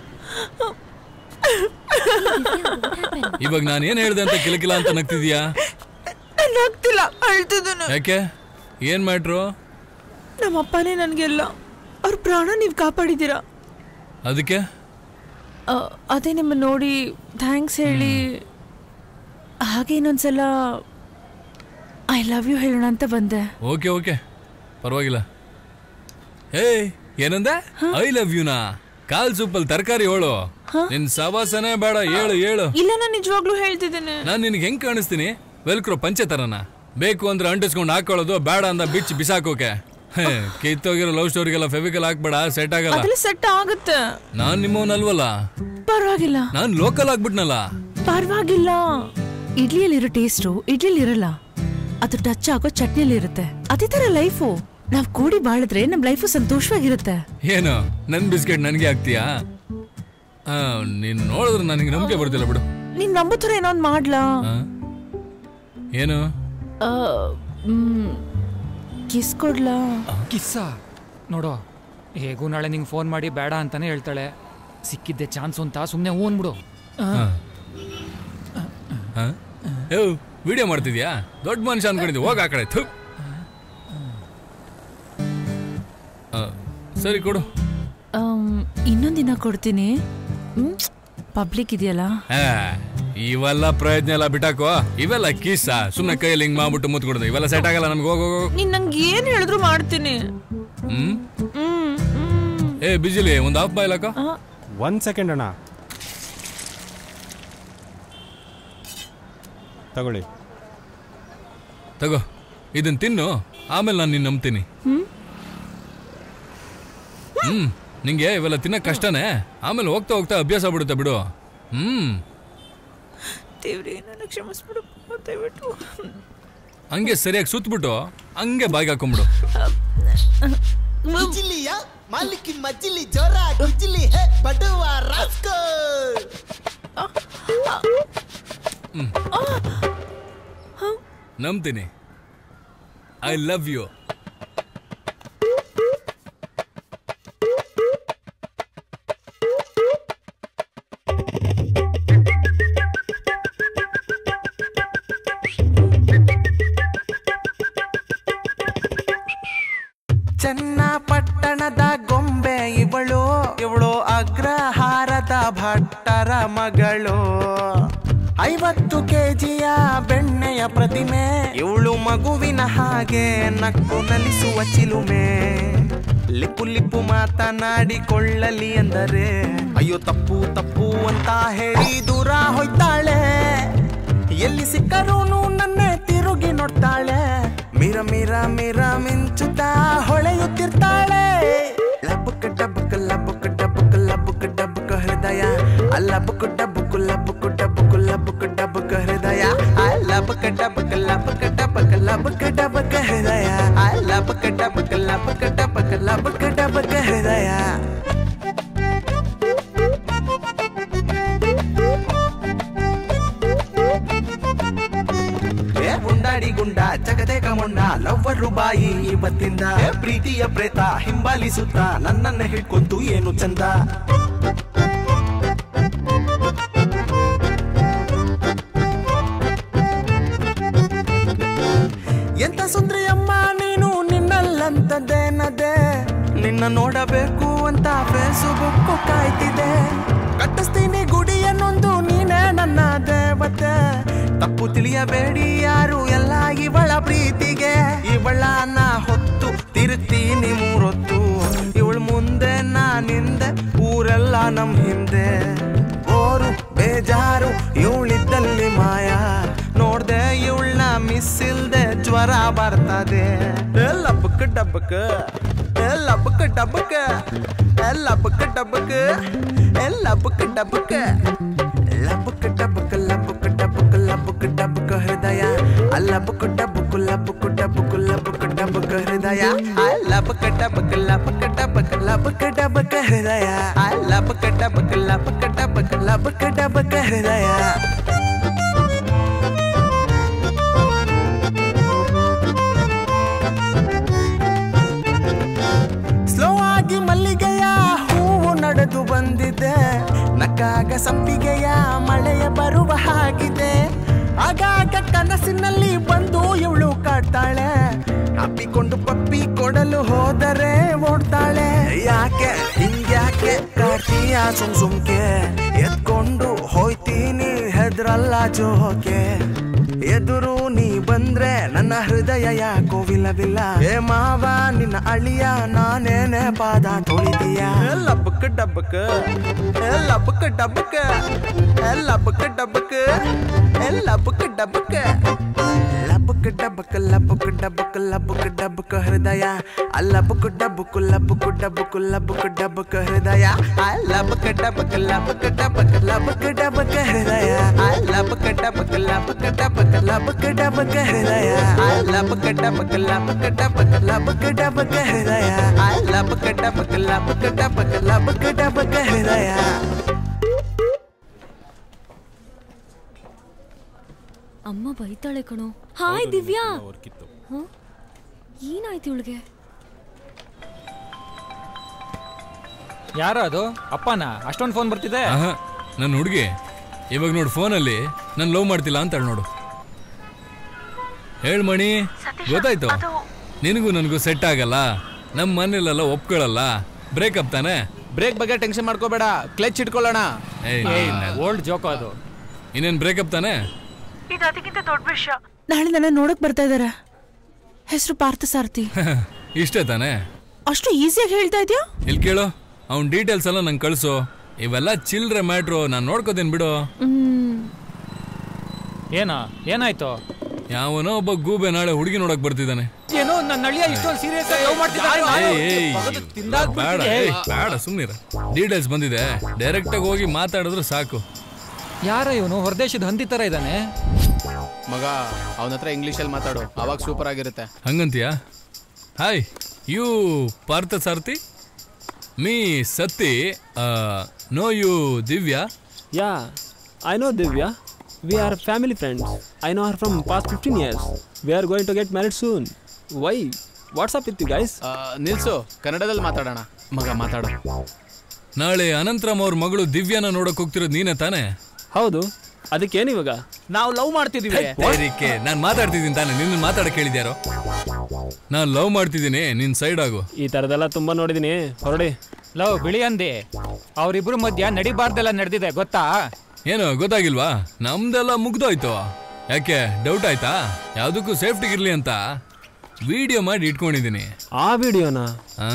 ಇವಾಗ ನಾನು ಏನ್ ಹೇಳ್ದೆ ಅಂತ ಕಿಲಕಿಲ ಅಂತ ನಗ್ತಿದ್ಯಾ ನಾನು ಆಗ್ತಿಲ್ಲ ಅಳ್ತಿದ್ದಾನೆ ಯಾಕೆ ಏನ್ ಮ್ಯಾಟ್ರು ನಮ್ಮ ಅಪ್ಪನೇ ನನಗೆಲ್ಲ ಅವ್ರ ಪ್ರಾಣ ನೀವು ಕಾಪಾಡಿದ್ದೀರಾ ಅದಕ್ಕೆ ಆ, ಅದೇ ನಿಮ್ಮ ನೋಡಿ ಥ್ಯಾಂಕ್ಸ್ ಹೇಳಿ ಹಾಗೆ ಇನ್ನೊಂದ್ಸಲ ಐ ಲವ್ ಯು ಹೇಳೋಣ ಅಂತ ಬಂದೆ ಓಕೆ ಓಕೆ ಪರವಾಗಿಲ್ಲ ಏಯ್ ಏನಂದೆ ಐ ಲವ್ ಯುನಾ ಕಾಲ್ ಸೂಪಲ್ ತರಕಾರಿ ಹೇಳು ನಿನ್ ಸವಾಸನೆ ಬೇಡ ಹೇಳು ಹೇಳು ಇಲ್ಲ ನಾನು ನಿಜವಾಗ್ಲೂ ಹೇಳ್ತಿದ್ದೇನೆ ನಾನ್ ನಿನ್ಗೆ ಹೆಂಗ್ ಕಾಣಿಸ್ತೀನಿ ವೆಲ್ಕ್ರೋ ಪಂಚೆ ತರನ ಬೇಕು ಅಂದ್ರೆ ಅಂಟಿಸ್ಕೊಂಡು ಹಾಕೊಳ್ಳೋದು ಬೇಡ ಅಂದ ಬಿಚ್ಚಿ ಬಿಸಾಕೋಕೆ ಹೇ, ಕಿತ್ತೋಗಿರೋ ಲವ್ ಸ್ಟೋರಿಗೆಲ್ಲ ಫೆವಿಕಲ್ ಹಾಕ್ಬೇಡ ಸೆಟ್ ಆಗಲ್ಲ ಅದೆಲ್ಲ ಸೆಟ್ ಆಗುತ್ತೆ ನಾನ್ ನಿಮ್ಮವನಲ್ವಲ್ಲ ಪರವಾಗಿಲ್ಲ ನಾನ್ ಲೋಕಲ್ ಆಗ್ಬಿಟ್ನಲ್ಲ ಪರವಾಗಿಲ್ಲ ಇಡ್ಲಿಯಲ್ಲಿರೋ ಟೇಸ್ಟು ಇಡ್ಲಿಲಿ ಇರಲ್ಲ ಅದು ಟಚ್ ಆಗೋ ಚಟ್ನಿಯಲ್ಲಿ ಇರುತ್ತೆ ಅದೇ ತರ ಲೈಫು ನಾವ್ ಕೂಡಿ ಬಾಳಿದ್ರೆ ನಮ್ ಲೈಫು ಸಂತೋಷವಾಗಿರುತ್ತೆ ಏನು ನನ್ ಬಿಸ್ಕೆಟ್ ನನಗೆ ಹಾಕ್ತೀಯಾ ಆ, ನೀನ್ ನೋಡಿದ್ರೆ ನನಗೆ ನಂಬಿಕೆ ಬರ್ತಿಲ್ಲ ಬಿಡು ನೀನ್ ನಂಬೋ ಥರ ಏನೋ ಒಂದ್ ಮಾಡ್ಲಾ ಆ? ಏನು ಕಿಸ್ ಕೊಡ್ಲಾ ಕಿಸ್ಸ ನೋಡೋ ಹೇಗೂ ನಾಳೆ ನಿಂಗೆ ಫೋನ್ ಮಾಡಿ ಬೇಡ ಅಂತಾನೆ ಹೇಳ್ತಾಳೆ ಸಿಕ್ಕಿದ್ದೆ ಚಾನ್ಸ್ ಅಂತ ಸುಮ್ಮನೆ ಹೂ ಅನ್ಬಿಡು ಹಾ? ಏ ವಿಡಿಯೋ ಮಾಡ್ತಿದ್ಯಾ ದೊಡ್ಡ ಮನುಷ್ಯ ಅನ್ಕೊಂಡಿದ್ದೆ ಹೋಗ ಆ ಕಡೆ ಥು. ಆ, ಸರಿ ಕೊಡು ಆಮ್, ಇನ್ನೊಂದಿನ ಕೊಡ್ತೀನಿ ಪಬ್ಲಿಕ್ ಇದೆಯಲ್ಲ ಆ, ಇವೆಲ್ಲ ಪ್ರಯತ್ನ ಎಲ್ಲ ಬಿಟ್ಟಾಕೋ ಇವೆಲ್ಲ ಕಿಸ್ಸ ಸುಮ್ಮನೆ ಕೈಯಲ್ಲಿ ಹಿಂಗ್ ಮಾಡ್ಬಿಟ್ಟು ಮುತ್ ಕೊಡೋದು ಇವೆಲ್ಲ ಸೆಟ್ ಆಗಲ್ಲ ನಮ್ಗೆ ಹೋಗೋ ನೀನ್ ನಂಗೆ ಏನ್ ಹೇಳಿದ್ರು ಮಾಡ್ತೀನಿ ಹ್ಮ್ ಹ್ಮ್ ಏ ಬಿಜಿಲಿ ಒಂದು ಆಫ್ ಬಾಯ್ಲ್ ಹಾಕೋ ಒಂದ್ ಸೆಕೆಂಡ್ ಅಣ್ಣ ತಗೊಳ್ಳಿ ತಗೋ ಇದನ್ ತಿನ್ನು ಆಮೇಲೆ ನಾನು ನಿನ್ನ ನಂಬ್ತೀನಿ ಹ್ಮ್ ಹ್ಮ್ ನಿಂಗೆ ಇವೆಲ್ಲ ತಿನ್ನಕ್ ಕಷ್ಟನೇ ಆಮೇಲೆ ಹೋಗ್ತಾ ಹೋಗ್ತಾ ಅಭ್ಯಾಸ ಆಗ್ಬಿಡುತ್ತೆ ಬಿಡು ಹ್ಮ್ ದೇವ್ರಿ ನನ್ನ ಕ್ಷಮಿಸ್ಬಿಡು ದಯವಿಟ್ಟು ಹಂಗೆ ಸರಿಯಾಗಿ ಸುತ್ಬಿಟ್ಟು ಹಂಗೆ ಬಾಯಿಗೆ ಹಾಕೊಂಬಿಡು ಗಿಜಿಲಿಯ ಮಾಲಿಕಿ ಮಜ್ಜಿಲಿ ಜೋರ ಗಿಜಿಲಿ ಹೇ ಬಡವ ರಾಸ್ಕೋ ನಂಬ್ತೀನಿ ಐ ಲವ್ ಯು ಚನ್ನಪಟ್ಟಣದ ಗೊಂಬೆ ಇವಳು ಇವಳು ಅಗ್ರಹಾರದ ಭಟ್ಟರ ಮಗಳು ಐವತ್ತು ಕೆಜಿಯ ಬೆಣ್ಣೆಯ ಪ್ರತಿಮೆ ಇವಳು ಮಗುವಿನ ಹಾಗೆ ನಕ್ಕು ನಲಿಸುವ ಚಿಲುಮೆ ಲಿಪ್ಪು ಲಿಪ್ಪು ಮಾತನಾಡಿಕೊಳ್ಳಲಿ ಎಂದರೆ ಅಯ್ಯೋ ತಪ್ಪು ತಪ್ಪು ಅಂತ ಹೇಳಿ ದೂರ ಹೋಯ್ತಾಳೆ ಎಲ್ಲಿ ಸಿಕ್ಕರೂನು ನನ್ನೇ ತಿರುಗಿ ನೋಡ್ತಾಳೆ ಮಿರ ಮಿರ ಮಿರ ಮಿಂಚುತ್ತಾ ಹೊಳೆಯುತ್ತಿರ್ತಾಳೆ ಲಬ್ಬಕ ಡಬ್ಬಕ ಲಬ್ಬಕ ಡಬ್ಬಕ ಲಬ್ಬಕ ಡಬ್ಬಕ ಹೃದಯ ಆ ಲಬ್ಬಕ ಡಬ್ಬಕ ಲಬ್ಬಕ ಡಬ್ಬಕ ಲಬ್ಬಕ ಡಬ್ಬಕ ಹೃದಯ ಆ ಲಬ್ಬಕ ಡಬ್ಬಕ ಲಬ್ಬಕ ಡಬ್ಬಕ ಲಬ್ಬಕ ಡಬ್ಬಕ ಹೃದಯ ಆ ಲಬ್ಬಕ ಡಬ್ಬಕ ಲಬ್ಬಕ ಡಬ್ಬಕ ಲಬ್ಬಕ ಡಬ್ಬಕ ಹೃದಯ ಅವರು ಬಾಯಿ ಇವತ್ತಿಂದ ಪ್ರೀತಿಯ ಪ್ರೇತ ಹಿಂಬಾಲಿಸುತ್ತಾ ನನ್ನನ್ನೇ ಹಿಡ್ಕೊಂತು ಏನು ಚಂದ ಎಂತ ಸುಂದ್ರಿ ಅಮ್ಮ ನೀನು ನಿನ್ನಲ್ಲಂತದ್ದೇನದೆ ನಿನ್ನ ನೋಡಬೇಕು ಅಂತ ಫೇಸ್ಬುಕ್ ಕಾಯ್ತಿದೆ ಕಟ್ಟಿಸ್ತೀನಿ ಗುಡಿಯನ್ನೊಂದು ನೀನೇ ನನ್ನ ದೇವತೆ ತಪ್ಪು ತಿಳಿಯಬೇಡಿ ಯಾರು ಎಲ್ಲ ಇವಳ ಪ್ರೀತಿಗೆ ಇವಳನ್ನ ಹೊತ್ತು ತಿರುತ್ತೀನಿ ಮೂರೊತ್ತು ಇವಳ ಮುಂದೆ ನಾನಿಂದೆ ಊರೆಲ್ಲ ನಮ್ ಹಿಂದೆ ಓರು ಬೇಜಾರು ಇವಳಿದ್ದಲ್ಲಿ ಮಾಯ ನೋಡ್ದೆ ಇವಳನ್ನ ಮಿಸ್ ಇಲ್ದೆ ಜ್ವರ ಬರ್ತದೆ ಲಬ್ಬಕ್ ಡಬ್ಬಕ್ ಲಬ್ಬಕ್ ಡಬ್ಬಕ್ ಲಬ್ಬಕ್ ಡಬ್ಬಕ್ ಲಬ್ಬಕ್ ಡಬ್ಬಕ್ ಲಬ್ಬಕ್ ಡಬ್ಬಕ್ ಲಬ್ಬಕ್ ಡಬ್ಬಕ್ ಲಬ್ಬಕ್ ಡಬ್ಬಕ್ ಹೃದಯ ಲಬ್ಬಕ್ ಡಬ್ಬಕ್ ಲಬ್ಬಕ್ ಡಬ್ಬಕ್ ಲಬ್ಬಕ್ ಡಬ್ಬಕ್ ಹೃದಯ ಲಬ್ಬಕ್ ಡಬ್ಬಕ್ ಲಬ್ಬಕ್ ಡಬ್ಬಕ್ ಲಬ್ಬಕ್ ಡಬ್ಬಕ್ ಹೃದಯ ಲಬ್ಬಕ್ ಡಬ್ಬಕ್ ಲಬ್ಬಕ್ ಡಬ್ಬಕ್ ಲಬ್ಬಕ್ ಡಬ್ಬಕ್ ಹೃದಯ ಸ್ಲೋ ಆಗಿ ಮಲ್ಲಿಗೆಯ ಹೂವು ನಡೆದು ಬಂದಿದೆ ನಕ್ಕಾಗ ಸಂಪಿಗೆಯ ಮಳೆಯ ಬರುವ ಹಾಗಿದೆ ಆಗಾಗ ಕನಸಿನಲ್ಲಿ ಬಂದು ಇವಳು ಕಾಡ್ತಾಳೆ ಅಪ್ಪಿಕೊಂಡು ಪಪ್ಪಿ ಕೊಡಲು ಹೋದರೆ ಓಡ್ತಾಳೆ ಯಾಕೆ ಹಿಂಗ್ಯಾಕೆ ಕಾಡ್ತೀಯ ಸುಮ್ ಸುಮ್ಕೆ ಎತ್ಕೊಂಡು ಹೋಯ್ತೀನಿ ಹೆದ್ರಲ್ಲ ಜೋಕೆ ಎದುರು ನೀ ಬಂದ್ರೆ ನನ್ನ ಹೃದಯ ಯಾಕೋ ವಿಲವಿಲ್ಲ ಏ ಮಾವ ನಿನ್ನ ಅಳಿಯ ನಾನೇನೆ ಪಾದ ತೊಳಿದೀಯ ಲಬ್ಬಕ್ ಡಬ್ಬಕ್ ಲಬ್ಬಕ್ ಡಬ್ಬಕ್ ಲಬ್ಬಕ್ ಡಬ್ಬಕ್ ಲಬ್ಬಕ್ ಡಬ್ಬಕ್ ಲಬ್ಬಕ್ ಡಬ್ಬಕ್ ಲಬ್ಬಕ್ ಡಬ್ಬಕ್ ಲಬ್ಬಕ್ ಡಬ್ಬಕ್ ಹೃದಯ ಲಬ್ಬಕ್ ಡಬ್ಬಕ್ ಲಬ್ಬಕ್ ಡಬ್ಬಕ್ ಲಬ್ಬಕ್ ಡಬ್ಬಕ್ ಹೃದಯ ಲಬ್ಬಕ್ ಡಬ್ಬಕ್ ಲಬ್ಬಕ್ ಡಬ್ಬಕ್ ಲಬ್ಬಕ್ ಡಬ್ಬಕ್ ಹೃದಯ ಲಬ್ಬಕ್ ಡಬ್ಬಕ್ ಲಬ್ಬಕ್ ಡಬ್ಬಕ್ ಲಬ್ಬಕ್ ಡಬ್ಬಕ್ ಹೃದಯ ಲಬ್ಬಕ್ ಡಬ್ಬಕ್ ಲಬ್ಬಕ್ ಡಬ್ಬಕ್ ಲಬ್ಬಕ್ ಡಬ್ಬಕ್ ಹೃದಯ ಲಬ್ಬಕ್ ಡಬ್ಬಕ್ ಲಬ್ಬಕ್ ಡಬ್ಬಕ್ ಲಬ್ಬಕ್ ಡಬ್ಬಕ್ ಹೃದಯ ಅಮ್ಮ ಬೈತಾಳೆ ಕಣೋ ಹಾಯ್ ದಿವ್ಯಾ ಹ? ಏನಾಯ್ತು ಇವಳಿಗೆ ಯಾರೋ ಅದು ಅಪ್ಪನ ಅಷ್ಟೊಂದು ಫೋನ್ ಬರ್ತಿದೆ ಆಹಾ ನನ್ನ ಹುಡುಗಿ ಇವಾಗ ನೋಡು ಫೋನಲ್ಲಿ ನಾನು ಲವ್ ಮಾಡ್ತಿಲ್ಲ ಅಂತ ನೋಡು ಹೇಳ್ ಮಣಿ ಗೊತ್ತಾಯ್ತು ನಿನಗೂ ನನಗೂ ಸೆಟ್ ಆಗಲ್ಲ ನಮ್ಮ ಮನೇಲೆಲ್ಲ ಒಪ್ಕೊಳ್ಳಲ್ಲ ಬ್ರೇಕಪ್ ತಾನೆ ಬ್ರೇಕ್ ಬಗ್ಗೆ ಟೆನ್ಷನ್ ಮಾಡ್ಕೋಬೇಡ ಕ್ಲಚ್ ಇಟ್ಕೊಳ್ಳೋಣ ಓಲ್ಡ್ ಜೋಕ್ ಅದು ಇನ್ನೇನ್ ಬ್ರೇಕಪ್ ತಾನೆ ಇದು ಅದಕ್ಕಿಂತ ದೊಡ್ಡ ವಿಷಯ ನಾಳೆ ನನ್ನ ನೋಡಕ್ ಬರ್ತಾ ಇದಾರೆ ಹೆಸರು ಪಾರ್ಥ ಸಾರಥಿ ಇಷ್ಟೇ ತಾನೆ ಅಷ್ಟು ಈಸಿಯಾಗಿ ಹೇಳ್ತಾ ಇದ್ಯಾ ಇಲ್ಲಿ ಕೇಳು ಅವ್ನ ಡೀಟೇಲ್ಸ್ ಎಲ್ಲ ನಂಗೆ ಕಳಿಸು ಇವೆಲ್ಲ ಚಿಲ್ಡ್ರೆ ಮ್ಯಾಟ್ರು ನಾನು ನೋಡ್ಕೋತೀನಿ ಬಿಡು ಏನ ಏನಾಯ್ತು ಯಾವನೋ ಒಬ್ಬ ಗೂಬೆ ನಾಳೆ ಹುಡುಗಿ ನೋಡಕ್ ಬರ್ತಿದ್ದಾನೆ ಏನೋ ನನ್ನ ಅಳಿಯ ಇಷ್ಟೊಂದು ಸೀರಿಯಸ್ ಆಗಿ ಲವ್ ಏಯ್, ಏಯ್, ಮಾಡ್ತಿದ್ದಾನೆ ಬೇಡ ಏಯ್, ಬೇಡ ಸುಮ್ನಿರ ಡೀಟೇಲ್ಸ್ ಬಂದಿದೆ ಡೈರೆಕ್ಟ್ ಆಗಿ ಹೋಗಿ ಮಾತಾಡಿದ್ರೆ ಸಾಕು ಯಾರ ಇವನು ಹೊರದೇಶದ ಹಂದಿ ತರ ಇದ್ದಾನೆ ಮಗ ಅವನ ಹತ್ರ ಇಂಗ್ಲೀಷಲ್ಲಿ ಮಾತಾಡು ಅವಾಗ ಸೂಪರ್ ಆಗಿರುತ್ತೆ ಹಂಗಂತೀಯಾ hi you Partha Sarathi me Satti no you Divya Yeah, I know Divya. We are family friends. I know her from past 15 years. We are going to get married soon. Why? What's up with you guys? ಆ, ನಿಲ್ಸು ಕನ್ನಡದಲ್ಲಿ ಮಾತಾಡೋಣ ಮಗ ಮಾತಾಡು ನಾಳೆ ಅನಂತರಾಮ್ ಅವ್ರ ಮಗಳು ದಿವ್ಯಾನ ನೋಡಕ್ ಹೋಗ್ತಿರೋದು ನೀನೇ ತಾನೇ ಹೌದು ಅದಕ್ಕೇನು ಇವಾಗ ನಾವು ಲವ್ ಮಾಡ್ತಿದೀವಿ ಅದಕ್ಕೆ ನಾನು ಮಾತಾಡ್ತಿದ್ದೀನಿ ತಾನೆ ನಿನ್ನ ಮಾತಾಡಕ್ ಕೇಳಿದ್ಯಾರೋ ನಾನು ಲವ್ ಮಾಡ್ತಿದ್ದೀನಿ ನಿನ್ ಸೈಡ್ ಆಗು ಈ ಥರದೆಲ್ಲ ತುಂಬ ನೋಡಿದ್ದೀನಿ ಹೊರಡಿ ಲವ್ ಬಿಳಿ ಅಂದಿ ಅವ್ರಿಬ್ರು ಮಧ್ಯ ನಡಿಬಾರ್ದೆಲ್ಲ ನಡೆದಿದೆ ಗೊತ್ತಾ ಏನು ಗೊತ್ತಾಗಿಲ್ವಾ ನಮ್ದೆಲ್ಲ ಮುಗ್ದೋಯ್ತು ಯಾಕೆ ಡೌಟ್ ಆಯ್ತಾ ಯಾವ್ದಕ್ಕೂ ಸೇಫ್ಟಿಗಿರ್ಲಿ ಅಂತ ವಿಡಿಯೋ ಮಾಡಿ ಇಟ್ಕೊಂಡಿದ್ದೀನಿ ಆ ವಿಡಿಯೋನಾ ಹಾ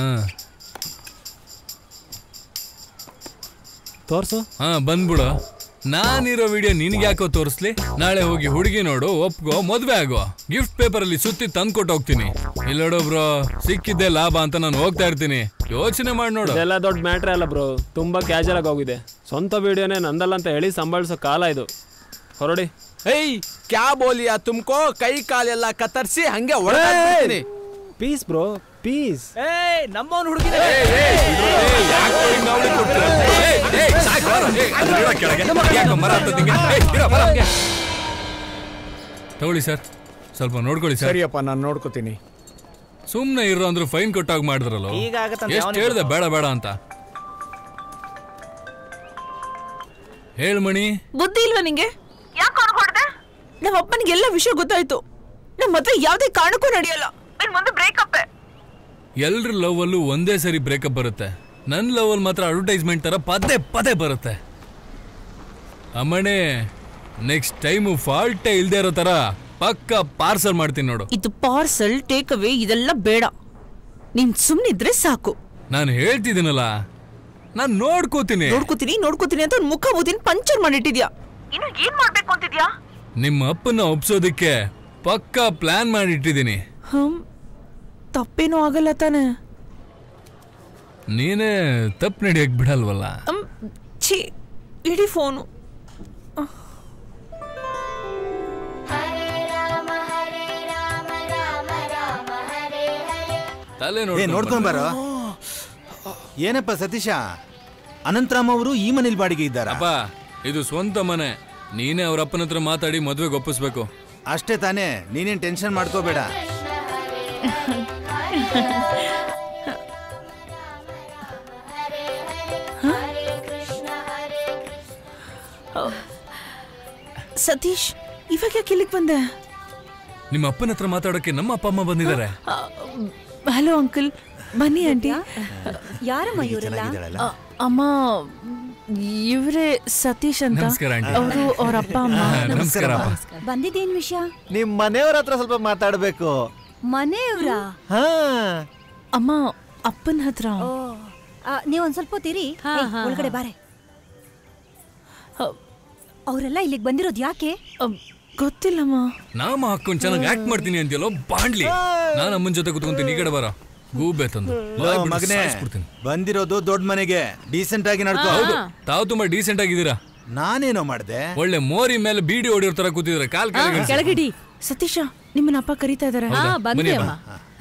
ತೋರ್ಸು ಹಾ ಬಂದ್ಬಿಡು ನಾನಿರೋ ವಿಡಿಯೋ ನಿನ್ಗೆ ಯಾಕೋ ತೋರಿಸ್ಲಿ ನಾಳೆ ಹೋಗಿ ಹುಡುಗಿ ನೋಡು ಒಪ್ಗೋ ಮದ್ವೆ ಆಗೋ ಗಿಫ್ಟ್ ಪೇಪರ್ ಅಲ್ಲಿ ಸುತ್ತಿ ತಂದ್ಕೊಟ್ಟು ಹೋಗ್ತೀನಿ ಇಲ್ಲೋಡು ಬ್ರೋ ಸಿಕ್ಕಿದ್ದೆ ಲಾಭ ಅಂತ ನಾನು ಹೋಗ್ತಾ ಇರ್ತೀನಿ ಯೋಚನೆ ಮಾಡಿ ನೋಡು ಇದೆಲ್ಲ ದೊಡ್ಡ ಮ್ಯಾಟ್ರ್ ಅಲ್ಲ ಬ್ರೋ ತುಂಬಾ ಕ್ಯಾಜುವಲ್ ಆಗಿ ಹೋಗಿದೆ ಸ್ವಂತ ವಿಡಿಯೋನೇ ನಂದಲ್ಲ ಅಂತ ಹೇಳಿ ಸಂಭಾಳಿಸೋ ಕಾಲ ಇದು ಹೊರಡಿ ಏಯ್ ಕ್ಯಾ ಬೋಲಿಯಾ ತುಮ್ಕೋ ಕೈ ಕಾಲೆಲ್ಲ ಕತ್ತರಿಸಿ ಹಂಗೆ ಒಳಗಾಕ್ಬಿಡ್ತೀನಿ ಪೀಸ್ ಬ್ರೋ ಪೀಸ್ ಏಯ್ ನಮ್ಮವನ್ ಹುಡುಗಿನ ತಗೊಳ್ಳಿ ಸರ್ ಸ್ವಲ್ಪ ನೋಡ್ಕೊಳ್ಳಿ ಸರ್ ಸರಿಯಪ್ಪ ನಾನು ನೋಡ್ಕೋತೀನಿ ಸುಮ್ನೆ ಇರೋ ಅಂದ್ರೆ ಫೈನ್ ಕೊಟ್ಟಾಗ ಮಾಡಿದ್ರಲ್ಲ ಈಗ ಆಗತ್ತಂತ ಎಷ್ಟು ಯಾವನಿಗೆ ಹೇಳ್ದೆ ಗೊತ್ತು? ಬೇಡ ಬೇಡ ಅಂತ ಹೇಳ್ ಮಣಿ ಬುದ್ಧಿ ಇಲ್ವಾ ನಿಂಗೆ ಯಾಕೆ ಹೊಡೆದೆ ನಮ್ಮ ಅಪ್ಪನಿಗೆ ಎಲ್ಲ ವಿಷಯ ಗೊತ್ತಾಯ್ತು ನಮ್ಮ ಮದ್ವೆ ಯಾವ್ದೇ ಕಾರಣಕ್ಕೂ ನಡೆಯಲ್ಲ ಇನ್ ಮುಂದೆ ಬ್ರೇಕಪ್ ಎಲ್ರ ಲವ್ ಅಲ್ಲೂ ಒಂದೇ ಸರಿ ಬ್ರೇಕಪ್ ಬರುತ್ತೆ ನನ್ನ ಲವ್ ಅಲ್ಲಿ ಮಾತ್ರ ಅಡ್ವರ್ಟೈಸ್ಮೆಂಟ್ ತರ ಪದೇ ಪದೇ ಬರುತ್ತೆ ಅಮ್ಮಣೆ ನೆಕ್ಸ್ಟ್ ಟೈಮು ಫಾಲ್ಟೇ ಇಲ್ದೇ ಇರೋ ತರ ಪಕ್ಕ ಪಾರ್ಸಲ್ ಮಾಡ್ತೀನಿ ನೋಡು ಇದು ಪಾರ್ಸಲ್ ಟೇಕ್ ಅವೇ ಇದೆಲ್ಲ ಬೇಡ ನೀನ್ ಸುಮ್ನಿದ್ರೆ ಸಾಕು ನಾನು ಹೇಳ್ತಿದ್ದೀನಲ್ಲ ನಾನು ನೋಡ್ಕೋತೀನಿ ನೋಡ್ಕೋತೀನಿ ನೋಡ್ಕೋತೀನಿ ಅಂತ ಒಂದ್ ಮುಖ ಬೂದಿನ ಪಂಚರ್ ಮಾಡಿಟ್ಟಿದ್ಯಾ ಇನ್ನು ಏನ್ ಮಾಡ್ಬೇಕು ಅಂತಿದ್ಯಾ ನಿಮ್ಮ ಅಪ್ಪನ ಒಪ್ಸೋದಕ್ಕೆ ಪಕ್ಕ ಪ್ಲಾನ್ ಮಾಡಿಟ್ಟಿದ್ದೀನಿ ಹ್ಮ್ ತಪ್ಪೇನೂ ಆಗಲ್ಲ ತಾನೆ ನೀನೇ ತಪ್ಪು ನಡೆಯಕ್ ಬಿಡಲ್ವಲ್ಲ ಅಮ್, ಛೀ ಇಡೀ ಫೋನು ತಲೆ ಏ ನೋಡ್ಕೊಂಡ್ ಬಾರೋ ಏನಪ್ಪ ಸತೀಶ ಅನಂತರಾಮ್ ಅವರು ಈ ಮನೇಲಿ ಬಾಡಿಗೆ ಇದ್ದಾರ ಅಪ್ಪ ಇದು ಸ್ವಂತ ಮನೆ ನೀನೇ ಅವ್ರ ಅಪ್ಪನ ಹತ್ರ ಮಾತಾಡಿ ಮದ್ವೆಗೆ ಒಪ್ಪಿಸ್ಬೇಕು ಅಷ್ಟೇ ತಾನೇ ನೀನೇನ್ ಟೆನ್ಷನ್ ಮಾಡ್ಕೋಬೇಡ ಸತೀಶ್ ಇವಾಗ ಯಾಕೆ ಇಲ್ಲಿಗೆ ಬಂದೆ ನಿಮ್ಮ ಅಪ್ಪನ ಹತ್ರ ಮಾತಾಡೋಕೆ ನಮ್ಮ ಅಪ್ಪ ಅಮ್ಮ ಬಂದಿದ್ದಾರೆ ಹಲೋ ಅಂಕಲ್ ಬನ್ನಿ ಆಂಟಿ ಯಾರಮ್ಮ ಇವರೆಲ್ಲ ಅ, ಅಮ್ಮ ಇವರೇ ಸತೀಶ್ ಅಂತ ನಮಸ್ಕಾರ, ಆಂಟಿ. ಅವರು ಅವ್ರ ಅಪ್ಪ ಅಮ್ಮ ನಮಸ್ಕಾರ ಅಪ್ಪ. ಬಂದಿದ್ದೇನ್ ವಿಷಯ ನಿಮ್ ಮನೆಯವ್ರ ಹತ್ರ ಸ್ವಲ್ಪ ಮಾತಾಡ್ಬೇಕು ಮನೆಯವ್ರ ಹಾ ಅಮ್ಮ ಅಪ್ಪನ ಹತ್ರ ನೀವ್ ಒಂದ್ ಸ್ವಲ್ಪ ಹೊತ್ತಿರಿ ಏಯ್, ಒಳಗಡೆ ಬಾರೆ ಅವರೆಲ್ಲ ಇಲ್ಲಿಗೆ ಬಂದಿರೋದು ಯಾಕೆ ಗೊತ್ತಿಲ್ಲಮ್ಮ ನಾಮ ಹಾಕೊಂಡ್ ಚೆನ್ನಾಗಿ ಆಕ್ಟ್ ಮಾಡ್ತೀನಿ ಅಂತೀಯಲ್ಲೋ ಬಾಂಡ್ಲಿ ನಾನು ಅಮ್ಮನ ಜೊತೆ ಕುತ್ಕೊಂತೀನಿ ಈ ಕಡೆ ಬರೋ ಗೂಬೆ ತಂದು ಲೋ, ಬಾಯ್ ಬಿಡು, ಮಗನೇ ಸಾಯ್ಸ್ಬಿಡ್ತೀನಿ. ಬಂದಿರೋದು ದೊಡ್ಡ ಮನೆಗೆ ಡೀಸೆಂಟ್ ಆಗಿ ನಡ್ಕೋ ಹೌದು ತಾವು ತುಂಬಾ ಡೀಸೆಂಟ್ ಆಗಿದ್ದೀರಾ ನಾನೇನೋ ಮಾಡ್ದೆ ಒಳ್ಳೆ ಮೋರಿ ಮೇಲೆ ಬೀಡಿ ಹೊಡಿಯೋ ತರ ಕೂತಿದ್ರೆ ಕಾಲ್ ಕೆಳಗೆ ಇಳಿಸಿ. ಕೆಳಗಿಡಿ ಸತೀಶ ನಿಮ್ಮನ್ನ ಅಪ್ಪ ಕರೀತಾ ಇದಾರೆ ಹೌದಾ? ಬನ್ನಿ ಅಮ್ಮ.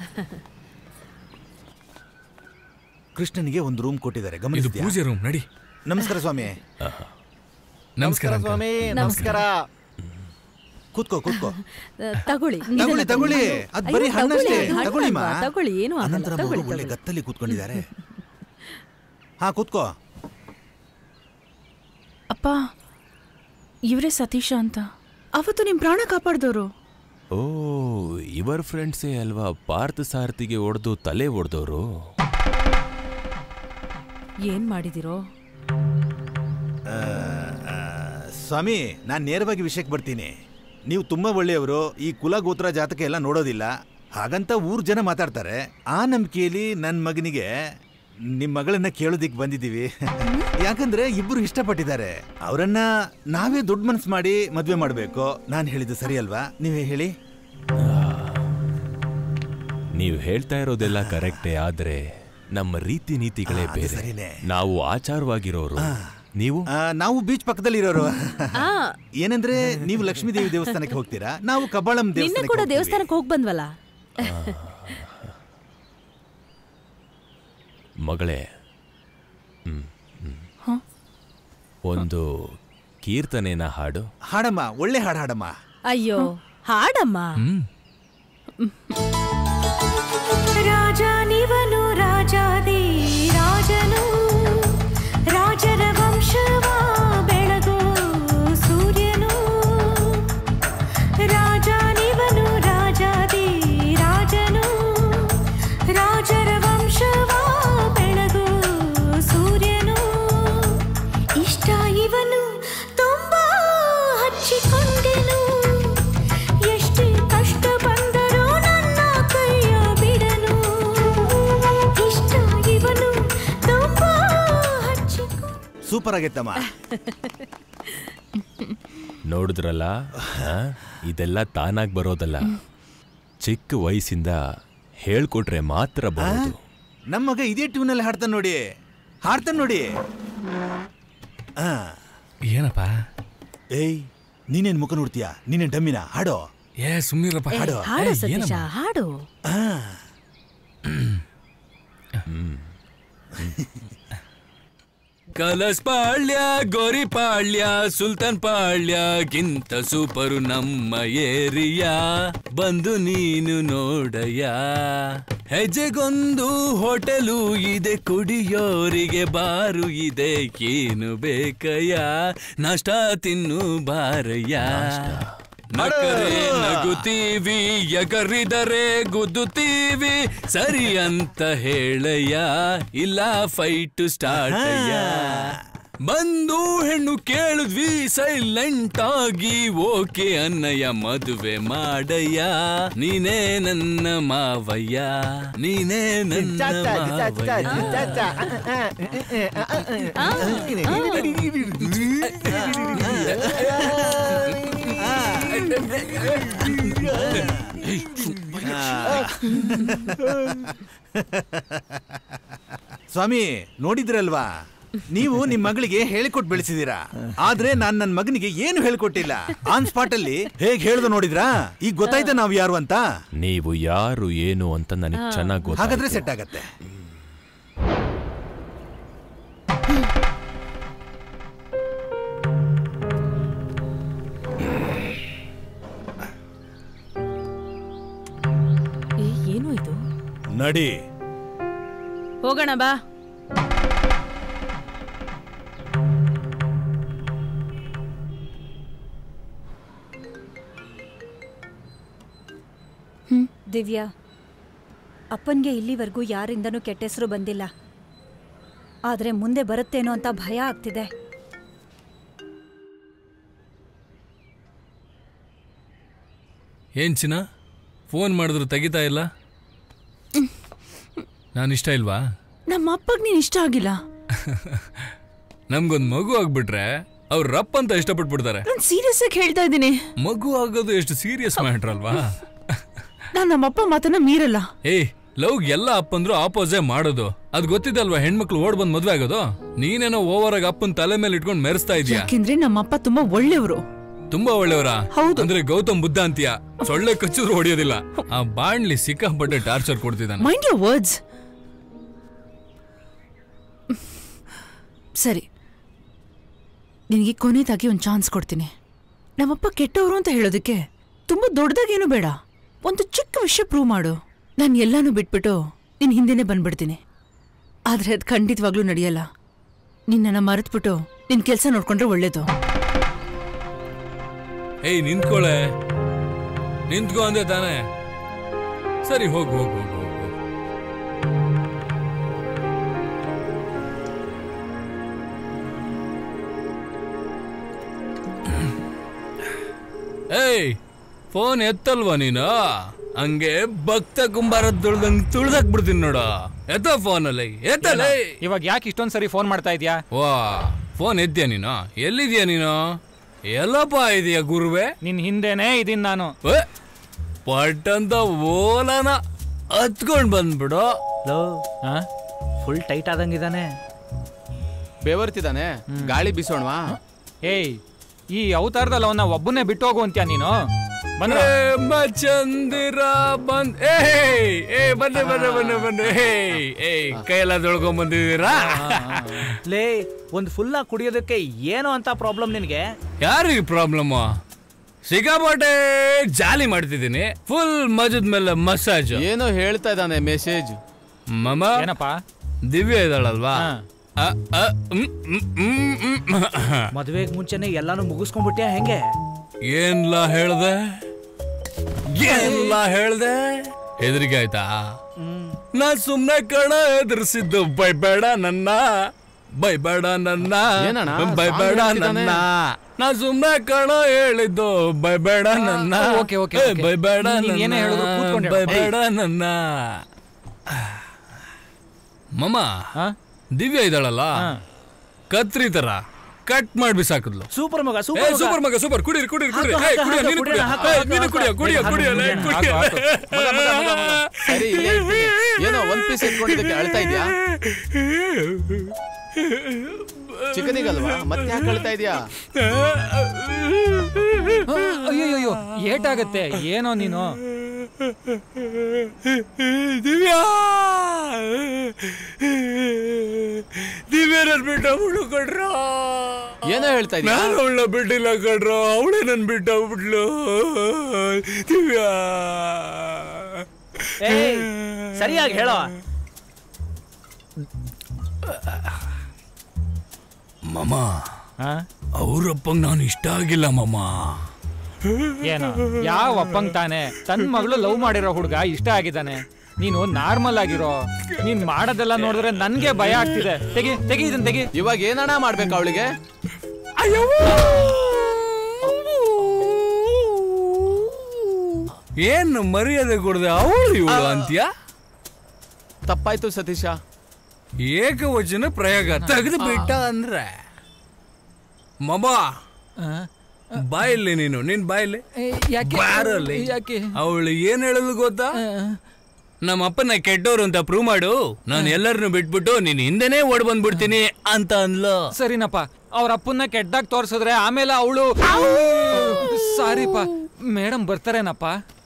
ಕೃಷ್ಣನಿಗೆ ಒಂದು ರೂಮ್ ಕೊಟ್ಟಿದ್ದಾರೆ ಇದು ಗಮನಿಸಿದ್ಯಾ ಪೂಜೆ ರೂಮ್ ನಡಿ ನಮಸ್ಕಾರ ಸ್ವಾಮಿ ನಮಸ್ಕಾರ uncle. ಸ್ವಾಮಿ ನಮಸ್ಕಾರ ಕೂತ್ಕೋ ಕೂತ್ಕೋ ತಗೊಳ್ಳಿ ತಗೊಳ್ಳಿ ತಗೊಳ್ಳಿ ಅದ್ ಬರೀ ಅಯ್ಯೋ, ಹಣ್ಣಷ್ಟೇ ತಗೊಳ್ಳಿ, ತಗೊಳ್ಳಿ ಮಾ ಹಣ್ಣಲ್ವಾ? ತಗೊಳ್ಳಿ ಏನು ಆಗಲ್ಲ, ಅನಂತರ ತಗೊಳ್ಳಿ, ಒಳ್ಳೆ ತಗೊಳ್ಳಿ. ಗತ್ತಲ್ಲಿ ಕೂತ್ಕೊಂಡಿದ್ದಾರೆ ಹಾ ಕೂತ್ಕೋ ಅಪ್ಪ ಇವರೇ ಸತೀಶ ಅಂತ ಅವತ್ತು ನಿಮ್ ಪ್ರಾಣ ಕಾಪಾಡ್ದವ್ರು ಓ ಇವರ ಫ್ರೆಂಡ್ಸೇ ಅಲ್ವಾ ಪಾರ್ಥ ಸಾರಥಿಗೆ ಹೊಡೆದು ತಲೆ ಹೊಡೆದವರು ಏನ್ ಮಾಡಿದಿರೋ ಆ, ಆ, ಸ್ವಾಮಿ ನಾನ್ ನೇರವಾಗಿ ವಿಷಯಕ್ಕೆ ಬರ್ತೀನಿ ನೀವು ತುಂಬಾ ಒಳ್ಳೆಯವರು ಈ ಕುಲ ಗೋತ್ರ ಜಾತಕ ಎಲ್ಲ ನೋಡೋದಿಲ್ಲ ಹಾಗಂತ ಊರ್ ಜನ ಮಾತಾಡ್ತಾರೆ ಆ ನಂಬಿಕೆಯಲ್ಲಿ ನನ್ನ ಮಗನಿಗೆ ನಿಮ್ ಮಗಳನ್ನ ಕೇಳೋದಿಕ್ ಬಂದಿದ್ದೀವಿ ಯಾಕಂದ್ರೆ ಇಬ್ರು ಇಷ್ಟಪಟ್ಟಿದ್ದಾರೆ ಅವರನ್ನ ನಾವೇ ದೊಡ್ಡ ಮನ್ಸು ಮಾಡಿ ಮದ್ವೆ ಮಾಡ್ಬೇಕು ನಾನು ಹೇಳಿದ್ದು ಸರಿ ಅಲ್ವಾ ನೀವೇ ಹೇಳಿ ನೀವು ಹೇಳ್ತಾ ಇರೋದೆಲ್ಲ ಕರೆಕ್ಟೇ ಆದ್ರೆ ನಮ್ಮ ರೀತಿ ನೀತಿಗಳೇ ಬೇರೆ ನಾವು ಆಚಾರವಾಗಿರೋರು ನೀವು ಆ, ನಾವು ಬೀಚ್ ಪಕ್ಕದಲ್ಲಿ ಇರೋರು ಏನಂದ್ರೆ ನೀವು ಲಕ್ಷ್ಮೀ ದೇವಿ ದೇವಸ್ಥಾನಕ್ಕೆ ಹೋಗ್ತೀರಾ ನಾವು ಕಬ್ಬಾಳಂ ನಿನ್ನೆ ದೇವಸ್ಥಾನಕ್ಕೆ ಕೂಡ ಹೋಗ್ತೀವಿ. ದೇವಸ್ಥಾನಕ್ಕೆ ಹೋಗ್ ಬಂದ್ವಲ್ಲ ಮಗಳೇ ಹ್ಮ್, ಹ್ಮ್. ಒಂದು ಕೀರ್ತನೆನ ಹಾಡು ಹಾಡಮ್ಮ ಒಳ್ಳೆ ಹಾಡು ಹಾಡಮ್ಮ ಅಯ್ಯೋ ಹಾಡಮ್ಮ ರಾಜನಿವನು ರಾಜಾದಿ ರಾಜನು ರಾಜರ ವಂಶವ ಬೆಳಗು ಸೂರ್ಯನು ರಾಜನಿವನು ರಾಜಾದಿ ರಾಜನು ರಾಜರ ವಂಶವ ಬೆಳಗು ಸೂರ್ಯನು ಇಷ್ಟ ಇವನು ತುಂಬಾ ಹಚ್ಚಿಕೊಂಡೆನು ಎಷ್ಟೇ ಕಷ್ಟ ಬಂದರೂ ನನ್ನ ಕೈಯ ಬಿಡನು ಇಷ್ಟ ಇವನು ತುಂಬಾ ಹಚ್ಚಿಕೊಂಡ ಸೂಪರ್ ಆಗೈತಮ್ಮ ನೋಡಿದ್ರಲ್ಲ ಆ? ಇದೆಲ್ಲ ತಾನಾಗ್ ಬರೋದಲ್ಲ ಚಿಕ್ಕ ವಯಸ್ಸಿಂದ ಹೇಳ್ಕೊಟ್ರೆ ಮಾತ್ರ ಬರೋದು ನಮ್ಮ ಮಗ ಇದೇ ಟ್ಯೂನಲ್ಲಿ ಹಾಡ್ತಾನೆ ನೋಡಿ ಹಾಡ್ತಾನೆ ನೋಡಿ ಆ. ಏನಪ್ಪ ಏಯ್ ನೀನೇನ್ ಮುಖ ನೋಡ್ತೀಯಾ ನೀನೇನ್ ಡಮ್ಮಿನ ಹಾಡೋ ಏ ಸುಮ್ನಿರಪ್ಪ ಏ, ಹಾಡು ಹಾಡು ಏಯ್, ಸತೀಶ ಏನಮ್ಮ? ಹಾಡು ಆ. ಕಲಸ್ ಪಾಳ್ಯ ಗೋರಿ ಪಾಳ್ಯ ಸುಲ್ತಾನ್ ಪಾಳ್ಯಗಿಂತ ಸೂಪರು ನಮ್ಮ ಏರಿಯಾ ಬಂದು ನೀನು ನೋಡಯ್ಯ ಹೆಜ್ಜೆಗೊಂದು ಹೋಟೆಲು ಇದೆ ಕುಡಿಯೋರಿಗೆ ಬಾರು ಇದೆ ಏನು ಬೇಕಯ್ಯ ನಾಷ್ಟ ತಿನ್ನು ಬಾರಯ್ಯ ನಕರೆ ನಗುತ್ತೀವಿ ಎಗರಿದರೆ ಗುದ್ದುತ್ತೀವಿ ಸರಿ ಅಂತ ಹೇಳಯ್ಯ ಇಲ್ಲ ಫೈಟ್ ಸ್ಟಾರ್ಟ್ ಅಯ್ಯ ಬಂದು ಹೆಣ್ಣು ಕೇಳಿದ್ವಿ ಸೈಲೆಂಟ್ ಆಗಿ ಓಕೆ ಅನ್ನಯ್ಯ ಮದುವೆ ಮಾಡಯ್ಯ ನೀನೇ ನನ್ನ ಮಾವಯ್ಯ ನೀನೇ ನನ್ನ ಸ್ವಾಮಿ ನೋಡಿದ್ರಲ್ವಾ ನೀವು ನಿಮ್ ಮಗಳಿಗೆ ಹೇಳಿಕೊಟ್ ಬೆಳೆಸಿದೀರಾ ಆದ್ರೆ ನಾನ್ ನನ್ ಮಗನಿಗೆ ಏನು ಹೇಳ್ಕೊಟ್ಟಿಲ್ಲ ಆನ್ ಸ್ಪಾಟ್ ಅಲ್ಲಿ ಹೇಗ್ ಹೇಳ್ದು ನೋಡಿದ್ರಾ ಈಗ ಗೊತ್ತಾಯ್ತಾ ನಾವ್ ಯಾರು ಅಂತ ನೀವು ಯಾರು ಏನು ಅಂತ ನನಗೆ ಚೆನ್ನಾಗಿ ಹಾಗಾದ್ರೆ ಗೊತ್ತಾಯ್ತು ಸೆಟ್ ಆಗತ್ತೆ ಏ, ಏನು ಇದು ನಡಿ ಹೋಗೋಣ ಬಾ ದಿವ್ಯಾ ಅಪ್ಪನ್ಗೆ ಇಲ್ಲಿವರೆಗೂ ಯಾರಿಂದನೂ ಕೆಟ್ಟ ಹೆಸರು ಬಂದಿಲ್ಲ ಆದ್ರೆ ಮುಂದೆ ಬರುತ್ತೇನೋ ಅಂತ ಭಯ ಆಗ್ತಿದೆ ಏನ್ ಚಿನ್ನ ಫೋನ್ ಮಾಡಿದ್ರು ತೆಗಿತಾ ಇಲ್ಲ ನಾನು ಇಷ್ಟ ಇಲ್ವಾ ನಮ್ಮ ಅಪ್ಪಗ್ ನೀನ್ ಇಷ್ಟ ಆಗಿಲ್ಲ ನಮ್ಗೊಂದ್ ಮಗು ಆಗ್ಬಿಟ್ರೆ ಅವ್ರು ರಪ್ ಅಂತ ಇಷ್ಟಪಟ್ಬಿಡ್ತಾರೆ ನಾನ್ ಸೀರಿಯಸ್ ಆಗಿ ಹೇಳ್ತಾ ಇದ್ದೀನಿ ಮಗು ಆಗೋದು ಎಷ್ಟು ಸೀರಿಯಸ್ ಮ್ಯಾಟ್ರ್ ಅಲ್ವಾ ನಾನ್ ನಮ್ಮಪ್ಪ ಮಾತನ್ನ ಮೀರಲ್ಲ ಏಯ್ ಲವ್ ಎಲ್ಲ ಅಪ್ಪಂದ್ರು ಆಪೋಸೇ ಮಾಡೋದು ಅದ್ ಗೊತ್ತಿದ್ದಲ್ವಾ ಹೆಣ್ಮಕ್ಳು ಓಡ್ ಬಂದ್ ಮದ್ವೆ ಆಗೋದು ನೀನೇನೋ ಓವರ್ ಆಗಿ ಅಪ್ಪನ್ ತಲೆ ಮೇಲೆ ಇಟ್ಕೊಂಡ್ ಮೆರೆಸ್ತಾ ಇದೀಯ ಯಾಕೆಂದ್ರೆ ನಮ್ಮಪ್ಪ ತುಂಬಾ ಒಳ್ಳೆಯವರು ತುಂಬಾ ಒಳ್ಳೆಯವರ ಅಂದ್ರೆ ಗೌತಮ್ ಬುದ್ಧ ಅಂತೀಯ ಸೊಳ್ಳೆ ಕಚ್ಚಿದ್ರು ಹೊಡಿಯೋದಿಲ್ಲ ಆ ಬಾಣ್ಲಿ ಸಿಕ್ಕಾಪಟ್ಟೆ ಟಾರ್ಚರ್ ಕೊಡ್ತಿದ್ದಾನೆ ಮೈಂಡ್ ಯೋರ್ ವರ್ಡ್ಸ್ ಸರಿ ನಿನಗೆ ಕೊನೆದಾಗಿ ಒಂದು ಚಾನ್ಸ್ ಕೊಡ್ತೀನಿ ನಮ್ಮಪ್ಪ ಕೆಟ್ಟವರು ಅಂತ ಹೇಳೋದಕ್ಕೆ ತುಂಬಾ ದೊಡ್ಡದಾಗೇನು ಬೇಡ ಒಂದು ಚಿಕ್ಕ ವಿಷಯ ಪ್ರೂವ್ ಮಾಡು ನಾನು ಎಲ್ಲಾನು ಬಿಟ್ಬಿಟ್ಟು ನಿನ್ ಹಿಂದೆನೆ ಬಂದ್ಬಿಡ್ತೀನಿ ಆದ್ರೆ ಅದು ಖಂಡಿತವಾಗ್ಲೂ ನಡೆಯಲ್ಲ ನಿನ್ನನ್ನ ಮರೆತ್ಬಿಟ್ಟು ನಿನ್ ಕೆಲಸ ನೋಡ್ಕೊಂಡ್ರೆ ಒಳ್ಳೇದು ಏಯ್ ನಿಂತ್ಕೊಳೆ ನಿಂತ್ಕೊ ಅಂದೆ ತಾನೆ ಸರಿ ಹೋಗು ಹೋಗು ಹೋಗು ಹೋಗು ಏಯ್ ಫೋನ್ ಎತ್ತಲ್ವಾ ನೀನು ಹಂಗೆ ಭಕ್ತ ಕುಂಬಾರದ ತುಳ್ದಂಗ್ ತುಳ್ದಾಕ್ ಬಿಡ್ತೀನಿ ನೋಡು ಎತ್ತ ಫೋನ್ ಅಲ್ಲಿ ಎತ್ತಲ್ಲ ಇವಾಗ ಯಾಕೆ ಇಷ್ಟೊಂದ್ ಸರಿ ಫೋನ್ ಮಾಡ್ತಾ ಇದ್ಯಾ ವಾ ಫೋನ್ ಎದ್ಯಾ ನೀನು ಎಲ್ಲಿದ್ಯಾ ನೀನು ಎಲ್ಲಪ್ಪ ಇದೆಯಾ ಗುರುವೆ ನಿನ್ ಹಿಂದೆನೇ ಇದೀನಿ ನಾನು ಪಟ್ ಅಂತ ಓಲನ ಹತ್ಕೊಂಡ್ ಬಂದ್ಬಿಡು ಲೋ ಫುಲ್ ಟೈಟ್ ಆದಂಗಿದಾನೆ ಬೆವರ್ತಿದ್ದಾನೆ ಗಾಳಿ ಬೀಸೋಣವಾ ಏಯ್ ಈ ಅವತಾರದಲ್ಲಿ ಅವನ್ನ ಒಬ್ಬನೇ ಬಿಟ್ಟು ಹೋಗು ಅಂತ್ಯಾ ನೀನು ಬಂದ್ರ ಪ್ರೇಮ ಚಂದಿರ ಬಂದ್ ಏಯ್ ಏ ಬನ್ನಿ ಬನ್ನಿ ಬನ್ನಿ ಬನ್ನಿ ಏಯ್ ಏಯ್ ಕೈಯೆಲ್ಲ ತೊಳ್ಕೊಂಡ್ ಬಂದಿದ್ದೀರಾ ಲೇ ಒಂದ್ ಫುಲ್ ಕುಡಿಯೋದಕ್ಕೆ ಏನೋ ಅಂತ ಪ್ರಾಬ್ಲಮ್ ನಿನ್ಗೆ ಯಾರಿಗೆ ಪ್ರಾಬ್ಲಮ್ ಸಿಕ್ಕಾಪಟ್ಟೆ ಜಾಲಿ ಮಾಡ್ತಿದ್ದೀನಿ ಫುಲ್ ಮಜದ ಮೇಲೆ ಮಸಾಜ್ ಏನೋ ಹೇಳ್ತಾ ಇದ್ದಾನೆ ಮೆಸೇಜ್ ಮಮ ಏನಪ್ಪ ದಿವ್ಯ ಇದ್ದಾಳಲ್ವಾ ಅ, ಅ, ಮ್, ಮ್, ಮ್, ಮ್. ಮದ್ವೆಗ್ ಮುಂಚೆನೆ ಎಲ್ಲಾನು ಮುಗಿಸ್ಕೊಂಡ್ಬಿಟ್ಯಾ ಹೆಂಗೆ ಏನ್ಲ ಹೇಳ್ದೆ ಏನ್ಲ ಹೇಳ್ದೆ ಹೆದರಿಕೆ ಆಯ್ತಾ ನಾ ಸುಮ್ನೆ ಕಣ ಎದುರಿಸಿದ್ದು ಬೈಬೇಡ ನನ್ನ ಬೈಬೇಡ ನನ್ನ ಏನಣ್ಣ? ಬೈಬೇಡ ಸಾಂಗ್ ಹೇಳ್ತಿದಾನೆ. ನನ್ನ ನಾ ಸುಮ್ನೆ ಕಣ ಹೇಳಿದ್ದು ಬೈಬೇಡ ನನ್ನ ಓಕೆ, ಓಕೆ, ಏ, ಓಕೆ. ಬೈಬೇಡ ನೀನ್ ಏನೇ ನನ್ನ ಹೇಳಿದ್ರು ಕೂತ್ಕೊಂಡ್ ಹೇಳು. ಬೈಬೇಡ ನನ್ನ ಮಮ್ಮ ದಿವ್ಯ ಇದ್ದಾಳಲ್ಲ ಕತ್ರಿ ತರ ಕಟ್ ಮಾಡಿ ಬಿಸಾಕಿದ್ಲು ಸೂಪರ್ ಮಗ ಏ, ಸೂಪರ್ ಸೂಪರ್ ಮಗ ಸೂಪರ್ ಕುಡೀರಿ ಕುಡೀರಿ ಕುಡೀರಿ ಹಾಕು, ಏ, ಹಾಕು, ಕುಡಿಯೋ ಹಾಕು, ನೀನು ಕುಡಿಯೋಣ, ಕುಡಿಯೋ ಹಾಕು, ಏ, ಹಾಕು, ನೀನು ಹಾಕು, ಕುಡಿಯೋ ಹಾಕು, ಕುಡಿಯೋ ಹಾಕು, ಕುಡಿಯೋ ಹಾಕು, ಲೇ, ಹಾಕು, ಕುಡಿಯೋ ಹಾಕು. ಮಗ, ಮಗ, ಮಗ, ಮಗ. ಸರಿ ಇಲ್ಲೇ ಇರ್ತೀನಿ. ಏನೋ ಒಂದ್ ಪೀಸ್ ಇಟ್ಕೊಂಡಿದ್ದಕ್ಕೆ ಅಳ್ತಾ ಇದ್ಯಾ ಚಿಕ್ಕನಿಗಲ್ವಾ ಮತ್ತೆ ಯಾಕೆ ಅಳ್ತಾ ಇದ್ಯಾ ಅಯ್ಯಯ್ಯೋ ಏಟಾಗತ್ತೆ ಏನೋ ನೀನು ದಿವ್ಯಾ ದಿವ್ಯ ನನ್ ಬಿಟ್ಟ ಬಿಡು ಕಡ್ರ ಏನೋ ಹೇಳ್ತಾ ಇದ್ಯಾ ನಾನು ಅವಳನ್ನ ಬಿಟ್ಟಿಲ್ಲ ಕಡ್ರ ಅವಳೇ ನನ್ ಬಿಟ್ಟ ಬಿಟ್ಲು ದಿವ್ಯಾ ಏಯ್ ಸರಿಯಾಗಿ ಹೇಳೋ ಮಮ್ಮ ಅವ್ರಪ್ಪಂಗ್ ನಾನು ಇಷ್ಟ ಆಗಿಲ್ಲ ಮಮ್ಮ ಏನು ಯಾವ ಅಪ್ಪಂಗ್ ತಾನೆ ತನ್ ಮಗಳು ಲವ್ ಮಾಡಿರೋ ಹುಡುಗ ಇಷ್ಟ ಆಗಿದ್ದಾನೆ ನೀನು ನಾರ್ಮಲ್ ಆಗಿರೋ ನೀನ್ ಮಾಡೋದೆಲ್ಲ ನೋಡಿದ್ರೆ ನನ್ಗೆ ಭಯ ಆಗ್ತಿದೆ ತೆಗಿ ತೆಗಿ ಇದನ್ ತೆಗಿ ಇವಾಗ ಏನಣ್ಣ ಮಾಡ್ಬೇಕು ಅವಳಿಗೆ ಏನ್ ಮರ್ಯಾದೆ ಕೊಡದೆ ಅವಳು ಇವಳು ಅಂತ್ಯ ತಪ್ಪಾಯ್ತು ಸತೀಶ ಏಕವಚನ ಪ್ರಯೋಗ ತೆಗೆದು ಬಿಟ್ಟ ಅಂದ್ರೆ ಮಮ ಬಾಯಲ್ಲಿ ನೀನು ನಿನ್ ಬಾಯಲ್ಲಿ ಯಾಕೆ? ಬಾರಲ್ಲಿ ಯಾಕೆ? ಅವಳು ಏನ್ ಹೇಳಲು ಗೊತ್ತಾ ನಮ್ಮ ಅಪ್ಪನ ಕೆಟ್ಟವ್ರು ಅಂತ ಪ್ರೂವ್ ಮಾಡು ನಾನು ಎಲ್ಲರನ್ನು ಬಿಟ್ಬಿಟ್ಟು ನೀನ್ ಹಿಂದೆನೆ ಓಡ್ ಬಂದ್ಬಿಡ್ತೀನಿ ಅಂತ ಅನ್ಲು ಸರಿನಪ್ಪ ಅವ್ರ ಅಪ್ಪನ್ನ ಕೆಟ್ಟದಾಗ ತೋರ್ಸಿದ್ರೆ ಆಮೇಲೆ ಅವಳು ಸಾರಿಪ್ಪ ಮೇಡಮ್ ಬರ್ತಾರೇನಪ್ಪ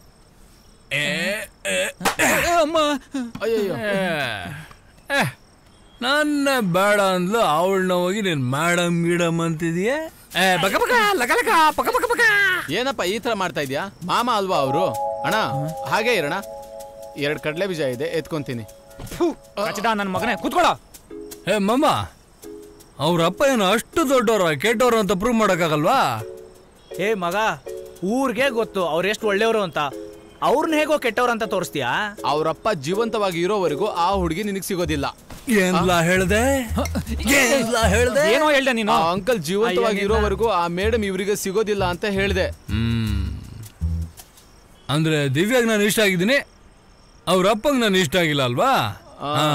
ಅಮ್ಮ ಅಯ್ಯಯ್ಯೋ ಏ, ನನ್ನ ಬೇಡ ಅಂದ್ಲು ಅವಳನ್ನ ಹೋಗಿ ನೀನ್ ಮೇಡಮ್ ಗೀಡಮ್ ಅಂತಿದೀಯ ಏ, ಬಕ ಬಕ ಲಕ ಲಕ ಪಕ ಪಕ ಪಕ ಏನಪ್ಪ ಈ ತರ ಮಾಡ್ತಾ ಇದ್ಯಾ ಮಾಮ ಅಲ್ವಾ ಅವರು ಅಣ್ಣ ಹಾಗೆ ಇರೋಣ ಎರಡ್ ಕಡ್ಲೆ ಬೀಜ ಇದೆ ಎತ್ಕೊಂತೀನಿ ನನ್ನ ಮಗನೇ ಕೂತ್ಕೊಳ್ಳೋ ಏ ಮಮ್ಮ ಅವ್ರ ಅಪ್ಪ ಏನು ಅಷ್ಟು ದೊಡ್ಡವ್ರ ಕೆಟ್ಟವ್ರು ಅಂತ ಪ್ರೂವ್ ಮಾಡಕ್ಕಾಗಲ್ವಾ ಏ ಮಗ ಊರ್ಗೆ ಗೊತ್ತು ಅವ್ರು ಎಷ್ಟು ಒಳ್ಳೆಯವರು ಅಂತ ಅವ್ರನ್ನ ಹೇಗೋ ಕೆಟ್ಟವ್ರು ಅಂತ ತೋರಿಸ್ತೀಯಾ ಅವ್ರಪ್ಪ ಜೀವಂತವಾಗಿ ಇರೋವರೆಗೂ ಆ ಹುಡುಗಿ ನಿನಗ್ ಸಿಗೋದಿಲ್ಲ ಏನ್ಲ ಹೇಳ್ದೆ ಏನ್ಲ ಹೇಳ್ದೆ ಏನೋ ಹೇಳ್ದೆ ನೀನು ಆ ಅಂಕಲ್ ಜೀವಂತವಾಗಿ ಇರೋವರೆಗೂ ಆ ಮೇಡಮ್ ಇವರಿಗೆ ಸಿಗೋದಿಲ್ಲ ಅಂತ ಹೇಳ್ದೆ ಹ್ಮ್ ಅಂದ್ರೆ ದಿವ್ಯಾಗ್ ನಾನು ಇಷ್ಟ ಆಗಿದ್ದೀನಿ ಅವ್ರ ಅಪ್ಪಂಗ್ ನಾನು ಇಷ್ಟ ಆಗಿಲ್ಲ ಅಲ್ವಾ ಹಾ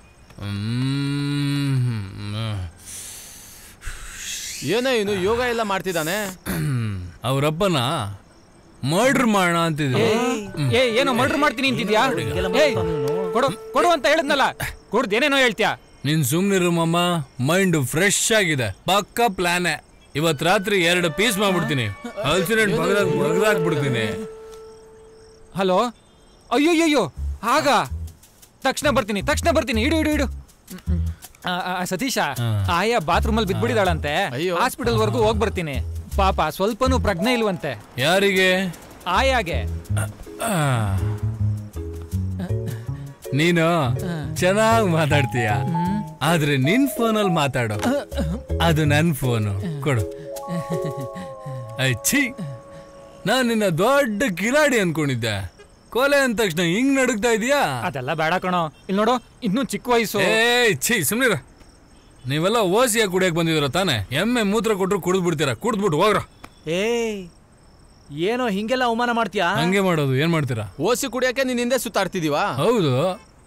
ಏನೋ ಇವನು ಯೋಗ ಎಲ್ಲ ಮಾಡ್ತಿದ್ದಾನೆ ಅವ್ರಪ್ಪನ ಮರ್ಡರ್ ಮಾಡೋಣ ಅಂತಿದ್ದೆ ಏ ಏನೋ ಮರ್ಡರ್ ಮಾಡ್ತೀನಿ ಅಂತಿದ್ಯಾ ಏಯ್, ಕೊಡು ಕೊಡು ಅಂತ ಹೇಳಿದ್ನಲ್ಲ ಕೊಡ್ದು ಏನೇನೋ ಹೇಳ್ತೀಯಾ ನೀನ್ ಸುಮ್ನಿರು ಮಮ್ಮ ಮೈಂಡ್ ಫ್ರೆಶ್ ಆಗಿದೆ ಪಕ್ಕ ಪ್ಲಾನೆ ಇವತ್ ರಾತ್ರಿ ಎರಡು ಪೀಸ್ ಮಾಡ್ಬಿಡ್ತೀನಿ ಹಲ್ಸಿನೆಂಟ್ ಬಗದಾಗ ಬಿಡ್ತೀನಿ ಹಲೋ ಅಯ್ಯೋಯ್ಯೋ ಆಗ ತಕ್ಷಣ ಬರ್ತೀನಿ ತಕ್ಷಣ ಬರ್ತೀನಿ ಇಡು ಇಡು ಇಡು ಆ, ಆ, ಸತೀಶ ಆಯಾ ಬಾತ್ರೂಮ್ ಅಲ್ಲಿ ಬಿದ್ಬಿಡಿದಾಳಂತೆ ಹಾಸ್ಪಿಟಲ್ ವರ್ಗೂ ಹೋಗ್ ಬರ್ತೀನಿ ಪಾಪ ಸ್ವಲ್ಪನೂ ಪ್ರಜ್ಞೆ ಇಲ್ವಂತೆ ಯಾರಿಗೆ ಆಯಾಗೆ ಆ. ನೀನು ಚೆನ್ನಾಗಿ ಮಾತಾಡ್ತೀಯ ಆದ್ರೆ ನಿನ್ ಫೋನಲ್ಲಿ ಮಾತಾಡೋ ಅದು ನನ್ ಫೋನು ಕೊಡು ಛೀ ನಾನ್ ನಿನ್ನ ದೊಡ್ಡ ಕಿಲಾಡಿ ಅನ್ಕೊಂಡಿದ್ದೆ ಕೊಲೆ ಅಂದ ತಕ್ಷಣ ಹಿಂಗ್ ನಡುಗ್ತಾ ಇದೀಯಾ ಅದೆಲ್ಲ ಬೇಡ ಕಣೋ ಇಲ್ಲಿ ನೋಡು ಇನ್ನೂ ಚಿಕ್ಕ ವಯಸ್ಸು ಏಯ್ ಛೀ ಸುಮ್ನಿರ ನೀವೆಲ್ಲ ಓಸಿಯಾಗಿ ಕುಡಿಯಕ್ ಬಂದಿದ್ದೀರ ತಾನೆ ಎಮ್ಮೆ ಮೂತ್ರ ಕೊಟ್ರು ಕುಡಿದ್ ಬಿಡ್ತೀರಾ ಕುಡಿದ್ಬಿಟ್ಟು ಹೋಗ್ರ ಏಯ್ ಏನೋ ಹಿಂಗೆಲ್ಲ ಅವಮಾನ ಮಾಡ್ತೀಯಾ ಹಂಗೆ ಮಾಡೋದು ಏನ್ ಮಾಡ್ತೀರಾ ಓಸಿ ಕುಡಿಯಕ್ಕೆ ನೀನ್ ಹಿಂದೆ ಸುತ್ತಾಡ್ತಿದೀವಾ ಹೌದು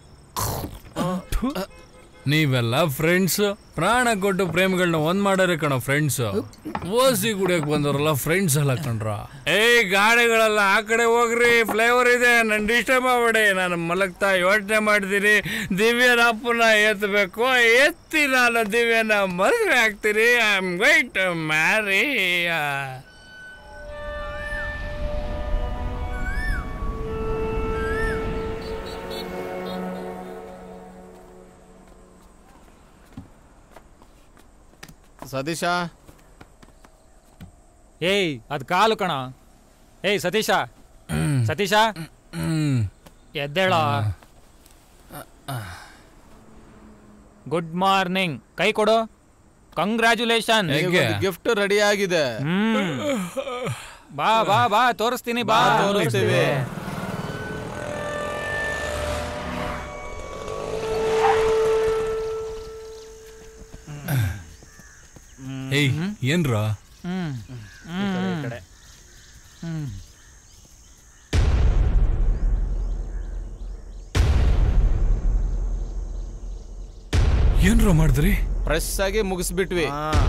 ನೀವೆಲ್ಲ ಫ್ರೆಂಡ್ಸ್ ಪ್ರಾಣ ಕೊಟ್ಟು ಪ್ರೇಮಿಗಳನ್ನ ಒಂದ್ ಮಾಡಾರೆ ಕಣ ಫ್ರೆಂಡ್ಸ್ ಓಸಿ ಕುಡಿಯಕ್ ಬಂದವರಲ್ಲ ಫ್ರೆಂಡ್ಸ್ ಅಲ್ಲ ಕಣ್ರ ಏಯ್ ಗಾಡಿಗಳೆಲ್ಲ ಆ ಕಡೆ ಹೋಗ್ರಿ ಫ್ಲೇವರ್ ಇದೆ ನನ್ ಡಿಸ್ಟರ್ಬ್ ಮಾಡ್ಬೇಡಿ ನಾನು ಮಲಗ್ತಾ ಯೋಚನೆ ಮಾಡ್ತೀನಿ ದಿವ್ಯನ ಅಪ್ಪನ ಎತ್ತಬೇಕು ಎತ್ತಿ ನಾನು ದಿವ್ಯನ ಮದುವೆ ಆಗ್ತೀನಿ I am going to marry Satish ಏಯ್ ಅದ್ ಕಾಲು ಕಣ ಏಯ್ ಸತೀಶ ಸತೀಶ ಎದ್ದೇಳ ಗುಡ್ ಮಾರ್ನಿಂಗ್ ಕೈ ಕೊಡು ಕಂಗ್ರ್ಯಾಚುಲೇಷನ್ ಗಿಫ್ಟ್ ರೆಡಿ ಆಗಿದೆ ಬಾ ಬಾ ಬಾ ತೋರಿಸ್ತೀನಿ ಬಾ ಬಾ, ತೋರಿಸ್ತೀವಿ. ಏಯ್ ಏನ್ರ ಹ್ಮ್ ಈ ಕಡೆ. ಹ್ಮ್ ಏನ್ರ ಮಾಡಿದ್ರಿ ಫ್ರೆಶ್ ಆಗಿ ಮುಗಿಸ್ಬಿಟ್ವಿ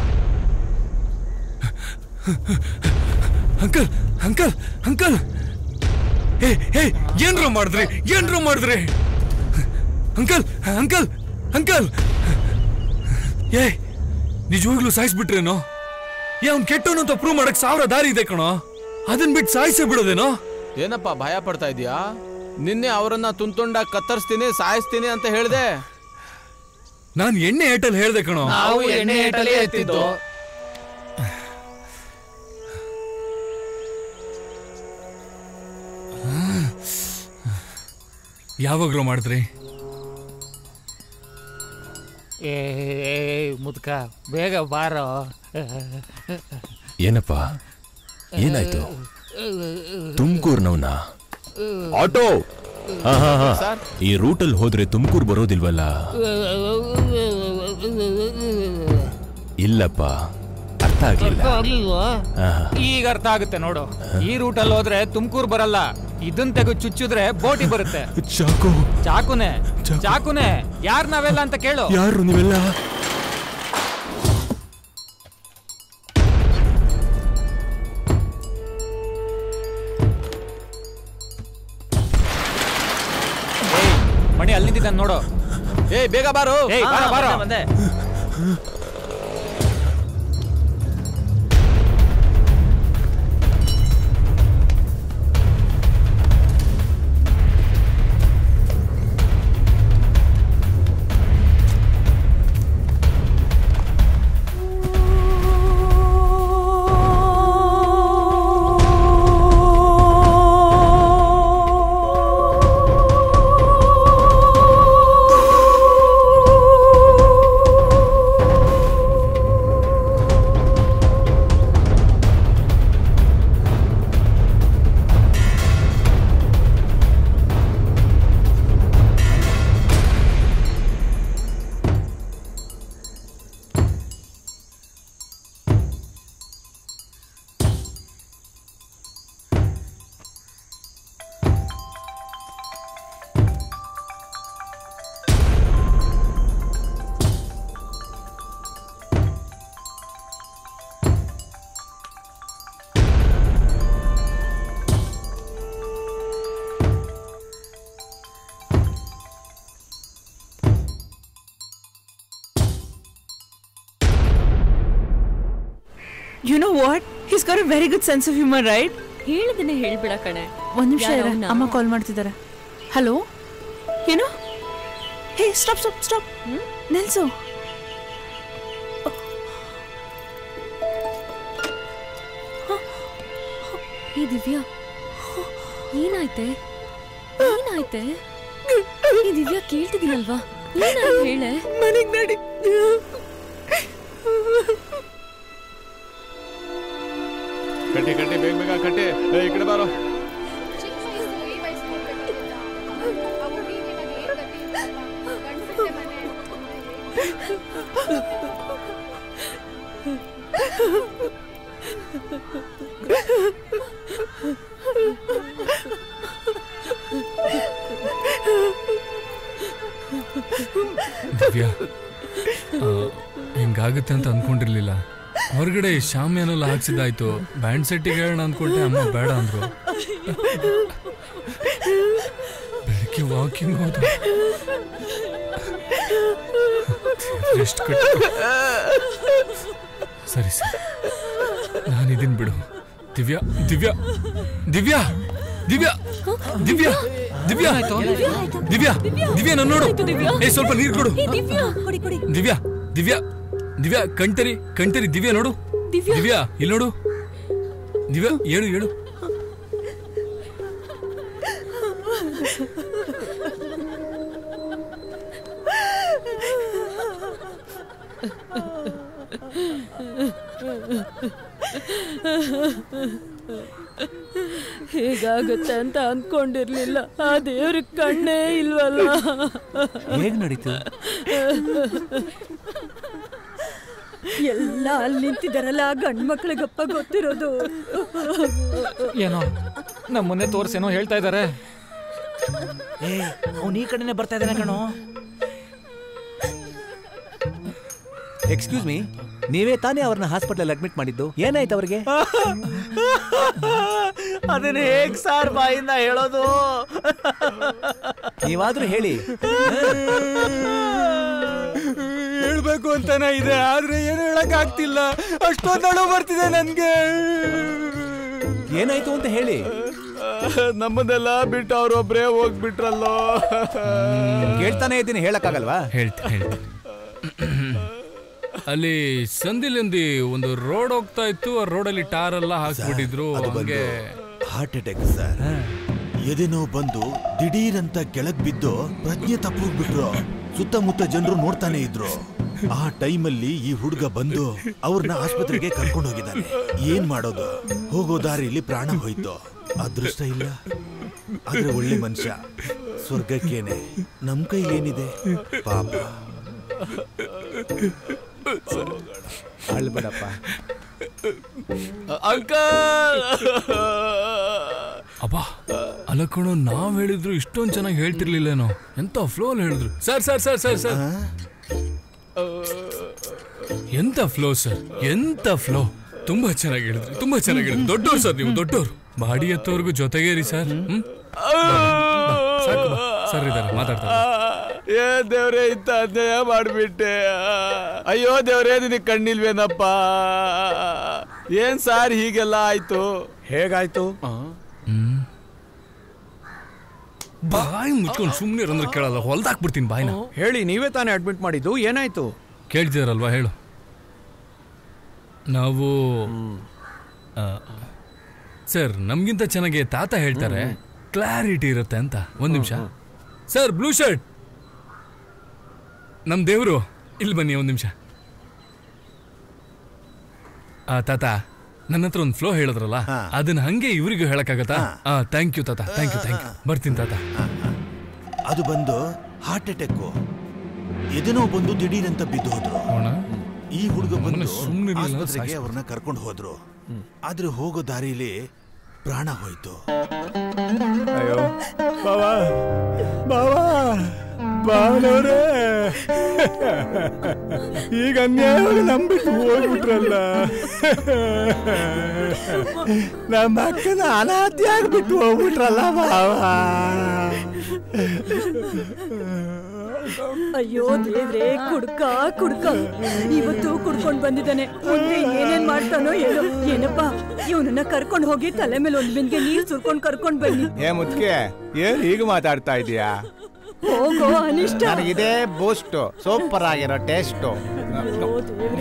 ಅಂಕಲ್ ಅಂಕಲ್ ಅಂಕಲ್ ಏ ಏ ಏನ್ರ ಮಾಡಿದ್ರಿ ಏನ್ರ ಮಾಡಿದ್ರಿ ಅಂಕಲ್ ಅಂಕಲ್ ಅಂಕಲ್ ಏ ನಿಜವಾಗ್ಲೂ ಸಾಯಿಸ್ಬಿಟ್ರೇನೋ ಏ ಅವ್ನ್ ಕೆಟ್ಟವನು ಅಂತ ಪ್ರೂವ್ ಮಾಡಕ್ ಸಾವಿರ ದಾರಿ ಇದೆ ಕಣೋ ಅದನ್ ಬಿಟ್ಟು ಸಾಯಿಸೇ ಬಿಡೋದೇನೋ ಏನಪ್ಪ ಭಯ ಪಡ್ತಾ ಇದೀಯಾ ನಿನ್ನೆ ಅವರನ್ನ ತುಂತುಂಡ ಕತ್ತರಿಸ್ತೀನಿ ಸಾಯಿಸ್ತೀನಿ ಅಂತ ಹೇಳ್ದೆ ನಾನ್ ಎಣ್ಣೆ ಏಟಲ್ ಹೇಳ್ದೆ ಕಣೋ ನಾವು ಎಣ್ಣೆ ಏಟಲ್ಲೇ ಎತ್ತಿದ್ದು ಯಾವಾಗ್ಲೂ ಮಾಡಿದ್ರಿ ಏ ಏ, ಮುದ್ಕ ಬೇಗ ಬಾರೋ ಏನಪ್ಪ ಏನಾಯ್ತು ತುಮಕೂರ್ನವ್ನ ಆಟೋ ಹಾ ಹಾ ಹಾ ಸರ್? ಈ ರೂಟಲ್ಲಿ ಹೋದ್ರೆ ತುಮಕೂರು ಬರೋದಿಲ್ವಲ್ಲ ಇಲ್ಲಪ್ಪ ಅರ್ಥ ಆಗ್ಲಿಲ್ಲ ಹಾ, ಹಾ. ಈಗ ಅರ್ಥ ಆಗುತ್ತೆ ನೋಡು ಈ ರೂಟಲ್ಲಿ ಹೋದ್ರೆ ತುಮಕೂರು ಬರಲ್ಲ ಇದನ್ ತೆಗೆದು ಚುಚ್ಚಿದ್ರೆ ಬೋಟಿ ಬರುತ್ತೆ ಚಾಕು ಚಾಕುನೆ ಚಾಕುನೆ ಯಾರ್ ನಾವೆಲ್ಲ ಅಂತ ಕೇಳು ಯಾರು ನೀವೆಲ್ಲ ಮಣಿ ಅಲ್ಲಿ ನಿಂತಿದ್ದಾನೆ ನೋಡು ಏ ಬೇಗ ಬಾರೋ ಏಯ್ ಬಾರೋ ಹಾ, ಬಾರೋ ಬಂದೆ, you know what his got a very good sense of humour right ಹೇಳಿದನೆ ಹೇಳ್ಬಿಡ ಕಣೆ ಒಂದ್ ನಿಮಿಷ ಯಾರು ಇರ ಅವ್ನ? ಅಮ್ಮ ಕಾಲ್ ಮಾಡ್ತಿದ್ದಾರೆ ಹಲೋ ಏನು ಹೇ ಸ್ಟಾಪ್ ಸ್ಟಾಪ್ ಸ್ಟಾಪ್ ನಿಲ್ಸು ಏ ದಿವ್ಯಾ ಏನಾಯ್ತೆ ಏನಾಯ್ತೆ ಈ ದಿವ್ಯಾ ಕೇಳ್ತಿದ್ದೀನಲ್ವಾ ಏನಾಯ್ತು ಹೇಳೆ ಮನೆಗ್ ನಡಿ ಕಟ್ಟಿ ಕಟ್ಟಿ ಬೇಗ ಬೇಗ ಕಟ್ಟಿ ಏ, ಈ ಕಡೆ ಬಾರೋ ದಿವ್ಯಾ ಆ, ಹಿಂಗಾಗುತ್ತೆ ಅಂತ ಅನ್ಕೊಂಡಿರ್ಲಿಲ್ಲ ಹೊರಗಡೆ ಶಾಮಿಯಾನೆಲ್ಲ ಹಾಕ್ಸಿದ್ದಾಯ್ತು ಬ್ಯಾಂಡ್ ಸೆಟ್ಟಿಗೆ ಹೇಳೋಣ ಅನ್ಕೊಂಡೆ ಅಮ್ಮ ಬೇಡ ಅಂದ್ರು ಬೆಳಗ್ಗೆ ವಾಕಿಂಗ್ ಹೋದ ಎಷ್ಟು ಕಷ್ಟ ಸರಿ ಸರಿ ನಾನಿದೀನ್ ಬಿಡು ದಿವ್ಯಾ ದಿವ್ಯಾ ದಿವ್ಯಾ ದಿವ್ಯಾ ದಿವ್ಯಾ ದಿವ್ಯಾ ದಿವ್ಯಾ ದಿವ್ಯಾ ನಾನು ನೋಡು ಏ ಸ್ವಲ್ಪ ನೀರು ಕೊಡು ದಿವ್ಯಾ ದಿವ್ಯಾ ದಿವ್ಯಾ ಕಣ್ತರಿ ಕಣ್ತರಿ ದಿವ್ಯಾ ನೋಡು ದಿವ್ಯಾ ಇಲ್ಲಿ ನೋಡು ದಿವ್ಯಾ ಹೇಳು ಹೇಳು ಹೇಗಾಗುತ್ತೆ ಅಂತ ಅನ್ಕೊಂಡಿರ್ಲಿಲ್ಲ ಆ ದೇವ್ರ ಕಣ್ಣೇ ಇಲ್ವಲ್ಲ ಹೇಗ್ ನಡೀತು ಎಲ್ಲ ಅಲ್ಲಿ ನಿಂತಿದ್ದಾರಲ್ಲ ಗಂಡ್ ಮಕ್ಳಿಗಪ್ಪ ಗೊತ್ತಿರೋದು ಏನೋ ನಮ್ಮ ಮೊನ್ನೆ ತೋರ್ಸೇನೋ ಹೇಳ್ತಾ ಇದ್ದಾರೆ ಏ ಅವ್ನು ಈ ಕಡೆನೆ ಬರ್ತಾ ಇದ್ದಾನೆ ಕಣೋ ಎಕ್ಸ್ಕ್ಯೂಸ್ ಮೀ ನೀವೇ ತಾನೇ ಅವ್ರನ್ನ ಹಾಸ್ಪಿಟಲ್ ಅಡ್ಮಿಟ್ ಮಾಡಿದ್ದು ಏನಾಯ್ತು ಅವ್ರಿಗೆ ಅದನ್ನ ಹೇಗ್ ಸಾರ್ ಬಾಯಿಂದ ಹೇಳೋದು ನೀವಾದ್ರೂ ಹೇಳಿ ಹೇಳ್ಬೇಕು ಅಂತಾನೆ ಇದೆ ಆದ್ರೆ ಏನು ಹೇಳಕ್ ಆಗ್ತಿಲ್ಲ ಅಷ್ಟೊಂದು ಅಳು ಬರ್ತಿದೆ ನನ್ಗೆ ಏನಾಯ್ತು ಅಂತ ಹೇಳಿ ನಮ್ಮನ್ನೆಲ್ಲ ಬಿಟ್ಟು ಅವ್ರೊಬ್ರೇ ಹೋಗ್ಬಿಟ್ರಲ್ಲೋ ಕೇಳ್ತಾನೆ ಇದ್ದೀನಿ ಹೇಳಕ್ಕಾಗಲ್ವಾ ಹೇಳ್ತೆ ಹೇಳ್ತೆ ಅಲ್ಲಿ ಸಂದಿಲಿಂದಿ ಒಂದು ರೋಡ್ ಹೋಗ್ತಾ ಇತ್ತು ಆ ರೋಡಲ್ಲಿ ಟಾರ್ ಎಲ್ಲ ಹಾಕ್ಬಿಟ್ಟಿದ್ರು ಅದು ಬಂದು ಹಂಗೆ ಹಾರ್ಟ್ ಅಟ್ಯಾಕ್ ಸರ್ ಎದೆನೋ ಬಂದು ದಿಢೀರಂತ ಕೆಳಗ್ ಬಿದ್ದು ಪ್ರಜ್ಞೆ ತಪ್ಪೋಗ್ಬಿಟ್ರು ಸುತ್ತಮುತ್ತ ಜನರು ನೋಡ್ತಾನೆ ಇದ್ರು ಆ ಟೈಮಲ್ಲಿ ಈ ಹುಡುಗ ಬಂದು ಅವ್ರನ್ನ ಆಸ್ಪತ್ರೆಗೆ ಕರ್ಕೊಂಡು ಹೋಗಿದ್ದಾನೆ ಏನ್ ಮಾಡೋದು ಹೋಗೋ ದಾರಿಲಿ ಪ್ರಾಣ ಹೋಯ್ತು ಅದೃಷ್ಟ ಇಲ್ಲ ಆದ್ರೆ ಒಳ್ಳೆ ಮನುಷ್ಯ ಸ್ವರ್ಗಕ್ಕೇನೆ ನಮ್ ಕೈಲೇನಿದೆ ಪಾಪ ಅಳ್ಬೇಡಪ್ಪ ಅಂಕಲ್ ಅಬ್ಬಾ ಅಲ್ಲ ಕಣೋ ನಾವ್ ಹೇಳಿದ್ರು ಇಷ್ಟೊಂದ್ ಚೆನ್ನಾಗಿ ಹೇಳ್ತಿರ್ಲಿಲ್ಲೇನೋ ಎಂತ ಫ್ಲೋ ಅಲ್ಲಿ ಹೇಳಿದ್ರು sir sir sir sir sir ಎಂತ ಫ್ಲೋ ಸರ್ ಎಂತ ಫ್ಲೋ ತುಂಬಾ ಚೆನ್ನಾಗಿ ಹೇಳಿದ್ರಿ ತುಂಬಾ ಚೆನ್ನಾಗಿ ಹೇಳಿದ್ರಿ ದೊಡ್ಡವ್ರು ಸರ್ ನೀವು ದೊಡ್ಡವ್ರು ಬಾಡಿ ಎತ್ತೋರ್ಗು ಜೊತೆಗೇರಿ ಸರ್ ಹ್ಮ್ ಸಾಕು ಬಾ. ಸರ್ ಇದಾರೆ ಮಾತಾಡ್ತಾರೆ ಏ ದೇವ್ರೆ ಇಂತ ಅನ್ಯಾಯ ಮಾಡ್ಬಿಟ್ಟೆ ಅಯ್ಯೋ ದೇವ್ರೇ ನಿನಗೆ ಕಣ್ಣಿಲ್ವೇನಪ್ಪ ಏನ್ ಸಾರ್ ಹೀಗೆಲ್ಲ ಆಯ್ತು ಹೇಗಾಯ್ತು ಬಾಯಿ ಮುಚ್ಕೊಂಡು ಸುಮ್ಮನೆ ಅಂದ್ರೆ ಕೇಳಲ್ಲ ಹೊಲ್ದಾಕ್ಬಿಡ್ತೀನಿ ಬಾಯ್ನ ಹೇಳಿ ನೀವೇ ತಾನೇ ಅಡ್ಮಿಟ್ ಮಾಡಿದ್ದು ಏನಾಯ್ತು ಕೇಳ್ತಿದಾರಲ್ವಾ ಹೇಳು ನಾವು ಆ, ಸರ್ ನಮ್ಗಿಂತ ಚೆನ್ನಾಗಿ ತಾತ ಹೇಳ್ತಾರೆ ಕ್ಲಾರಿಟಿ ಇರುತ್ತೆ ಅಂತ ಒಂದ್ ನಿಮಿಷ ಸರ್ ಬ್ಲೂ ಶರ್ಟ್ ನಮ್ ದೇವ್ರು ಇಲ್ಲಿ ಬನ್ನಿ ಒಂದ್ ನಿಮಿಷ ಆ ತಾತ ನನ್ನ ಹತ್ರ ಒಂದು ಫ್ಲೋ ಹೇಳಿದ್ರಲ್ಲ ಅದನ್ನ ಹಂಗೆ ಇವ್ರಿಗೂ ಹೇಳಕ್ಕಾಗತ್ತಾ ಆ ಥ್ಯಾಂಕ್ ಯು ತಾತ ಥ್ಯಾಂಕ್ ಯು ಥ್ಯಾಂಕ್ ಯು ಬರ್ತೀನಿ ತಾತ ಅದು ಬಂದು ಹಾರ್ಟ್ ಅಟ್ಯಾಕ್ ಎದೆನೋ ಬಂದು ದಿಢೀರಂತ ಬಿದ್ದು ಹೋದ್ರು ಈ ಹುಡುಗ ಬಂದು ಸುಮ್ನಿರ್ಲಿಲ್ಲ, ಆಸ್ಪತ್ರೆಗೆ ಸಾಯ್ಸ್ಬಿಟ್ರು. ಅವ್ರನ್ನ ಕರ್ಕೊಂಡು ಹೋದ್ರು ಆದ್ರೆ ಹೋಗೋ ದಾರಿಲಿ ಪ್ರಾಣ ಹೋಯ್ತು ಅಯ್ಯೋ ಬಾವಾ ಬಾವಾ ಬಾವನವ್ರೆ ಈಗ ಅನ್ಯಾಯವಾಗಿ ನಂಬಿಟ್ಟು ಹೋಗ್ಬಿಟ್ರಲ್ಲ ನಮ್ಮ ಅಕ್ಕನ ಅನಾಥಿ ಆಗ್ಬಿಟ್ಟು ಹೋಗ್ಬಿಟ್ರಲ್ಲ ಬಾವಾ ಅಯ್ಯೋ ದೇವ್ರೆ ಕುಡ್ಕ ಕುಡ್ಕ ಇವತ್ತು ಕುಡ್ಕೊಂಡ್ ಬಂದಿದ್ದಾನೆ ಮುಂದೆ ಏನೇನ್ ಮಾಡ್ತಾನೋ ಏನೋ ಏನಪ್ಪ ಇವನನ್ನ ಕರ್ಕೊಂಡ್ ಹೋಗಿ ತಲೆ ಮೇಲೆ ಒಂದ್ ಬಿಂದಿಗೆ ನೀರ್ ಸುರ್ಕೊಂಡ್ ಕರ್ಕೊಂಡ್ ಬನ್ನಿ ಏ ಮುದ್ಕೆ ಏನ್ ಹೀಗೆ ಮಾತಾಡ್ತಾ ಇದೀಯಾ ಹೋಗೋ ಅನಿಷ್ಟ ನನಗಿದೇ ಬೂಸ್ಟ್ ಸೂಪರ್ ಆಗಿರೋ ಟೇಸ್ಟು ಅಯ್ಯೋ ದೇವ್ರೆ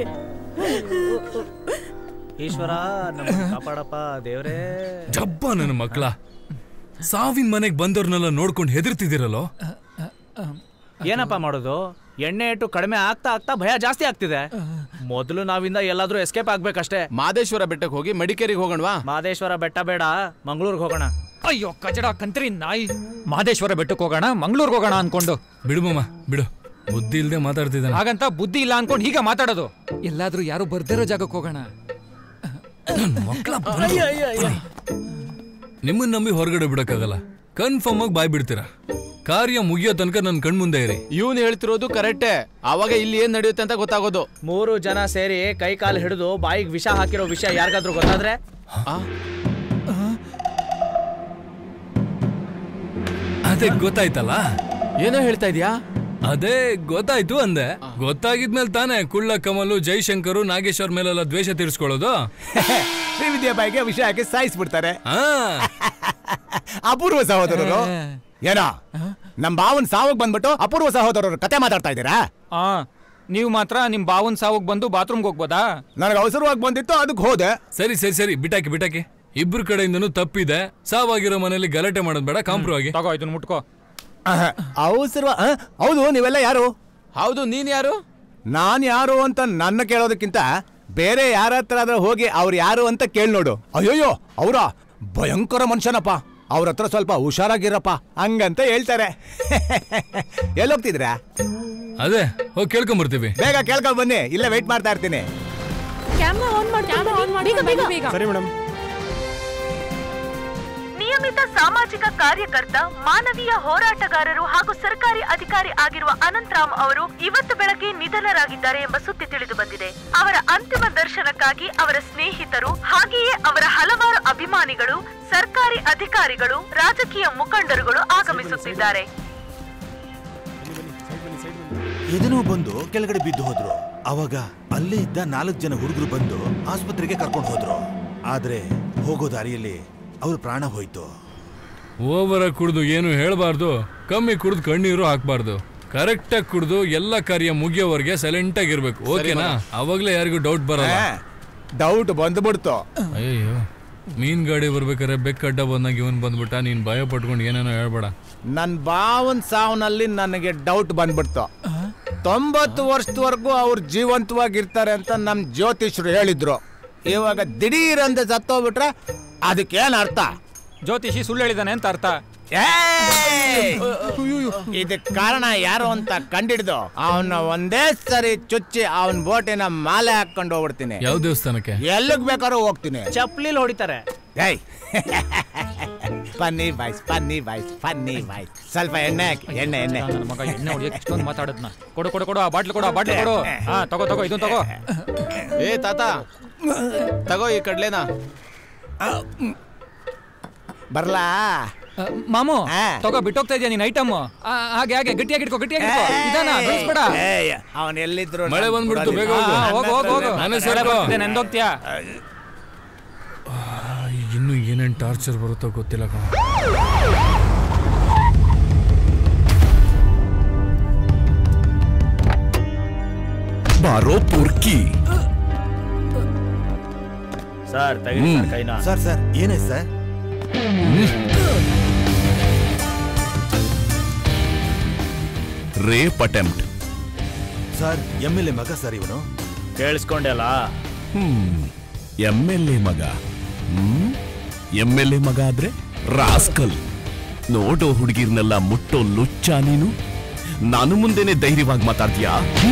ಈಶ್ವರ ನಮ್ಮನ್ನ ಕಾಪಾಡಪ್ಪ ದೇವ್ರೇ ಜಬ್ಬ ನನ್ನ ಮಕ್ಕಳ ಸಾವಿನ ಮನೆಗೆ ಬಂದವ್ರನ್ನೆಲ್ಲ ನೋಡ್ಕೊಂಡು ಹೆದರ್ತಿದ್ದೀರಲ್ಲೋ ಏನಪ್ಪ ಮಾಡೋದು ಎಣ್ಣೆ ಇಟ್ಟು ಕಡಿಮೆ ಆಗ್ತಾ ಆಗ್ತಾ ಭಯ ಜಾಸ್ತಿ ಆಗ್ತಿದೆ ಮೊದಲು ನಾವಿಂದ ಎಲ್ಲಾದ್ರೂ ಎಸ್ಕೇಪ್ ಆಗ್ಬೇಕಷ್ಟೇ ಮಾದೇಶ್ವರ ಬೆಟ್ಟಕ್ಕೆ ಹೋಗಿ ಮಡಿಕೇರಿಗೆ ಹೋಗೋಣವಾ ಮಾದೇಶ್ವರ ಬೆಟ್ಟ ಬೇಡ ಮಂಗಳೂರಿಗೆ ಹೋಗೋಣ ಅಯ್ಯೋ ಕಚಡ ಕಂತ್ರಿ ನಾಯಿ ಮಾದೇಶ್ವರ ಬೆಟ್ಟಕ್ಕೆ ಹೋಗೋಣ ಮಂಗಳೂರಿಗೆ ಹೋಗೋಣ ಅನ್ಕೊಂಡು ಬಿಡು ಮಾಮ ಬಿಡು ಬುದ್ಧಿ ಇಲ್ದೆ ಮಾತಾಡ್ತಿದ್ದಾನೆ ಹಾಗಂತ ಬುದ್ಧಿ ಇಲ್ಲ ಅನ್ಕೊಂಡು ಹೀಗೆ ಮಾತಾಡೋದು ಎಲ್ಲಾದ್ರೂ ಯಾರು ಬರ್ದಿರೋ ಜಾಗಕ್ಕೆ ಹೋಗೋಣ ನಿಮ್ಮನ್ನ ನಂಬಿ ಹೊರಗಡೆ ಬಿಡಕ್ಕಾಗಲ್ಲ ಕನ್ಫರ್ಮ್ ಆಗಿ ಬಾಯ್ ಬಿಡ್ತೀರಾ ಕಾರ್ಯ ಮುಗಿಯೋ ತನಕ ನನ್ನ ಕಣ್ಮುಂದೆ ಇರಿ ಇವನು ಹೇಳ್ತಿರೋದು ಕರೆಕ್ಟೇ ಅವಾಗ ಇಲ್ಲಿ ಏನ್ ನಡೆಯುತ್ತೆ ಅಂತ ಗೊತ್ತಾಗೋದು ಮೂರು ಜನ ಸೇರಿ ಕೈ ಕಾಲು ಹಿಡಿದು ಬಾಯಿಗೆ ವಿಷ ಹಾಕಿರೋ ವಿಷಯ ಯಾರಿಗಾದ್ರೂ ಗೊತ್ತಾದ್ರೆ ಅದೇ ಗೊತ್ತಾಯ್ತಲ್ಲ ಏನೋ ಹೇಳ್ತಾ ಇದೀಯಾ ಅದೇ ಗೊತ್ತಾಯ್ತು ಅಂದೆ ಗೊತ್ತಾಗಿದ್ಮೇಲೆ ತಾನೇ ಕುಳ್ಳ ಕಮಲು ಜೈಶಂಕರು ನಾಗೇಶ್ವರ್ ಮೇಲೆಲ್ಲ ದ್ವೇಷ ತೀರಿಸ್ಕೊಳ್ಳೋದು ಶ್ರೀವಿದ್ಯಾ ಬಾಯಿಗೆ ವಿಷಯ ಹಾಕಿ ಸಾಯಿಸ್ಬಿಡ್ತಾರೆ ಆ ಅಪೂರ್ವ ಸಹೋದರರು ಏನೋ ನಮ್ ಬಾವನ್ ಸಾವಕ್ ಬಂದ್ಬಿಟ್ಟು ಅಪೂರ್ವ ಸಹೋದರರು ಕತೆ ಮಾತಾಡ್ತಾ ಇದ್ದೀರಾ ಆ ನೀವು ಮಾತ್ರ ನಿಮ್ ಬಾವನ್ ಸಾವಕ್ ಬಂದು ಬಾತ್ರೂಮ್ಗೆ ಹೋಗ್ಬೋದಾ ನನಗೆ ಅವಸರವಾಗಿ ಬಂದಿತ್ತು ಅದಕ್ಕೆ ಹೋದೆ ಸರಿ ಸರಿ ಸರಿ ಬಿಟಾಕಿ ಬಿಟಾಕಿ ಇಬ್ರು ಕಡೆಯಿಂದನೂ ತಪ್ಪಿದೆ ಸಾವಾಗಿರೋ ಮನೇಲಿ ಗಲಾಟೆ ಮಾಡೋದ್ ಬೇಡ ಕಾಂಪ್ರೋ ಆಗಿ ತಗೋ ಇದನ್ನ ಮುಟ್ಕೋ ಅವಸರ ಹೌದು ನೀವೆಲ್ಲ ಯಾರು ಹೌದು ನೀನ್ ಯಾರು ನಾನ್ ಯಾರು ಅಂತ ನನ್ನ ಕೇಳೋದಕ್ಕಿಂತ ಬೇರೆ ಯಾರ ಹತ್ರ ಆದ್ರೆ ಹೋಗಿ ಅವ್ರು ಯಾರು ಅಂತ ಕೇಳಿ ನೋಡು ಅಯ್ಯೋಯ್ಯೋ ಅವ್ರ ಭಯಂಕರ ಮನುಷ್ಯನಪ್ಪ ಅವ್ರ ಹತ್ರ ಸ್ವಲ್ಪ ಹುಷಾರಾಗಿರಪ್ಪ ಹಂಗಂತ ಹೇಳ್ತಾರೆ ಎಲ್ಲೋಗ್ತಿದ್ರಾ ಅದೇ ಹೋಗಿ ಕೇಳ್ಕೊಂಬರ್ತೀವಿ ಬೇಗ ಕೇಳ್ಕೊಂಡ್ ಬನ್ನಿ ಇಲ್ಲೇ ವೆಯ್ಟ್ ಮಾಡ್ತಾ ಇರ್ತೀನಿ ಕ್ಯಾಮ್ರಾ ಆನ್ ಮಾಡಿ ಬೇಗ ಬೇಗ ಬೇಗ ಸರಿ ಮೇಡಮ್ ನಿಯಮಿತ ಸಾಮಾಜಿಕ ಕಾರ್ಯಕರ್ತ ಮಾನವೀಯ ಹೋರಾಟಗಾರರು ಹಾಗೂ ಸರ್ಕಾರಿ ಅಧಿಕಾರಿ ಆಗಿರುವ ಅನಂತರಾಮ್ ಅವರು ಇವತ್ತು ಬೆಳಗ್ಗೆ ನಿಧನರಾಗಿದ್ದಾರೆ ಎಂಬ ಸುದ್ದಿ ತಿಳಿದು ಬಂದಿದೆ ಅವರ ಅಂತಿಮ ದರ್ಶನಕ್ಕಾಗಿ ಅವರ ಸ್ನೇಹಿತರು ಹಾಗೆಯೇ ಅವರ ಹಲವಾರು ಅಭಿಮಾನಿಗಳು ಸರ್ಕಾರಿ ಅಧಿಕಾರಿಗಳು ರಾಜಕೀಯ ಮುಖಂಡರುಗಳು ಆಗಮಿಸುತ್ತಿದ್ದಾರೆ ಎದೆನೋ ಬಂದು ಕೆಳಗಡೆ ಬಿದ್ದು ಹೋದ್ರು ಅವಾಗ ಅಲ್ಲೇ ಇದ್ದ ನಾಲ್ಕು ಜನ ಹುಡುಗರು ಬಂದು ಆಸ್ಪತ್ರೆಗೆ ಕರ್ಕೊಂಡು ಹೋದ್ರು ಆದ್ರೆ ಹೋಗೋ ದಾರಿಯಲ್ಲಿ ಅವ್ರ ಪ್ರಾಣ ಹೋಯ್ತು ಓವರ ಕುಡ್ದು ಏನು ಹೇಳ್ಬಾರ್ದು ಕಮ್ಮಿ ಕುಡ್ದು ಕಣ್ಣೀರು ಹಾಕ್ಬಾರ್ದು ಕರೆಕ್ಟಾಗಿ ಕುಡ್ದು ಎಲ್ಲ ಕಾರ್ಯ ಮುಗಿಯೋವರೆಗೆ ಸೈಲೆಂಟ್ ಆಗಿರ್ಬೇಕು ಓಕೆನಾ ಅವಾಗ್ಲೇ ಯಾರಿಗೂ ಡೌಟ್ ಬರಲ್ಲ ಡೌಟ್ ಬಂದ್ಬಿಡ್ತು ಅಯ್ಯೋ ಮೀನ್ ಗಾಡಿ ಬರ್ಬೇಕಾದ್ರೆ ಬೆಕ್ಕ ಅಡ್ಡ ಬಂದಾಗ ಇವನ್ ಬಂದ್ಬಿಟ್ಟ ನೀನ್ ಭಯ ಪಟ್ಕೊಂಡು ಏನೇನೋ ಹೇಳ್ಬೇಡ ನನ್ ಬಾವನ್ ಸಾವನಲ್ಲಿ ನನಗೆ ಡೌಟ್ ಬಂದ್ಬಿಡ್ತು ತೊಂಬತ್ತು ವರ್ಷದವರೆಗೂ ಅವ್ರು ಜೀವಂತವಾಗಿರ್ತಾರೆ ಅಂತ ನಮ್ ಜ್ಯೋತಿಷ್ರು ಹೇಳಿದ್ರು ಇವಾಗ ದಿಢೀರ್ ಅಂತ ಸತ್ತೋಗ್ಬಿಟ್ರೆ ಅದಕ್ಕೇನ್ ಅರ್ಥ ಜ್ಯೋತಿಷಿ ಸುಳ್ಳು ಹೇಳಿದಾನೆ ಅಂತ ಅರ್ಥ ಇದಕ್ ಕಾರಣ ಯಾರು ಅಂತ ಕಂಡಿಡ್ದು ಅವನ ಒಂದೇ ಸರಿ ಚುಚ್ಚಿ ಅವನ್ ಬೋಟಿನ ಮಾಲೆ ಹಾಕೊಂಡು ಹೋಗ್ಬಿಡ್ತೀನಿ ಯಾವ ದೇವಸ್ಥಾನಕ್ಕೆ ಎಲ್ಲಿಗ್ ಬೇಕಾದ್ರೂ ಹೋಗ್ತೀನಿ ಚಪ್ಲಿಲ್ ಹೊಡಿತಾರೆ ಏಯ್ funny boys funny boys funny boys ಸ್ವಲ್ಪ ಎಣ್ಣೆ ಹಾಕಿ ಎಣ್ಣೆ ಎಣ್ಣೆ ನನ್ನ ಮಗ ಎಣ್ಣೆ ಹೊಡಿಯಕ್ಕೆ ಇಷ್ಟೊಂದು ಮಾತಾಡದ್ನ ಕೊಡು ಕೊಡು ಕೊಡು ಆ ಬಾಟ್ಲು ಕೊಡು ಆ ಬಾಟ್ಲು ಕೊಡು ಹಾ ತಗೋ ತಗೋ ಇದನ್ನ ತಗೋ ಏ ತಾತ ತಗೋ ಈ ಕಡ್ಲೆನಾ ಬರ್ಲಾ ಮಾಮು ತಗೋ ಬಿಟ್ಟೋಗ್ತಾ ಇದೆಯಾ ನೀನ್ ಐಟಮ್ ಹಾಗೆ ಹಾಗೆ ಗಟ್ಟಿಯಾಗಿ ಇಟ್ಕೋ ಗಟ್ಟಿಯಾಗಿ ಇಟ್ಕೋ ನಿಧಾನ ಬೆಳೆಸ್ಬೇಡ ಅವನ್ ಎಲ್ಲಿದ್ರು ಮಳೆ ಬಂದ್ಬಿಡ್ತು ಬೇಗ ಹೋಗು ಹಾ, ಹೋಗು ಹೋಗು ಹೋಗು ನಾನೇ ಸೇರ್ಕೋ. ನೆಂದೋಗ್ತೀಯಾ ಇನ್ನು ಏನೇನ್ ಟಾರ್ಚರ್ ಬರುತ್ತೋ ಗೊತ್ತಿಲ್ಲ ಕಣ ಬಾರೋ ಪುರ್ಕಿ ಸರ್ ತೆಗೀರಿ ಸರ್ ಕೈನ ಸರ್ ಸರ್ ಏನೇ sir rape attempt sir M L A ಮಗ ಸರ್ ಇವನು ಕೇಳಿಸ್ಕೊಂಡೆಲ್ಲ ಹ್ಮ್ ಎಮ್ ಎಲ್ ಎ ಮಗ ಹ್ಮ್ ಎಮ್ ಎಲ್ ಎ ಮಗ ಆದ್ರೆ ರಾಸ್ಕಲ್ ನೋಡೋ ಹುಡುಗಿರ್ನೆಲ್ಲ ಮುಟ್ಟೋ ಲುಚ್ಚ ನೀನು ನಾನು ಮುಂದೆನೆ ಧೈರ್ಯವಾಗಿ ಮಾತಾಡ್ತೀಯಾ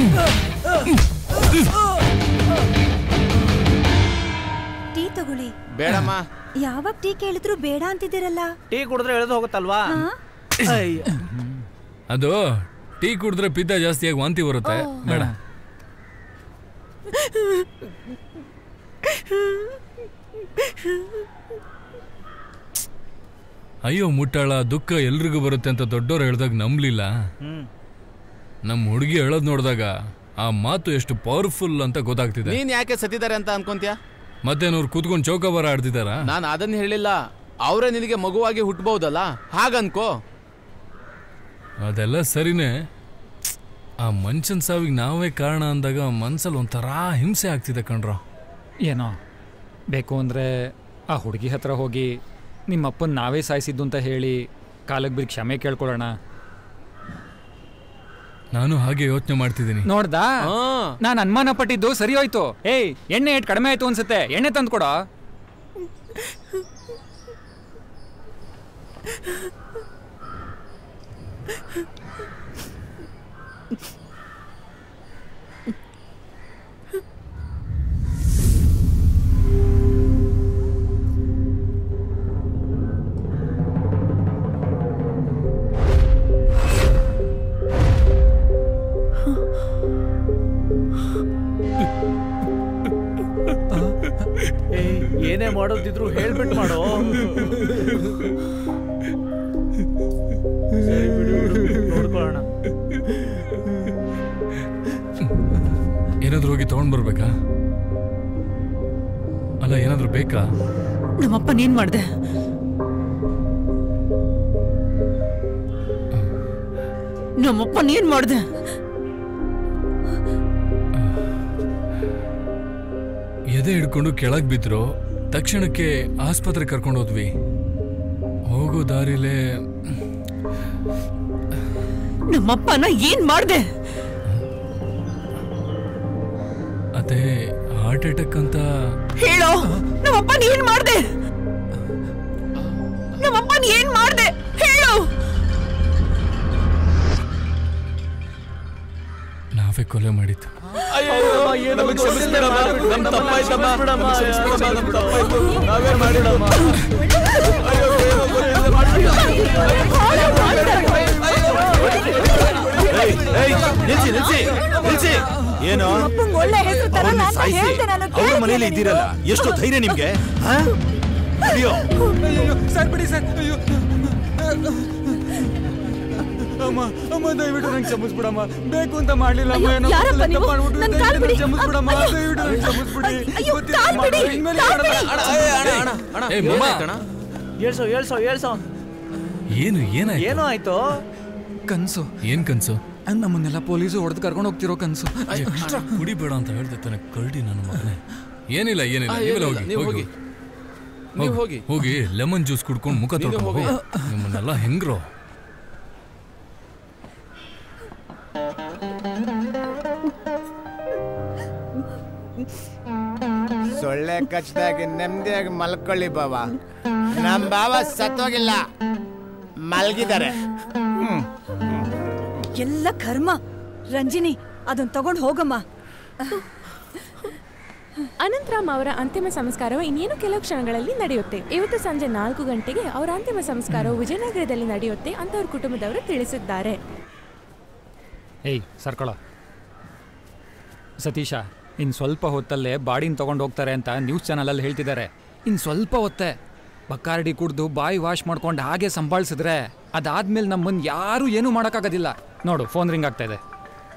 ಟೀ ತಗೊಳ್ಳಿ ಬೇಡಮ್ಮ ಯಾವಾಗ ಟೀ ಕೇಳಿದ್ರು ಬೇಡ ಅಂತಿದ್ದೀರಲ್ಲ ಟೀ ಕುಡಿದ್ರೆ ಎಳೆದು ಹೋಗುತ್ತಲ್ವಾ ಅಯ್ಯ. ಅದು ಟೀ ಕುಡಿದ್ರೆ ಪಿತ್ತ ಜಾಸ್ತಿಯಾಗಿ ವಾಂತಿ ಬರುತ್ತೆ ಬೇಡ ಅಯ್ಯೋ ಮುಟ್ಟಾಳ ದುಃಖ ಎಲ್ರಿಗೂ ಬರುತ್ತೆ ಅಂತ ದೊಡ್ಡೋರು ಹೇಳ್ದಾಗ ನಂಬ್ಲಿಲ್ಲ ನಮ್ಮ ಹುಡುಗಿ ಹೇಳೋದ್ ನೋಡಿದಾಗ ಆ ಮಾತು ಎಷ್ಟು ಪವರ್ಫುಲ್ ಅಂತ ಗೊತ್ತಾಗ್ತಿದೆ ನೀನ್ ಯಾಕೆ ಸತ್ತಿದ್ದಾರೆ ಅಂತ ಅನ್ಕೊಂತ್ಯಾ ಮತ್ತೇನವ್ರು ಕೂತ್ಕೊಂಡು ಚೌಕಾಬಾರ ಆಡ್ತಿದಾರ ನಾನು ಅದನ್ನ ಹೇಳಿಲ್ಲ ಅವರೇ ನಿನಗೆ ಮಗುವಾಗಿ ಹುಟ್ಟಬಹುದಲ್ಲ ಹಾಗನ್ಕೋ ಅದೆಲ್ಲ ಸರಿನೇ ಆ ಮನುಷ್ಯನ ಸಾವಿಗೆ ನಾವೇ ಕಾರಣ ಅಂದಾಗ ಮನ್ಸಲ್ಲಿ ಒಂಥರ ಹಿಂಸೆ ಆಗ್ತಿದೆ ಕಣ್ರೋ ಏನೋ ಬೇಕು ಅಂದರೆ ಆ ಹುಡುಗಿ ಹತ್ರ ಹೋಗಿ ನಿಮ್ಮಪ್ಪನ ನಾವೇ ಸಾಯಿಸಿದ್ದು ಅಂತ ಹೇಳಿ ಕಾಲಕ್ಕೆ ಬಿದ್ದು ಕ್ಷಮೆ ಕೇಳ್ಕೊಳ್ಳೋಣ ನಾನು ಹಾಗೆ ಯೋಚನೆ ಮಾಡ್ತಿದ್ದೀನಿ ನೋಡ್ದಾ ನಾನು ಅನುಮಾನ ಪಟ್ಟಿದ್ದು ಸರಿ ಹೋಯ್ತು ಏಯ್ ಎಣ್ಣೆ ಏಟ್ ಕಡಿಮೆ ಆಯ್ತು ಅನ್ಸುತ್ತೆ ಎಣ್ಣೆ ತಂದು ಕೊಡೋ ಏಯ್, ಏನೇ ಮಾಡೋದಿದ್ರು ಹೇಳ್ಬಿಟ್ಟು ಮಾಡೋ ಸರಿ ಬಿಡು ಬಿಡು ನೋಡ್ಕೊಳ್ಳೋಣ ಏನಾದ್ರೂ ಹೋಗಿ ತಗೊಂಡ್ ಬರ್ಬೇಕಾ ಅಲ್ಲ ಏನಾದ್ರೂ ಬೇಕಾ ನಮ್ಮಪ್ಪ ನೀನ್ ಮಾಡ್ದೆ ನಮ್ಮಪ್ಪ ನೀನ್ ಮಾಡ್ದೆ ಎದೆ ಹಿಡ್ಕೊಂಡು ಕೆಳಗ್ ಬಿದ್ರು ತಕ್ಷಣಕ್ಕೆ ಆಸ್ಪತ್ರೆ ಕರ್ಕೊಂಡು ಹೋದ್ವಿ ಹೋಗೋ ದಾರಿಲೇ ನಮ್ಮಪ್ಪನ ಏನ್ ಮಾಡ್ದೆ ಅದೇ ಹಾರ್ಟ್ ಅಟ್ಯಾಕ್ ಅಂತ ಹೇಳೋ ನಮ್ಮಪ್ಪನ ಏನ್ ಮಾಡ್ದೆ ನಮ್ಮಪ್ಪನ ಏನ್ ಮಾಡ್ದೆ ಹೇಳು ನಾವೇ ಕೊಲೆ ಮಾಡಿದ್ದು ನಮಗೆ ಕ್ಷಮಿಸ್ಬಿಡಮ್ಮ. ನಮ್ ತಪ್ಪಾಯ್ತಮ್ಮ. ನಮಗೆ ಕ್ಷಮಿಸ್ಬಿಡಮ್ಮ. ನಮ್ ತಪ್ಪಾಯ್ತು. ನಾವೇ ಮಾಡಿಡಮ್ಮ. ಅಯ್ಯೋ, ಏನೋ ಏಯ್, ಏಯ್, ನಿಲ್ಸಿ ನಿಲ್ಸಿ ನಿಲ್ಸಿ ಏನು ಅಪ್ಪಂಗ್ ಒಳ್ಳೆ ಹೆಸರು ತರಲ್ಲ ಅವ್ರನ್ನ ಅಂತ ಸಾಯ್ಸಿ ಹೇಳ್ದೆ ನಾನು ಅವ್ರ ಮನೇಲಿ ಇದ್ದೀರಲ್ಲ ಎಷ್ಟು ಧೈರ್ಯ ನಿಮ್ಗೆ ಹಾ? ಹಿಡಿಯೋ ಸರ್ ಬಿಡಿ ಸರ್ ಅಯ್ಯೋ ಅಮ್ಮ ಅಮ್ಮ ದಯವಿಟ್ಟು ನಂಗೆ ಕ್ಷಮಿಸ್ಬಿಡಮ್ಮ ಬೇಕು ಅಂತ ಮಾಡ್ಲಿಲ್ಲ ಅಮ್ಮ ಏನೋ ಯಾರಪ್ಪ ತಪ್ಪು ನೀವು? ಮಾಡ್ಬಿಟ್ರು. ನನ್ ಕಾಲ್ ದಯವಿಟ್ಟು ಬಿಡಿ. ಕ್ಷಮಿಸ್ಬಿಡಮ್ಮ ಅಯ್ಯೋ. ದಯವಿಟ್ಟು ನಂಗೆ ಕ್ಷಮಿಸ್ಬಿಡಿ ಅಯ್ಯೋ, ಗೊತ್ತಿಲ್ಲ ಕಾಲ್ ಬಿಡಿ. ಅಮ್ಮ, ಇನ್ಮೇಲೆ ಕಾಲ್ ಮಾಡಲ್ಲ. ಬಿಡಿ. ಅಣ್ಣ, ಏ, ಅಣ್ಣ, ಅಣ್ಣ, ಅಣ್ಣ, ಏ, ಮಾಮ. ಏನಾಯ್ತಣ್ಣ? ಏಳ್ಸೋ ಏಳ್ಸೋ ಏಳ್ಸೋ ಏನು ಏನಾಯ್ತು ಏನೋ ಆಯ್ತು ಕನ್ಸು ಏನ್ ಕನ್ಸು ನಮ್ಮನ್ನೆಲ್ಲ ಪೊಲೀಸು ಹೊಡೆದು ಕರ್ಕೊಂಡು ಹೋಗ್ತಿರೋ ಕನ್ಸು ಎಕ್ಸ್ಟ್ರಾ ಕುಡಿಬೇಡ ಅಂತ ಹೇಳ್ದೆ ತಾನೆ ಕರಡಿ ನನ್ನ ಮಗನೇ ಏನಿಲ್ಲ ಏನಿಲ್ಲ ಆ, ನೀವೆಲ್ಲ ಏನಿಲ್ಲ, ಹೋಗಿ ನೀವು ಹೋಗಿ ಹೋಗಿ. ನೀವು ಹೋಗಿ. ಹೋಗಿ ಲೆಮನ್ ಜ್ಯೂಸ್ ಕುಡ್ಕೊಂಡು ಮುಖ ನೀನು ತೊಳ್ಕೊಂಡು ಹೋಗಿ. ಹೋಗಿ ನಿಮ್ಮನ್ನೆಲ್ಲ ಹೆಂಗ್ರೋ ಸೊಳ್ಳೆ ಕಚ್ಚದಾಗಿ ನೆಮ್ಮದಿಯಾಗಿ ಮಲ್ಕೊಳ್ಳಿ ಬಾವ ನಮ್ ಬಾವ ಸತ್ತೋಗಿಲ್ಲ ಮಲ್ಗಿದ್ದಾರೆ ಎಲ್ಲ ಕರ್ಮ ರಂಜಿನಿ ಅದನ್ನ ತಗೊಂಡ್ ಹೋಗಮ್ಮ ಅನಂತರಾಮ್ ಅವರ ಅಂತಿಮ ಸಂಸ್ಕಾರವು ಇನ್ನೇನು ಕೆಲವು ಕ್ಷಣಗಳಲ್ಲಿ ನಡೆಯುತ್ತೆ ಇವತ್ತು ಸಂಜೆ ನಾಲ್ಕು ಗಂಟೆಗೆ ಅವರ ಅಂತಿಮ ಸಂಸ್ಕಾರವು ವಿಜಯನಗರದಲ್ಲಿ ನಡೆಯುತ್ತೆ ಅಂತ ಅವ್ರ ಕುಟುಂಬದವರು ತಿಳಿಸಿದ್ದಾರೆ ಏಯ್ ಸರ್ಕೊಳ ಸತೀಶ ಇನ್ ಸ್ವಲ್ಪ ಹೊತ್ತಲ್ಲೇ ಬಾಡಿನ ತಗೊಂಡು ಹೋಗ್ತಾರೆ ಅಂತ ನ್ಯೂಸ್ ಚಾನಲಲ್ಲಿ ಹೇಳ್ತಿದ್ದಾರೆ ಇನ್ ಸ್ವಲ್ಪ ಹೊತ್ತೆ ಬಕ್ಕಾರಡಿ ಕುಡ್ದು ಬಾಯಿ ವಾಶ್ ಮಾಡ್ಕೊಂಡು ಹಾಗೆ ಸಂಭಾಳಿಸಿದ್ರೆ ಅದಾದ್ಮೇಲೆ ನಮ್ಮನ್ನ ಯಾರು ಏನೂ ಮಾಡೋಕ್ಕಾಗೋದಿಲ್ಲ ನೋಡು ಫೋನ್ ರಿಂಗ್ ಆಗ್ತಾ ಇದೆ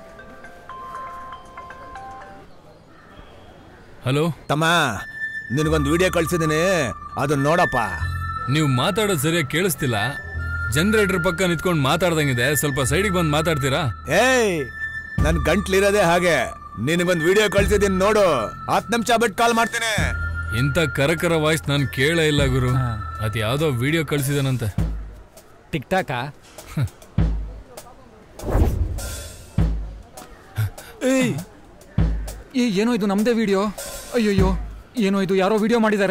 ಹಲೋ ತಮ್ಮ ನಿನಗೊಂದು ವಿಡಿಯೋ ಕಳ್ಸಿದ್ದೀನಿ ಅದನ್ನ ನೋಡಪ್ಪ ನೀವು ಮಾತಾಡೋದು ಸರಿಯಾಗಿ ಕೇಳಿಸ್ತಿಲ್ಲ ಜನರೇಟರ್ ಪಕ್ಕ ನಿಂತ್ಕೊಂಡು ಮಾತಾಡ್ದಂಗಿದೆ ಸ್ವಲ್ಪ ಸೈಡಿಗೆ ಬಂದು ಮಾತಾಡ್ತೀರಾ ಏಯ್ ನನ್ ಗಂಟ್ಲಿರೋದೇ ಹಾಗೆ ನಿನಗೊಂದು ವಿಡಿಯೋ ಕಳ್ಸಿದ್ದೀನಿ ನೋಡು ಹತ್ತು ನಿಮಿಷ ಬಿಟ್ಟು ಕಾಲ್ ಮಾಡ್ತೀನಿ ಇಂಥ ಕರಕರ ವಾಯ್ಸ್ ನಾನು ಕೇಳೇ ಇಲ್ಲ ಗುರು ಅದ್ ಯಾವ್ದೋ ವಿಡಿಯೋ ಕಳ್ಸಿದಾನಂತೆ ಟಿಕ್ ಟಾಕಾ ಏಯ್ ಏ ಏನೋ ಇದು ನಮ್ದೇ ವಿಡಿಯೋ ಅಯ್ಯಯ್ಯೋ ಏನೋ ಇದು ಯಾರೋ ವಿಡಿಯೋ ಮಾಡಿದ್ದಾರೆ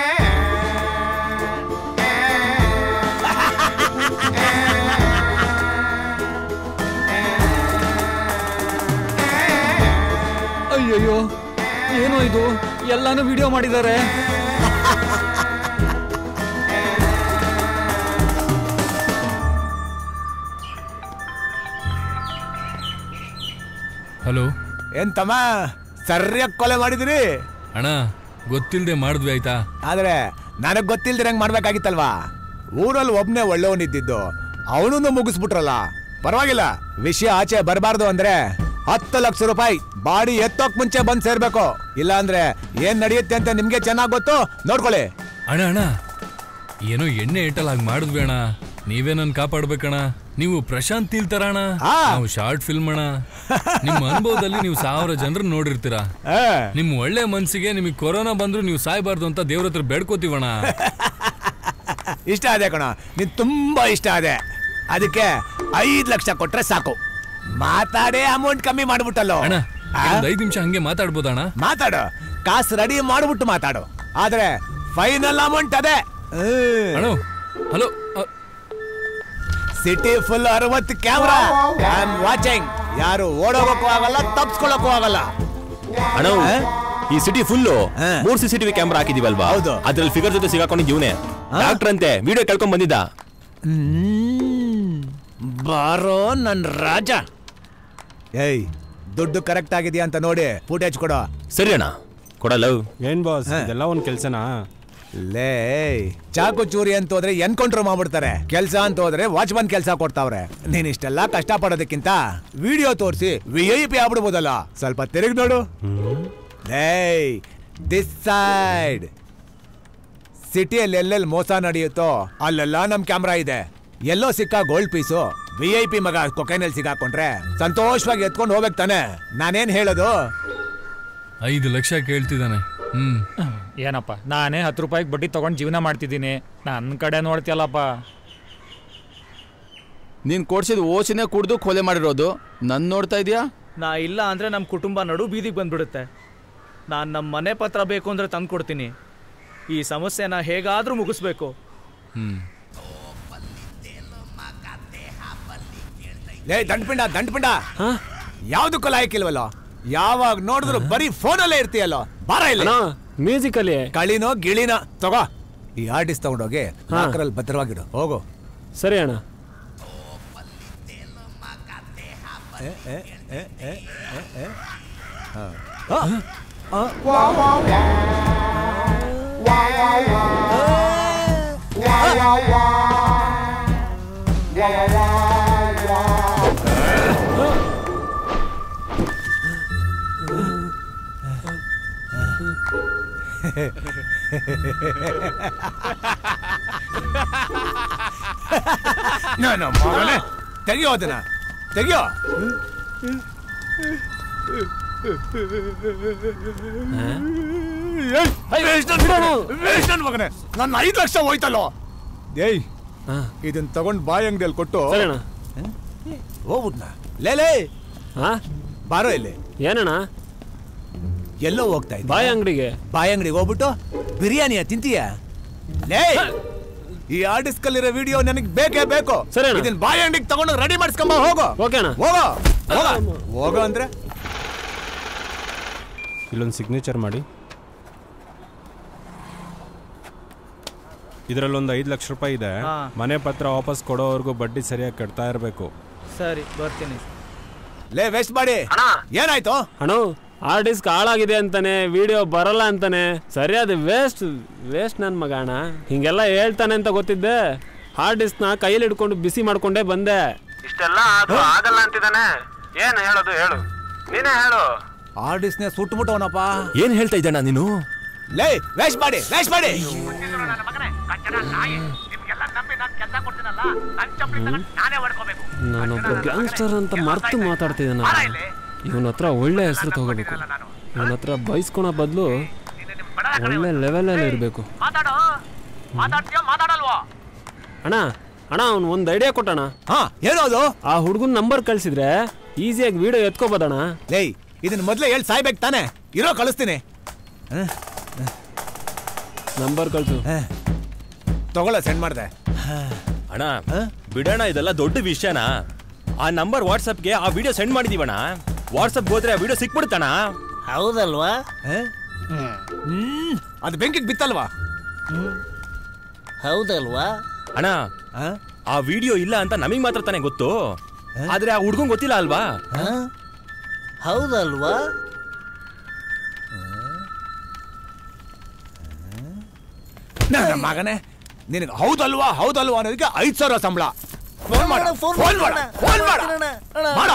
ಅಯ್ಯಯ್ಯೋ ಏನೋ ಇದು ಎಲ್ಲಾನು ವಿಡಿಯೋ ಮಾಡಿದ್ದಾರೆ ಹಲೋ ಏನ್ ತಮ್ಮ ಸರಿಯಾಗಿ ಕೊಲೆ ಮಾಡಿದಿರಿ ಅಣ್ಣ ಗೊತ್ತಿಲ್ದೆ ಮಾಡಿದ್ವಿ ಆಯ್ತಾ ಆದ್ರೆ ನನಗ್ ಗೊತ್ತಿಲ್ದಿರಂಗ್ ಮಾಡ್ಬೇಕಾಗಿತ್ತಲ್ವಾ ಊರಲ್ಲಿ ಒಬ್ನೇ ಒಳ್ಳೆಯವನಿದ್ದಿದ್ದು ಅವನನ್ನು ಮುಗಿಸ್ಬಿಟ್ರಲ್ಲ ಪರವಾಗಿಲ್ಲ ವಿಷಯ ಆಚೆ ಬರಬಾರ್ದು ಅಂದ್ರೆ ಹತ್ತು ಲಕ್ಷ ರೂಪಾಯಿ ಬಾಡಿ ಎತ್ತೋಕ್ ಮುಂಚೆ ಬಂದ್ ಸೇರ್ಬೇಕು ಇಲ್ಲ ಅಂದ್ರೆ ಏನ್ ನಡೆಯುತ್ತೆ ಅಂತ ನಿಮ್ಗೆ ಚೆನ್ನಾಗ್ ಗೊತ್ತು ನೋಡ್ಕೊಳ್ಳಿ ಅಣ್ಣ ಅಣ್ಣ ಏನೋ ಎಣ್ಣೆ ಇಟ್ಟಲ್ಲ ಹಾಗೆ ಮಾಡಿದ್ವಿ ಅಣ್ಣ ನೀವೇ ನನ್ ಕಾಪಾಡ್ಬೇಕಣ್ಣ ನೀವು ಪ್ರಶಾಂತ್ ನಿಲ್ತಾರ ಅಣ್ಣ ನಾವು ಶಾರ್ಟ್ ಫಿಲ್ಮ್ ಅಣ್ಣ ನಿಮ್ಮ ಅನುಭವದಲ್ಲಿ ನೀವು ಸಾವಿರ ಜನರನ್ನ ನೋಡಿರ್ತೀರಾ ನಿಮ್ ಒಳ್ಳೆ ಮನ್ಸಿಗೆ ನಿಮಗೆ ಕೊರೋನಾ ಬಂದ್ರು ನೀವು ಸಾಯ್ಬಾರ್ದು ಅಂತ ದೇವ್ರ ಹತ್ರ ಬೇಡ್ಕೋತೀವಣ್ಣ ಇಷ್ಟ ಆದೆ ಕಣ ನೀನ್ ತುಂಬಾ ಇಷ್ಟ ಆದೆ ಅದಕ್ಕೆ ಐದ್ ಲಕ್ಷ ಕೊಟ್ರೆ ಸಾಕು ಮಾತಾಡೇ ಅಮೌಂಟ್ ಕಮ್ಮಿ ಮಾಡ್ಬಿಟ್ಟಲ್ಲೋ ಅಣ್ಣ ಆ? ಒಂದ್ ಐದ್ ನಿಮಿಷ ಹಂಗೆ ಮಾತಾಡ್ಬೋದಣ್ಣ ಮಾತಾಡು ಕಾಸು ರೆಡಿ ಮಾಡ್ಬಿಟ್ಟು ಮಾತಾಡು ಆದ್ರೆ ಫೈನಲ್ ಅಮೌಂಟ್ ಅದೇ ಅಣ್ಣ ಹಲೋ ಸಿಟಿ ಫುಲ್ ಅರವತ್ತು ಕ್ಯಾಮ್ರಾ ಐ ಆಮ್ ವಾಚಿಂಗ್ ಯಾರು ಓಡೋಗಕ್ಕೂ ಆಗಲ್ಲ ತಪ್ಸ್ಕೊಳಕ್ಕೂ ಆಗಲ್ಲ ಅಣ್ಣ ಈ ಸಿಟಿ ಫುಲ್ಲು ಮೂರ್ ಸಿ ಸಿ ಟಿವಿ ಕ್ಯಾಮ್ರಾ ಹಾಕಿದೀವಲ್ವಾ ಹೌದು ಅದ್ರಲ್ಲಿ ಫಿಗರ್ ಜೊತೆ ಸಿಗಾಕೊಂಡಿದ್ ಇವನೇ ಡಾಕ್ಟರ್ ಅಂತೆ ವಿಡಿಯೋ ಕೇಳ್ಕೊಂಡ್ ಬಂದಿದ್ದ ಬಾರೋ ನನ್ ರಾಜ ಏಯ್ ದುಡ್ಡು ಕರೆಕ್ಟ್ ಆಗಿದ್ಯಾ ಅಂತ ನೋಡಿ ಫುಟೇಜ್ ಕೊಡೋ ಸರಿ ಅಣ್ಣ ಕೊಡಲ್ಲ ಏನ್ ಬಾಸ್ ಇದೆಲ್ಲ ಒಂದ್ ಕೆಲ್ಸನಾ ಲೇ ಚಾಕು ಚೂರಿ ಅಂತ ಹೋದ್ರೆ ಎನ್ಕೌಂಟ್ರ್ ಮಾಡ್ಬಿಡ್ತಾರೆ ಕೆಲ್ಸ ಅಂತ ಹೋದ್ರೆ ವಾಚ್ಮನ್ ಕೆಲ್ಸ ಕೊಡ್ತಾವ್ರೆ ನೀನ್ ಇಷ್ಟೆಲ್ಲ ಕಷ್ಟ ಪಡೋದಕ್ಕಿಂತ ವಿಡಿಯೋ ತೋರಿಸಿ ವಿ ಐ ಪಿ ಆಗ್ಬಿಡ್ಬೋದಲ್ಲ ಸ್ವಲ್ಪ ತಿರುಗಿ ನೋಡು ಏಯ್ ದಿಸ್ ಸೈಡ್ ಸಿಟಿಯಲ್ಲಿ ಎಲ್ಲೆಲ್ಲಿ ಮೋಸ ನಡೆಯುತ್ತೋ ಅಲ್ಲೆಲ್ಲ ನಮ್ ಕ್ಯಾಮ್ರಾ ಇದೆ ಎಲ್ಲೋ ಸಿಕ್ಕ gold piece V I P ಮಗ ಕೊಕೈನಲ್ಲಿ ಸಿಗಾಕೊಂಡ್ರೆ ಸಂತೋಷವಾಗಿ ಎತ್ಕೊಂಡು ಹೋಗ್ಬೇಕು ತಾನೆ ನಾನೇನ್ ಹೇಳೋದು ಐದು ಲಕ್ಷ ಕೇಳ್ತಿದ್ದಾನೆ ಹ್ಮ್ ಏನಪ್ಪ ನಾನೇ ಹತ್ತು ರೂಪಾಯಿಗೆ ಬಡ್ಡಿ ತಗೊಂಡು ಜೀವನ ಮಾಡ್ತಿದ್ದೀನಿ ನನ್ನ ಕಡೆ ನೋಡ್ತಿಯಲ್ಲಪ್ಪ ನೀನ್ ಕೊಡ್ಸಿದ ಓಚಿನೇ ಕುಡ್ದು ಕೊಲೆ ಮಾಡಿರೋದು ನನ್ ನೋಡ್ತಾ ಇದೀಯಾ ನಾ ಇಲ್ಲ ಅಂದ್ರೆ ನಮ್ಮ ಕುಟುಂಬ ನಡು ಬೀದಿಗೆ ಬಂದ್ಬಿಡುತ್ತೆ ನಾನು ನಮ್ಮ ಮನೆ ಪತ್ರ ಬೇಕು ಅಂದ್ರೆ ತಂದು ಕೊಡ್ತೀನಿ ಈ ಸಮಸ್ಯೆನ ಹೇಗಾದ್ರೂ ಮುಗಿಸ್ಬೇಕು ಹ್ಮ್ ಲೇ ದಂಡಪಿಂಡ ದಂಡಪಿಂಡ ಯಾವ್ದಕ್ಕೂ ಲಾಯಕ್ಕಿಲ್ವಲ್ಲ ಯಾವಾಗ ನೋಡಿದ್ರು ಬರೀ ಫೋನಲ್ಲೇ ಇರ್ತೀಯಲ್ಲೋ ಬಾರ ಇಲ್ಲ ಮ್ಯೂಸಿಕ್ ಅಲ್ಲಿ ಕಳಿನೋ ಗಿಳಿನೋ ತಗೋ ಈ ಆರ್ಟಿಸ್ಟ್ ತಗೊಂಡೋಗಿ ನಾಲ್ಕರಲ್ಲಿ ಭದ್ರವಾಗಿಡು ಹೋಗು ಸರಿ ಅಣ್ಣ ಏ, ಏ, ಏ, ಏ, ಏ, ಏ. ಹಾ. ಆ, ಆ. ನಾನು ಮಗನೇ ತೆಗಿಯೋದನ್ನ ತೆಗಿಯೋ ಮಗನೇ ನನ್ನ ಐದು ಲಕ್ಷ ಹೋಯ್ತಲ್ಲೋ ಏಯ್ ಇದನ್ನ ತಗೊಂಡ್ ಬಾಯಿ ಅಂಗಡಿಯಲ್ಲಿ ಕೊಟ್ಟು ಹೋಗ್ಬಿಟ್ನ ಲೇ ಲೇ ಬಾರೋ ಇಲ್ಲಿ ಏನಣ್ಣ ಎಲ್ಲೋ ಹೋಗ್ತಾ ಇದ್ದ ಬಾಯಿ ಅಂಗಡಿಗೆ ಬಾಯಿ ಅಂಗಡಿಗೆ ಹೋಗ್ಬಿಟ್ಟು ಬಿರಿಯಾನಿಯ ತಿಂತೀಯ ಲೇ ಈ ಆರ್ಟಿಸ್ಟ್ ಕಲ್ಲಿರೋ ವಿಡಿಯೋ ನನಗೆ ಬೇಕೇ ಬೇಕು ಇದನ್ನ ಬಾಯಿ ಅಂಗಡಿಗೆ ತಗೊಂಡು ರೆಡಿ ಮಾಡಿಸ್ಕೊಂಬ ಹೋಗೋ ಓಕೆನಾ ಹೋಗೋ ಹೋಗೋ ಹೋಗೋ ಅಂದ್ರೆ ಇಲ್ಲೊಂದು ಸಿಗ್ನೇಚರ್ ಮಾಡಿ ಇದರಲ್ಲೊಂದು ಐದು ಲಕ್ಷ ರೂಪಾಯಿ ಇದೆ ಹಾ. ಮನೆ ಪತ್ರ ವಾಪಸ್ ಕೊಡೋವರೆಗೂ ಬಡ್ಡಿ ಸರಿಯಾಗಿ ಕಟ್ತಾ ಇರಬೇಕು ಸರಿ ಬರ್ತೀನಿ ಲೇ ವೇಸ್ಟ್ ಮಾಡಿ ಏನಾಯ್ತು ಅಣ್ಣ ಹಾರ್ಡ್ ಡಿಸ್ಕ್ ಹಾಳಾಗಿದೆ ಅಂತಾನೆ ವಿಡಿಯೋ ಬರಲ್ಲ ಅಂತಾನೆ ಸರಿಯಾದ ವೇಸ್ಟ್ ವೇಸ್ಟ್ ನನ್ನ ಮಗ ಅಣ್ಣ ಹಿಂಗೆಲ್ಲ ಹೇಳ್ತಾನೆ ಅಂತ ಗೊತ್ತಿದ್ದೆ ಹಾರ್ಡ್ ಡಿಸ್ಕ್ನ ಕೈಯಲ್ಲಿ ಹಿಡ್ಕೊಂಡು ಬಿಸಿ ಮಾಡ್ಕೊಂಡೇ ಬಂದೆ ಇಷ್ಟೆಲ್ಲ ಅದು ಆಗಲ್ಲ ಅಂತಿದ್ದಾನೆ ಏನ್ ಹೇಳೋದು ಹೇಳು ನೀನೇ ಹೇಳು ಆರ್ಟಿಸ್ಟ್ನೇ ಸುಟ್ಬಿಟ್ಟವನಪ್ಪ ಏನ್ ಹೇಳ್ತಾ ಇದ್ದಣ್ಣ ನೀನು ಲೇ ವೇಸ್ಟ್ ಮಾಡಿ ವೇಸ್ಟ್ ಮಾಡಿ ನಾನೊಬ್ಬ ಗ್ಯಾಂಗ್ಸ್ಟರ್ ಅಂತ ಮರ್ತು ಮಾತಾಡ್ತಿದ್ದಾನ ಇವನ ಹತ್ರ ಒಳ್ಳೆ ಹೆಸರು ತಗೋಬೇಕು ಇವನ ಹತ್ರ ಬೈಸ್ಕೊಳೋ ಬದಲು ಒಳ್ಳೆ ಲೆವೆಲಲ್ಲಿ ಇರಬೇಕು ಮಾತಾಡೋ ಮಾತಾಡ್ತೀಯೋ ಮಾತಾಡಲ್ವೋ ಅಣ್ಣ ಅಣ್ಣ ಅವ್ನು ಒಂದು ಐಡಿಯಾ ಕೊಟ್ಟಣ ಹಾ ಏನೋದು ಆ ಹುಡುಗನ ನಂಬರ್ ಕಳ್ಸಿದ್ರೆ ಈಸಿಯಾಗಿ ವಿಡಿಯೋ ಎತ್ಕೋಬೋದಣ್ಣ ಲೇ ಇದನ್ನ ಮೊದ್ಲೇ ಹೇಳಿ ಸಾಯ್ಬೇಕು ತಾನೆ ಇರೋ ಕಳಿಸ್ತೀನಿ ನಂಬರ್ ಕಳ್ಸು ತಗೊಳ್ಳ ಸೆಂಡ್ ಮಾಡ್ದೆ ಅಣ್ಣ ಬಿಡೋಣ ಇದೆಲ್ಲ ದೊಡ್ಡ ವಿಷಯನಾ ಆ ನಂಬರ್ ವಾಟ್ಸಪ್ಗೆ ಆ ವಿಡಿಯೋ ಸೆಂಡ್ ಮಾಡಿದೀವಣ್ಣ ವಾಟ್ಸಪ್ ಹೋದ್ರೆ ಆ ವಿಡಿಯೋ ಸಿಕ್ಬಿಡುತ್ತಣ್ಣ ಹೌದಲ್ವಾ ಹ್ಮ್ ಅದು ಬೆಂಕಿಗೆ ಬಿತ್ತಲ್ವಾ ಹೌದಲ್ವಾ ಅಣ್ಣ ಆ ವಿಡಿಯೋ ಇಲ್ಲ ಅಂತ ನಮಗ್ ಮಾತ್ರ ತಾನೇ ಗೊತ್ತು ಆದ್ರೆ ಆ ಹುಡ್ಗಂಗ್ ಗೊತ್ತಿಲ್ಲ ಅಲ್ವಾ ಹೌದಲ್ವಾ ನನ್ನ ಮಗನೇ ನಿನಗೆ ಹೌದಲ್ವಾ ಹೌದಲ್ವಾ ಅನ್ನೋದಕ್ಕೆ ಐದ್ ಸಾವಿರ ಸಂಬಳ ಫೋನ್ ಮಾಡ ಫೋನ್ ಮಾಡ ಫೋನ್ ಮಾಡ ಮಾಡ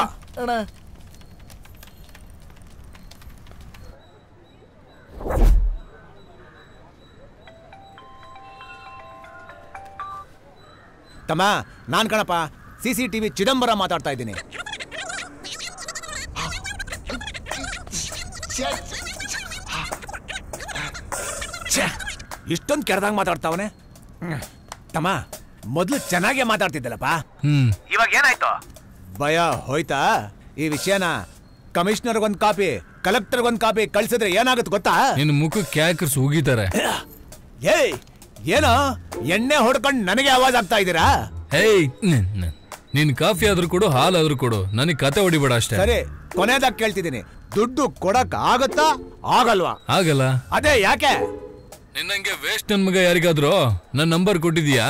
ತಮ್ಮ ನಾನ್ ಕಣಪ್ಪ ಸಿ ಸಿ ಟಿವಿ ಚಿದಂಬರ ಮಾತಾಡ್ತಾ ಇದ್ದೀನಿ ಇಷ್ಟೊಂದು ಕೆರೆದಾಗ ಮಾತಾಡ್ತಾವನೆ ತಮ್ಮ ಮೊದ್ಲು ಚೆನ್ನಾಗೇ ಮಾತಾಡ್ತಿದ್ದಲ್ಲಪ್ಪ ಹ್ಮ್ ಇವಾಗ ಏನಾಯ್ತು ಭಯ ಹೋಯ್ತಾ ಈ ವಿಷಯನ ಕಮಿಷನರ್ಗೊಂದ್ ಕಾಪಿ ಕಲೆಕ್ಟರ್ಗೊಂದ್ ಕಾಪಿ ಕಳ್ಸಿದ್ರೆ ಏನಾಗುತ್ತೆ ಗೊತ್ತಾ ನಿನ್ನ ಮುಖಕ್ಕೆ ಕ್ಯಾಕರ್ಸ್ ಉಗಿತಾರೆ ಏಯ್ ಏನೋ ಎಣ್ಣೆ ಹೊಡ್ಕೊಂಡು ನನಗೆ ಆವಾಜ್ ಆಗ್ತಾ ಇದ್ದೀರಾ ಹೇಯ್ ನ್- ನ್- ನಿನ್ ಕಾಫಿ ಆದ್ರೂ ಕೊಡು ಹಾಲಾದ್ರೂ ಕೊಡು ನನಗೆ ಕತೆ ಹೊಡಿಬೇಡ ಅಷ್ಟೇ ಸರಿ ಕೊನೆದಾಗ ಕೇಳ್ತಿದ್ದೀನಿ ದುಡ್ಡು ಕೊಡಕ್ ಆಗತ್ತಾ ಆಗಲ್ವಾ ಆಗಲ್ಲ ಅದೇ ಯಾಕೆ ನಿನ್ನಂಗೆ ವೇಸ್ಟ್ ನನ್ ಮಗ ಯಾರಿಗಾದ್ರೂ ನನ್ನ ನಂಬರ್ ಕೊಟ್ಟಿದ್ಯಾ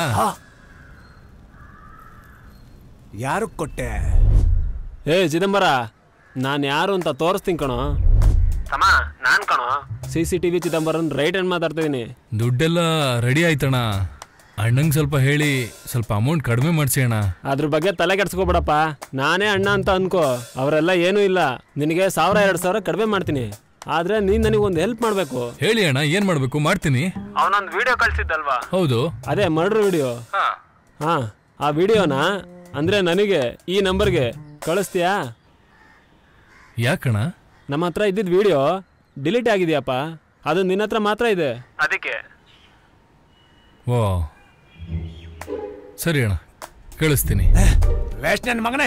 ಯಾರು ಕೊಟ್ಟೆ ಏ ಚಿದಂಬರ ನಾನು ಯಾರು ಅಂತ ತೋರಿಸ್ತೀನಿ ಕಣೋ ತಮ್ಮ ನಾನ್ ಕಣೋ C C T V Chidambaran right hand ಮಾತಾಡ್ತಿದ್ದೀನಿ ದುಡ್ಡೆಲ್ಲ ರೆಡಿ ಆಯ್ತಣ್ಣ ಅಣ್ಣಂಗೆ ಸ್ವಲ್ಪ ಹೇಳಿ ಸ್ವಲ್ಪ ಅಮೌಂಟ್ ಕಡಿಮೆ ಮಾಡಿಸಿ ಅಣ್ಣ ಅದ್ರ ಬಗ್ಗೆ ತಲೆ ಕೆಡ್ಸ್ಕೊಬೇಡಪ್ಪ ನಾನೇ ಅಣ್ಣ ಅಂತ ಅನ್ಕೋ ಅವರೆಲ್ಲ ಏನೂ ಇಲ್ಲ ನಿನಗೆ ಸಾವಿರ ಎರಡು ಸಾವಿರ ಕಡಿಮೆ ಮಾಡ್ತೀನಿ ಆದ್ರೆ ನೀನ್ ನನಗೆ ಒಂದು ಹೆಲ್ಪ್ ಮಾಡಬೇಕು ಹೇಳಿ ಅಣ್ಣ ಏನ್ ಮಾಡ್ಬೇಕು ಮಾಡ್ತೀನಿ ಅವನೊಂದು ವಿಡಿಯೋ ಕಳ್ಸಿದ್ದಲ್ವಾ ಹೌದು ಅದೇ ಮರ್ಡರ್ ವಿಡಿಯೋ ಹಾ ಹಾ ಆ ವಿಡಿಯೋನ ಅಂದ್ರೆ ನನಗೆ ಈ ನಂಬರ್ಗೆ ಕಳಿಸ್ತೀಯಾ ಯಾಕಣ್ಣ ನಮ್ಮ ಹತ್ರ ಇದ್ದಿದ್ದ ವಿಡಿಯೋ ಡಿಲೀಟ್ ಆಗಿದೆಯಪ್ಪ ಅದು ನಿನ್ನ ಹತ್ರ ಮಾತ್ರ ಇದೆ ಅದಕ್ಕೆ ಓ ಸರಿ ಅಣ್ಣ ಕಳಿಸ್ತೀನಿ ವೇಸ್ಟ್ ನನ್ನ ಮಗನೇ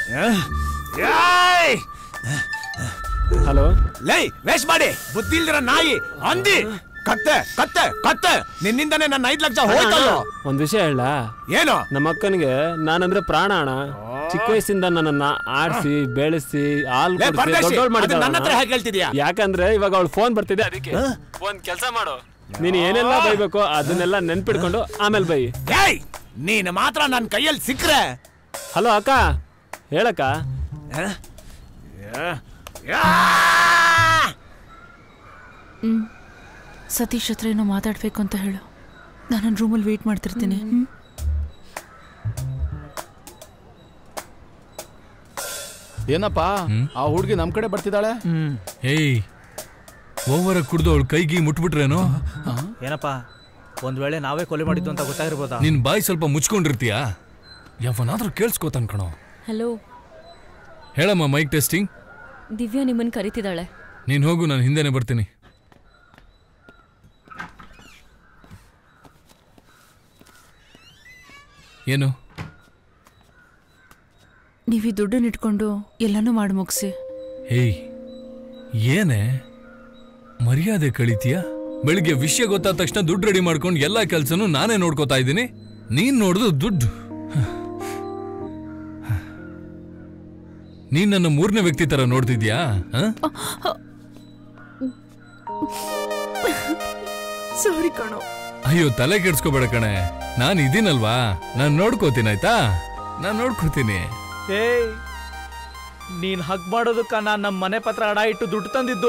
ಏಯ್! ಹಲೋ ಲೈ ವೇಸ್ಟ್ ಮಾಡಿ ಬುದ್ಧಿ ಇಲ್ದಿರ ನಾಯಿ ಅಂದಿ ಕತ್ತೆ ಕತ್ತೆ ಕತ್ತೆ ನಿನ್ನಿಂದನೇ ನನ್ನ ಐದ್ ಲಕ್ಷ ಹೋಯ್ತಲ್ಲ ಒಂದ್ ವಿಷಯ ಹೇಳ ಏನು ನಮ್ಮ ಅಕ್ಕನಿಗೆ ನಾನಂದ್ರೆ ಪ್ರಾಣ ಅಣ್ಣ ಚಿಕ್ಕ ವಯಸ್ಸಿಂದ ನನ್ನನ್ನ ಆಡ್ಸಿ ಬೆಳೆಸಿ ಹಾಲು ಲೇ, ಕುಡ್ಸಿ ಪರದೇಶಿ, ದೊಡ್ಡೋಳ್ ಅದನ್ನ ನನ್ನ ಹತ್ರ ಮಾಡಿದ್ದಾಳೆ ಹೇಗೆ ಹೇಳ್ತಿದ್ಯಾ? ಯಾಕಂದ್ರೆ ಇವಾಗ ಅವಳು ಫೋನ್ ಬರ್ತಿದೆ ಅದಕ್ಕೆ ಒಂದ್ ಕೆಲಸ ಮಾಡು ನೀನ್ ಏನೆಲ್ಲ ಬೈಬೇಕು ಅದನ್ನೆಲ್ಲ ನೆನ್ಪಿಡ್ಕೊಂಡು ಆಮೇಲೆ ಬೈ ಏಯ್ ನೀನು ಮಾತ್ರ ನನ್ನ ಕೈಯಲ್ಲಿ ಸಿಕ್ಕ್ರೆ ಹಲೋ ಅಕ್ಕ ಹೇಳಕ್ಕ ಹ್ಮ್ ಸತೀಶ್ ಹತ್ರ ಏನೋ ಮಾತಾಡ್ಬೇಕು ಅಂತ ಹೇಳು ನಾನು ರೂಮಲ್ಲಿ ವೇಟ್ ಮಾಡ್ತಿರ್ತೀನಿ ಹ್ಮ್ ಏನಪ್ಪ ಆ ಹುಡುಗಿ ನಮ್ ಕಡೆ ಬರ್ತಿದ್ದಾಳೆ ಏಯ್ ಓವರ ಕುಡ್ದು ಅವಳ ಕೈಗಿ ಮುಟ್ಬಿಟ್ರೇನೋ ಏನಪ್ಪ ಒಂದ್ ವೇಳೆ ನಾವೇ ಕೊಲೆ ಮಾಡಿದ್ದು ಅಂತ ಗೊತ್ತಾಗಿರ್ಬೋದಾ ನಿನ್ ಬಾಯಿ ಸ್ವಲ್ಪ ಮುಚ್ಕೊಂಡಿರ್ತೀಯಾ ಯಾವನಾದ್ರೂ ಕೇಳಿಸ್ಕೋತಾನ ಕಣೋ ಹಲೋ ಹೇಳಮ್ಮ ಮೈಕ್ ಟೆಸ್ಟಿಂಗ್ ದಿವ್ಯಾ ನಿಮ್ಮನ್ ಕರಿತಿದ್ದಾಳೆ ನೀನು ಹೋಗು ನಾನು ಹಿಂದೆನೆ ಬರ್ತೀನಿ ಏನು ನೀವ್ ಈ ದುಡ್ಡನ್ನ ಇಟ್ಕೊಂಡು ಎಲ್ಲಾನು ಮಾಡಿ ಮುಗಿಸಿ ಹೇಯ್ ಏನೇ ಮರ್ಯಾದೆ ಕಳಿತೀಯ ಬೆಳಿಗ್ಗೆ ವಿಷಯ ಗೊತ್ತಾದ ತಕ್ಷಣ ದುಡ್ಡು ರೆಡಿ ಮಾಡ್ಕೊಂಡು ಎಲ್ಲ ಕೆಲಸನೂ ನಾನೇ ನೋಡ್ಕೋತಾ ಇದ್ದೀನಿ ನೀನ್ ನೋಡುದು ದುಡ್ಡು ನೀನ್ ನನ್ನ ಮೂರನೇ ವ್ಯಕ್ತಿ ತರ ನೋಡ್ತಿದ್ಯಾ ಆ? ಸಾರಿ ಕಣೋ ಅಯ್ಯೋ ತಲೆ ಕೆಡ್ಸ್ಕೋಬೇಡ ಕಣೆ ನಾನು ಇದೀನಲ್ವಾ ನಾನು ನೋಡ್ಕೋತೀನಿ ಆಯ್ತಾ ನಾನು ನೋಡ್ಕೋತೀನಿ ಏಯ್ ನೀನ್ ಹಗ್ ಮಾಡೋದಕ್ಕ ನಾನ್ ನಮ್ಮ ಮನೆ ಪತ್ರ ಅಡ ಇಟ್ಟು ದುಡ್ಡು ತಂದಿದ್ದು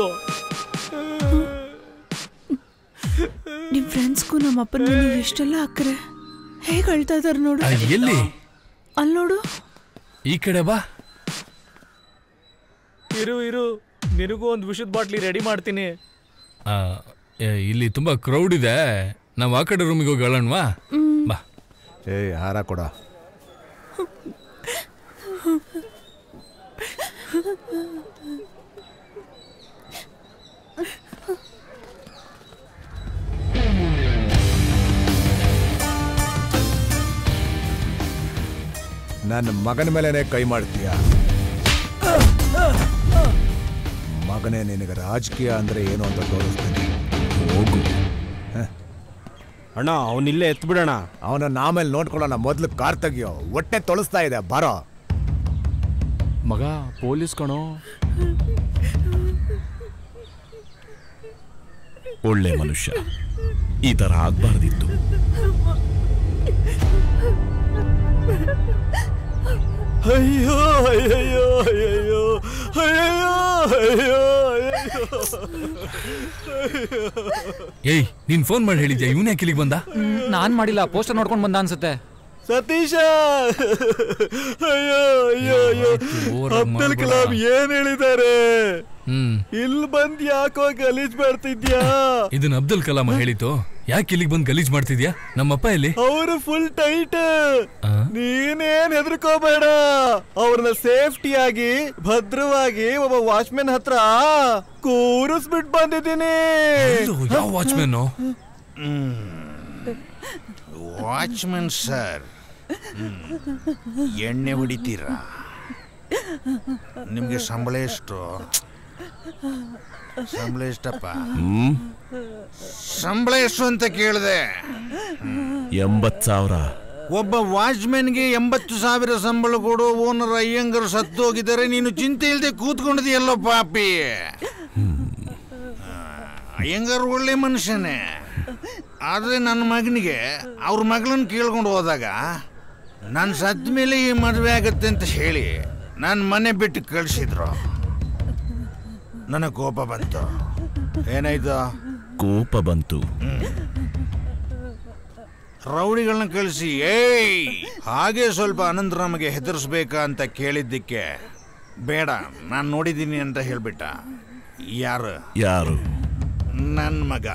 ನಿಮ್ ಫ್ರೆಂಡ್ಸ್ಗೂ ನಮ್ಮ ಅಪ್ಪನ ಮೇಲೆ ಎಷ್ಟೆಲ್ಲ ಅಕ್ರೆ ಹೇಗ್ ಅಳ್ತಾ ಇದಾರೆ ನೋಡು ಆ, ಎಲ್ಲಿ ಅಲ್ಲಿ ನೋಡು ಈ ಕಡೆ ಬಾ ಇರು ಇರು ನಿನಗೂ ಒಂದು ವಿಷದ ಬಾಟ್ಲಿ ರೆಡಿ ಮಾಡ್ತೀನಿ ಆ, ಏ, ಇಲ್ಲಿ ತುಂಬಾ ಕ್ರೌಡ್ ಇದೆ ನಾವು ಆ ಕಡೆ ರೂಮಿಗೆ ಹೋಗಿ ಹೇಳೋಣವಾ ಬಾ ಏಯ್ ಹಾರ ಕೊಡ ನನ್ನ ಮಗನ ಮೇಲೆನೆ ಕೈ ಮಾಡ್ತೀಯ ಮಗನೇ ನಿನಗೆ ರಾಜಕೀಯ ಅಂದ್ರೆ ಏನು ಅಂತ ತೋರಿಸ್ತೀನಿ ಹೋಗು ಅಣ್ಣ ಅವನಿಲ್ಲೇ ಎತ್ಬಿಡೋಣ ಅವನ ಆಮೇಲೆ ನೋಡ್ಕೊಳ್ಳೋಣ ಮೊದ್ಲು ಕಾರ್ ತೆಗಿಯೋ ಹೊಟ್ಟೆ ತೊಳಸ್ತಾ ಇದೆ ಬರೋ ಮಗ ಪೊಲೀಸ್ ಕಣೋ ಒಳ್ಳೆ ಮನುಷ್ಯ ಈ ತರ ಆಗ್ಬಾರ್ದಿತ್ತು ಅಯ್ಯೋ ಅಯ್ಯಯ್ಯೋ ಅಯ್ಯಯ್ಯೋ ಅಯ್ಯಯ್ಯೋ ಅಯ್ಯೋ ಏಯ್ ನೀನ್ ಫೋನ್ ಮಾಡಿ ಹೇಳಿದ್ಯಾ ಇವನ್ ಯಾಕೆ ಇಲ್ಲಿಗೆ ಬಂದ ನಾನ್ ಮಾಡಿಲ್ಲ ಪೋಸ್ಟರ್ ನೋಡ್ಕೊಂಡ್ ಬಂದ ಅನ್ಸುತ್ತೆ ಸತೀಶ ಅಯ್ಯೋ ಅಯ್ಯೋ ಅಯ್ಯೋ ಅಬ್ದುಲ್ ಕಲಾಂ ಏನ್ ಹೇಳಿದ್ದಾರೆ ಹ್ಮ್ ಇಲ್ಲಿ ಬಂದ್ ಯಾಕೋ ಗಲೀಜ್ ಮಾಡ್ತಿದ್ಯಾ ಇದನ್ನ ಅಬ್ದುಲ್ ಕಲಾಂ ಹೇಳಿತು ಯಾಕೆ ಇಲ್ಲಿಗೆ ಬಂದು ಗಲೀಜ್ ಮಾಡ್ತಿದ್ಯಾ ನಮ್ಮಪ್ಪ ಎಲ್ಲಿ ಅವರು ಫುಲ್ ಟೈಟ್ ನೀನೇನ್ ಹೆದರ್ಕೋಬೇಡ ಅವ್ರನ್ನ ಸೇಫ್ಟಿಯಾಗಿ ಭದ್ರವಾಗಿ ಒಬ್ಬ ವಾಚ್ಮೆನ್ ಹತ್ರ ಕೂರಿಸ್ಬಿಟ್ ಬಂದಿದ್ದೀನಿ ಯಾವ ವಾಚ್ಮೆನ್ ವಾಚ್ಮನ್ ಸರ್ ಎಣ್ಣೆ ಹೊಡಿತೀರಾ ನಿಮ್ಗೆ ಸಂಬಳ ಎಷ್ಟು ಸಂಬಳ ಎಷ್ಟಪ್ಪ ಹ್ಮ್ ಸಂಬಳ ಎಷ್ಟು ಅಂತ ಕೇಳಿದೆ ಎಂಬತ್ ಸಾವಿರ ಒಬ್ಬ ವಾಚ್ಮೆನ್ಗೆ ಎಂಬತ್ತು ಸಾವಿರ ಸಂಬಳ ಕೊಡೋ ಓನರ್ ಅಯ್ಯಂಗರು ಸತ್ತು ಹೋಗಿದ್ದಾರೆ ನೀನು ಚಿಂತೆ ಇಲ್ಲದೆ ಕೂತ್ಕೊಂಡಿದೆಯಲ್ಲೋ ಪಾಪಿ ಅಯ್ಯಂಗಾರ್ ಒಳ್ಳೆ ಮನುಷ್ಯನೇ ಆದರೆ ನನ್ನ ಮಗನಿಗೆ ಅವ್ರ ಮಗಳನ್ನ ಕೇಳ್ಕೊಂಡು ಹೋದಾಗ ನಾನು ಸತ್ತ ಮೇಲೆ ಈ ಮದುವೆ ಆಗತ್ತೆ ಅಂತ ಹೇಳಿ ನನ್ನ ಮನೆ ಬಿಟ್ಟು ಕಳಿಸಿದ್ರು ನನಗೆ ಕೋಪ ಬಂತು ಏನಾಯ್ತು ಕೋಪ ಬಂತು ರೌಡಿಗಳನ್ನ ಕಳಿಸಿ ಏಯ್ ಹಾಗೆ ಸ್ವಲ್ಪ ಅನಂತರಾಮಗೆ ಹೆದರ್ಸ್ಬೇಕಾ ಅಂತ ಕೇಳಿದ್ದಕ್ಕೆ ಬೇಡ ನಾನು ನೋಡಿದ್ದೀನಿ ಅಂತ ಹೇಳ್ಬಿಟ್ಟ ಯಾರು ಯಾರು ನನ್ನ ಮಗ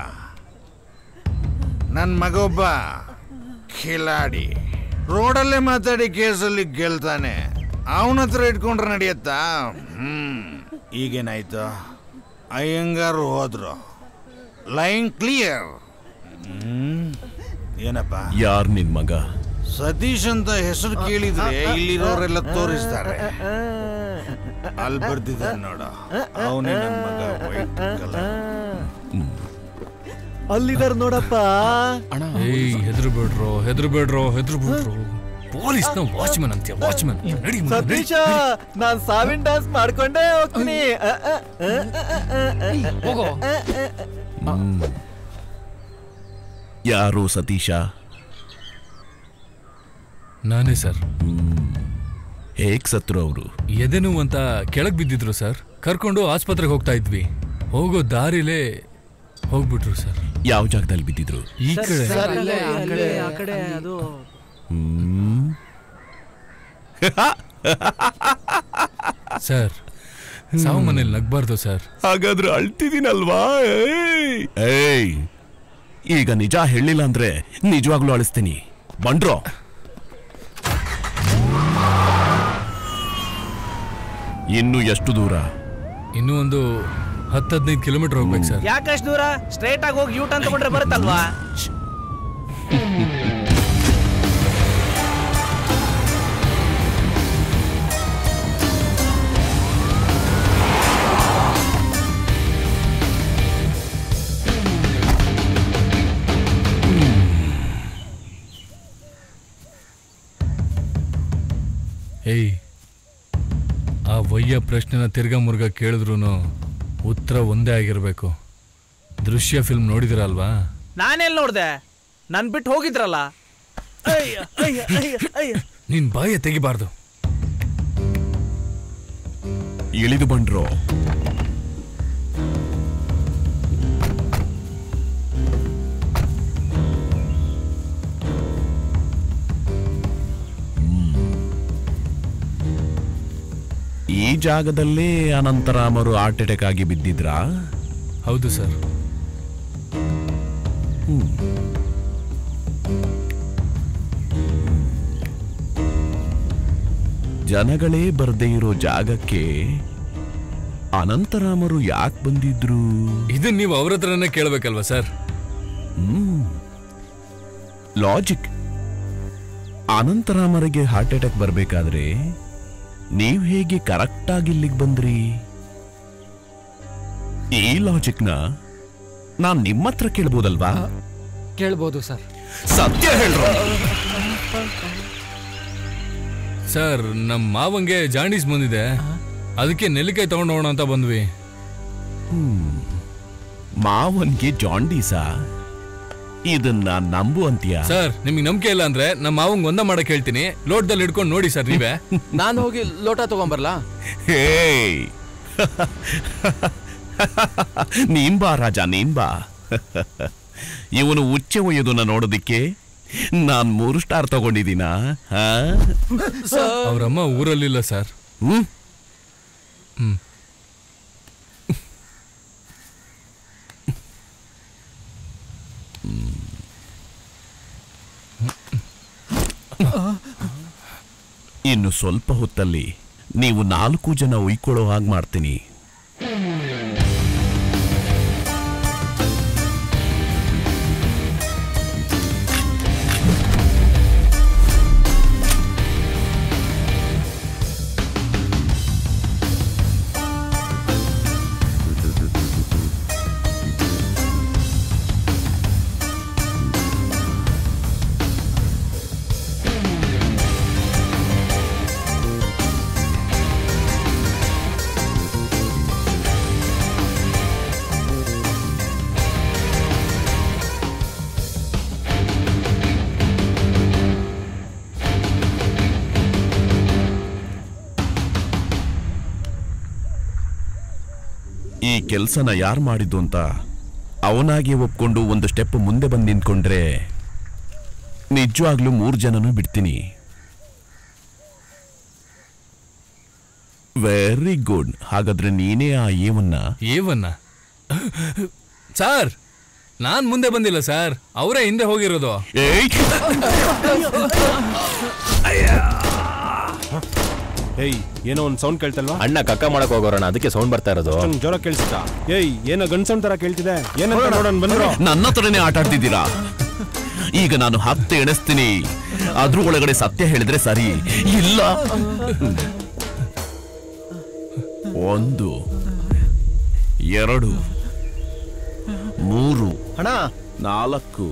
ನನ್ನ ಮಗ ಒಬ್ಬ ಖಿಲಾಡಿ ರೋಡಲ್ಲೇ ಮಾತಾಡಿ ಕೇಸಲ್ಲಿ ಗೆಲ್ತಾನೆ ಅವನ ಹತ್ರ ಇಟ್ಕೊಂಡ್ರೆ ನಡೆಯತ್ತಾ ಹ್ಮ್ ಈಗೇನಾಯ್ತು ಅಯ್ಯಂಗಾರು ಹೋದ್ರು ಲೈನ್ ಕ್ಲಿಯರ್ ಹ್ಮ್ ಏನಪ್ಪ ಯಾರ್ ನಿನ್ ಮಗ ಸತೀಶ್ ಅಂತ ಹೆಸರು ಕೇಳಿದ್ರೆ ಇಲ್ಲಿರೋರೆಲ್ಲ ತೋರಿಸ್ತಾರೆ ಅಲ್ಲಿ ಬರ್ದಿದ್ದಾರೆ ನೋಡ ಅವನೇ ನನ್ನ ಮಗ ವೈಟ್ ಕಲರ್ ಅಲ್ಲಿದಾರ ನೋಡಪ್ಪ ಏಯ್ ಹೆದ್ರು ಬಿಡ್ರೋ ಹೆದ್ರು ಬಿಡ್ರೋ ಹೆದ್ರು ಬಿಡ್ರೋ ಪೊಲೀಸ್ನ ವಾಚ್ಮನ್ ಅಂತೀಯ ವಾಚ್ಮನ್ ನಡಿ ಮುಂದೆ, ನಡಿ. ಸತೀಶ ನಾನ್ ಸಾವಿನ ಡ್ಯಾನ್ಸ್ ಮಾಡ್ಕೊಂಡೇ ಹೋಗ್ತೀನಿ ಅ, ಅ, ಅ, ಅ, ಅ, ಅ, ಹೋಗೋ. ಹ್ಮ್. ಯಾರು ಸತೀಶ ನಾನೇ ಸರ್ ಹೇಗ್ ಸತ್ರು ಅವರು ಎದೆನು ಅಂತ ಕೆಳಗ್ ಬಿದ್ದಿದ್ರು ಸರ್ ಕರ್ಕೊಂಡು ಆಸ್ಪತ್ರೆಗೆ ಹೋಗ್ತಾ ಇದ್ವಿ ಹೋಗೋ ದಾರಿಲೇ ಹೋಗ್ಬಿಟ್ರು ಸರ್ ಯಾವ ಜಾಗದಲ್ಲಿ ಬಿದ್ದಿದ್ರು ಈ ಕಡೆ ಸರ್, ಅಲ್ಲೇ, ಅಲ್ಲೇ, ಆ ಕಡೆ ಅದು ಹ್ಮ್. ಸರ್ ಸಾವು ಮನೇಲಿ ನಗ್ಬಾರ್ದು ಸರ್ ಹಾಗಾದ್ರೆ ಅಳ್ತಿದ್ದೀನಲ್ವಾ ಏಯ್! ಏಯ್ ಈಗ ನಿಜ ಹೇಳಿಲ್ಲ ಅಂದ್ರೆ ನಿಜವಾಗ್ಲೂ ಅಳಿಸ್ತೀನಿ ಬಂಡ್ರೋ ಇನ್ನು ಎಷ್ಟು ದೂರ ಇನ್ನೂ ಒಂದು ಹತ್ತು ಹದಿನೈದು ಕಿಲೋಮೀಟರ್ ಹೋಗ್ಬೇಕು ಸರ್ ಯಾಕಷ್ಟು ದೂರ ಸ್ಟ್ರೈಟ್ ಆಗಿ ಹೋಗಿ ಯೂ ಟರ್ನ್ ತಗೊಂಡ್ರೆ ಬರುತ್ತಲ್ವಾ ಏಯ್ ಆ ವಯ್ಯ ಪ್ರಶ್ನೆನ ತಿರ್ಗಾ ಮುರ್ಗ ಕೇಳಿದ್ರು ಉತ್ತರ ಒಂದೇ ಆಗಿರಬೇಕು ದೃಶ್ಯ ಫಿಲ್ಮ್ ನೋಡಿದಿರಲ್ವಾ ನಾನೆಲ್ಲಿ ನೋಡ್ದೆ ನನ್ ಬಿಟ್ಟು ಹೋಗಿದ್ರಲ್ಲ ಅಯ್ಯ ಅಯ್ಯ ಅಯ್ಯ ಅಯ್ಯ ನಿನ್ ಬಾಯ ತೆಗಿಬಾರ್ದು ಇಳಿದು ಬಂಡ್ರೋ ಈ ಜಾಗದಲ್ಲೇ ಅನಂತರಾಮರು ಹಾರ್ಟ್ ಅಟ್ಯಾಕ್ ಆಗಿ ಬಿದ್ದಿದ್ರಾ ಹೌದು ಸರ್ ಜನಗಳೇ ಬರದೇ ಇರೋ ಜಾಗಕ್ಕೆ ಅನಂತರಾಮರು ಯಾಕೆ ಬಂದಿದ್ರು ಇದನ್ನ ನೀವು ಅವ್ರ ಹತ್ರನೇ ಕೇಳ್ಬೇಕಲ್ವಾ ಸರ್ ಹ್ಮ್ ಲಾಜಿಕ್ ಅನಂತರಾಮರಿಗೆ ಹಾರ್ಟ್ ಅಟ್ಯಾಕ್ ಬರ್ಬೇಕಾದ್ರೆ ನೀವ್ ಹೇಗೆ ಕರೆಕ್ಟ್ ಆಗಿ ಇಲ್ಲಿಗೆ ಬಂದ್ರಿ ಈ ಲಾಜಿಕ್ನ ನಾನ್ ನಿಮ್ಮ ಹತ್ರ ಕೇಳ್ಬೋದಲ್ವಾ ಕೇಳ್ಬೋದು ಸರ್ ಸತ್ಯ ಹೇಳ್ರೋ ಸರ್ ನಮ್ಮ ಮಾವಂಗೆ ಜಾಂಡೀಸ್ ಬಂದಿದೆ ಅದಕ್ಕೆ ನೆಲ್ಲಿಕಾಯಿ ತಗೊಂಡು ಹೋಗೋಣ ಅಂತ ಬಂದ್ವಿ ಮಾವನ್ಗೆ ಜಾಂಡೀಸಾ ಇದನ್ನ ನಂಬು ಅಂತೀಯ ಸರ್ ನಿಮಗೆ ನಂಬಿಕೆ ಇಲ್ಲ ಅಂದ್ರೆ ನಮ್ಮ ಮಾವಂಗ್ ಒಂದ ಮಾಡಕ್ ಹೇಳ್ತೀನಿ ಲೋಟದಲ್ಲಿ ಹಿಡ್ಕೊಂಡು ನೋಡಿ ಸರ್ ನೀವೇ ನಾನು ಹೋಗಿ ಲೋಟ ತಗೊಂಬರ್ಲಾ ಹೇ ನೀನ್ ಬಾ ರಾಜ ನೀನ್ ಬಾ ಇವನು ಉಚ್ಚೆ ಒಯ್ಯೋದನ್ನ ನೋಡೋದಿಕ್ಕೆ ನಾನ್ ಮೂರು ಸ್ಟಾರ್ ತಗೊಂಡಿದ್ದೀನಾ ಹಾ? ಅವ್ರಮ್ಮ ಊರಲ್ಲಿಲ್ಲ ಸರ್ ಹ್ಮ್ ಹ್ಮ್ ಇನ್ನು ಸ್ವಲ್ಪ ಹೊತ್ತಲ್ಲಿ ನೀವು ನಾಲ್ಕು ಜನ ಉಯ್ಕೊಳ್ಳೋ ಹಾಗೆ ಮಾಡ್ತೀನಿ ಈ ಕೆಲಸನ ಯಾರು ಮಾಡಿದ್ದು ಅಂತ ಅವನಾಗಿ ಒಪ್ಕೊಂಡು ಒಂದು ಸ್ಟೆಪ್ ಮುಂದೆ ಬಂದು ನಿಂತ್ಕೊಂಡ್ರೆ ನಿಜವಾಗ್ಲೂ ಮೂರು ಜನನೂ ಬಿಡ್ತೀನಿ ವೆರಿ ಗುಡ್ ಹಾಗಾದ್ರೆ ನೀನೇ ಆ ಏವನ್ನ ಏವನ್ನ ಸರ್ ನಾನ್ ಮುಂದೆ ಬಂದಿಲ್ಲ ಸರ್ ಅವರೇ ಹಿಂದೆ ಹೋಗಿರೋದು ಏಯ್ ಏನೋ ಒಂದು ಸೌಂಡ್ ಕೇಳ್ತಲ್ವಾ ಅಣ್ಣ ಕಕ್ಕ ಮಾಡಕ್ ಹೋಗೋಣ ಅದಕ್ಕೆ ಸೌಂಡ್ ಬರ್ತಾ ಇರೋದು ಅಷ್ಟೊಂದ್ ಜೋರ ಕೇಳಿಸ್ತಾ ಏಯ್ ಏನೋ ಗನ್ ಸೌಂಡ್ ತರ ಕೇಳ್ತಿದೆ ಏನಂತ ನೋಡೋಣ ಬಂದ್ರು ನನ್ನ ಹತ್ರನೇ ಆಟ ಆಡ್ತಿದ್ದೀರಾ ಈಗ ನಾನು ಹತ್ತೆ ಎಣಿಸ್ತೀನಿ ಅದ್ರ ಒಳಗಡೆ ಸತ್ಯ ಹೇಳಿದ್ರೆ ಸರಿ ಇಲ್ಲ ಒಂದು ಎರಡು ಮೂರು ಅಣ್ಣ ನಾಲ್ಕು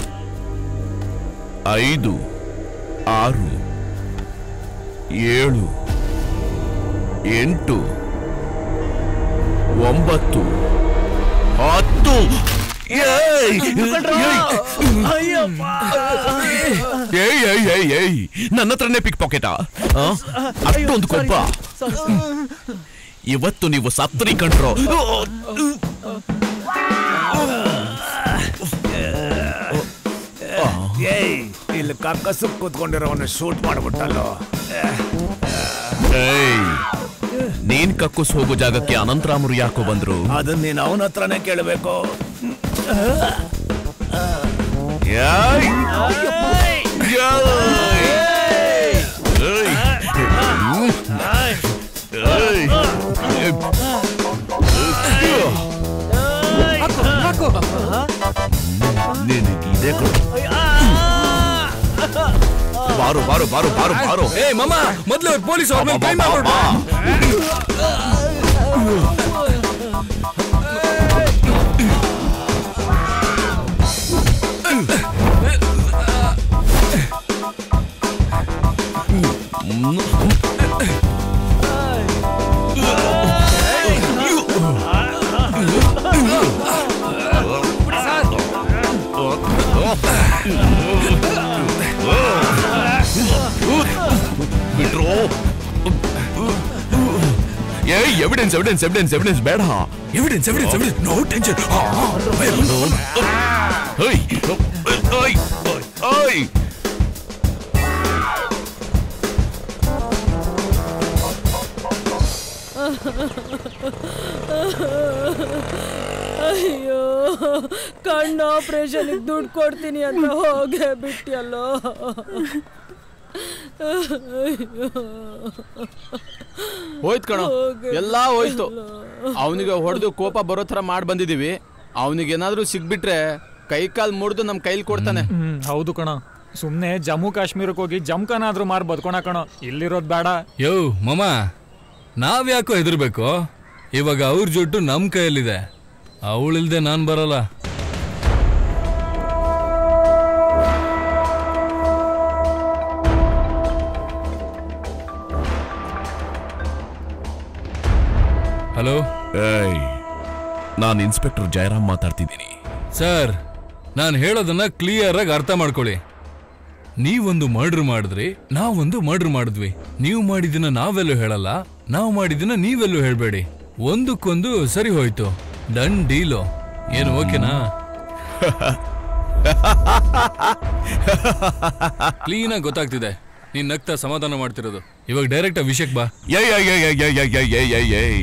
ಐದು ಆರು ಏಳು ಎಂಟು ಒಂಬತ್ತು ಹತ್ತು ಏಯ್! ಏಯ್ ಏಯ್ ಏಯ್ ಏಯ್ ನನ್ನ ಹತ್ರನೇ ಪಿಕ್ ಪಾಕೆಟಾ ಅಷ್ಟೊಂದು ಕೊಬ್ಬ ಇವತ್ತು ನೀವು ಸತ್ತರಿ ಕಂಡ್ರೋ ಏಯ್ ಇಲ್ಲಿ ಕಕ್ಕಸು ಕೂತ್ಕೊಂಡಿರೋವನ್ನ ಶೂಟ್ ಮಾಡ್ಬಿಟ್ಟಲ್ಲೋ ಏಯ್ ನೀನ್ ಕಕ್ಕುಸ್ ಹೋಗೋ ಜಾಗಕ್ಕೆ ಅನಂತರಾಮರು ಯಾಕೋ ಬಂದ್ರು ಅದನ್ನ ನೀನು ಅವನ ಹತ್ರನೇ ಕೇಳಬೇಕು ಏಯ್! ಏಯ್! ಏಯ್! ನಿನಗಿದೆ ಕೊಡು ಬಾರು ಬಾರು ಬಾರು ಬಾರು ಬಾರು ಏ ಮಮ್ಮ ಮೊದ್ಲು ಪೊಲೀಸ್ ಅವ್ರ ಮೇಲೆ ಕೈ ಮಾಡ್ಬಿಡು ಬಿಟ್ರು ಏ ಎವಿಡೆನ್ಸ್ ಎವಿಡೆನ್ಸ್ ಎವಿಡೆನ್ಸ್ ಎವಿಡೆನ್ಸ್ ಬೇಡ evidence evidence evidence no tension ಓಯ್ ಓಯ್ ಓಯ್ ಅಯ್ಯೋ ಕಣ್ಣು ಆಪರೇಷನ್ ದುಡ್ಡು ಕೊಡ್ತೀನಿ ಅಂತ ಹೋಗೇ ಬಿಟ್ಟಿಯಲ್ಲೋ ಹೋಯ್ತು ಕಣೋ ಎಲ್ಲಾ ಹೋಯ್ತು ಅವನಿಗೆ ಹೊಡೆದು ಕೋಪ ಬರೋ ಥರ ಮಾಡಿ ಬಂದಿದೀವಿ ಅವನಿಗೆ ಏನಾದ್ರೂ ಸಿಗ್ಬಿಟ್ರೆ ಕೈ ಕಾಲ್ ಮುರಿದು ನಮ್ ಕೈಲಿ ಕೊಡ್ತಾನೆ ಹ್ಮ್ ಹೌದು ಕಣ ಸುಮ್ನೆ ಜಮ್ಮು ಕಾಶ್ಮೀರಕ್ಕೆ ಹೋಗಿ ಜಮ್ಕನಾದ್ರೂ ಮಾರ್ ಬದ್ಕೊಣ ಕಣೋ ಇಲ್ಲಿರೋದ್ ಬೇಡ ಯೋ ಮಮ್ಮ ನಾವ್ಯಾಕೋ ಹೆದರ್ಬೇಕು ಇವಾಗ ಅವ್ರ ಜೊಟ್ಟು ನಮ್ ಕೈಯಲ್ಲಿದೆ ಅವಳಿಲ್ದೆ ನಾನ್ ಬರಲ್ಲ ಹಲೋ ಏಯ್ ನಾನು ಇನ್ಸ್ಪೆಕ್ಟರ್ ಜಯರಾಮ್ ಮಾತಾಡ್ತಿದ್ದೀನಿ ಸರ್ ನಾನು ಹೇಳೋದನ್ನ ಕ್ಲಿಯರ್ ಆಗಿ ಅರ್ಥ ಮಾಡ್ಕೊಳ್ಳಿ ನೀವೊಂದು ಮರ್ಡರ್ ಮಾಡಿದ್ರಿ ನಾವೊಂದು ಮರ್ಡರ್ ಮಾಡಿದ್ವಿ ನೀವು ಮಾಡಿದ್ದನ್ನ ನಾವೆಲ್ಲೂ ಹೇಳಲ್ಲ ನಾವು ಮಾಡಿದ್ದನ್ನ ನೀವೆಲ್ಲೂ ಹೇಳ್ಬೇಡಿ ಒಂದಕ್ಕೊಂದು ಸರಿ ಹೋಯ್ತು ಡನ್ ಡೀಲು ಏನು ಓಕೆನಾ ಕ್ಲೀನಾಗಿ ಗೊತ್ತಾಗ್ತಿದೆ ನೀನ್ ನಗ್ತಾ ಸಮಾಧಾನ ಮಾಡ್ತಿರೋದು ಇವಾಗ ಡೈರೆಕ್ಟ್ ವಿಷಯಕ್ಕೆ ಬಾ ಏಯ್ ಏಯ್ ಏಯ್ ಏಯ್ ಏಯ್ ಏಯ್ ಏಯ್ ಏಯ್ ಏಯ್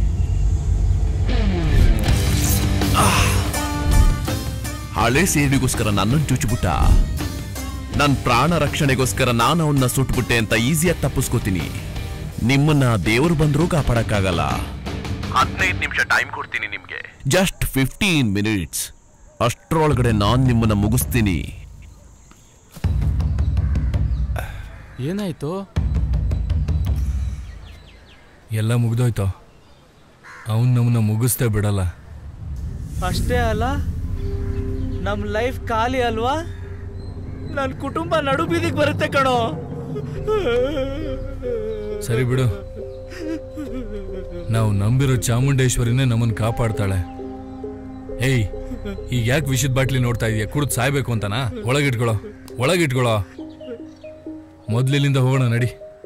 ಹಳೆ ಸೇಡಿಗೋಸ್ಕರ ನನ್ನನ್ನು ಚುಚ್ಚಿಬಿಟ್ಟ ನನ್ ಪ್ರಾಣ ರಕ್ಷಣೆಗೋಸ್ಕರ ನಾನು ಅವನ್ನ ಸುಟ್ಬಿಟ್ಟೆ ಅಂತ ಈಸಿಯಾಗಿ ತಪ್ಪಿಸ್ಕೋತೀನಿ ನಿಮ್ಮನ್ನ ದೇವರು ಬಂದ್ರೂ ಕಾಪಾಡಕ್ಕಾಗಲ್ಲ ಹದಿನೈದು ನಿಮಿಷ ಟೈಮ್ ಕೊಡ್ತೀನಿ ನಿಮ್ಗೆ ಜಸ್ಟ್ ಫಿಫ್ಟೀನ್ ಮಿನಿಟ್ಸ್ ಅಷ್ಟ್ರೊಳಗಡೆ ನಾನ್ ನಿಮ್ಮನ್ನ ಮುಗಿಸ್ತೀನಿ ಏನಾಯ್ತು ಎಲ್ಲ ಮುಗ್ದೋಯ್ತು ಅವನ್ ನಮ್ಮನ್ನ ಮುಗಿಸ್ತೇ ಬಿಡಲ್ಲ ಅಷ್ಟೇ ಅಲ್ಲ ನಮ್ ಲೈಫ್ ಖಾಲಿ ಅಲ್ವಾ ನನ್ ಕುಟುಂಬ ನಡು ಬೀದಿಗೆ ಬರುತ್ತೆ ಕಣೋ ಸರಿ ಬಿಡು ನಾವು ನಂಬಿರೋ ಚಾಮುಂಡೇಶ್ವರಿನೇ ನಮ್ಮನ್ನ ಕಾಪಾಡ್ತಾಳೆ ಏಯ್ ಈಗ ಯಾಕೆ ವಿಷದ ಬಾಟ್ಲಿ ನೋಡ್ತಾ ಇದೀಯ ಕುಡ್ದು ಸಾಯ್ಬೇಕು ಅಂತನಾ ಒಳಗಿಟ್ಕೊಳ್ಳೋ ಒಳಗಿಟ್ಕೊಳ್ಳೋ ಮೊದ್ಲಿಲ್ಲಿಂದ ಹೋಗೋಣ ನಡಿ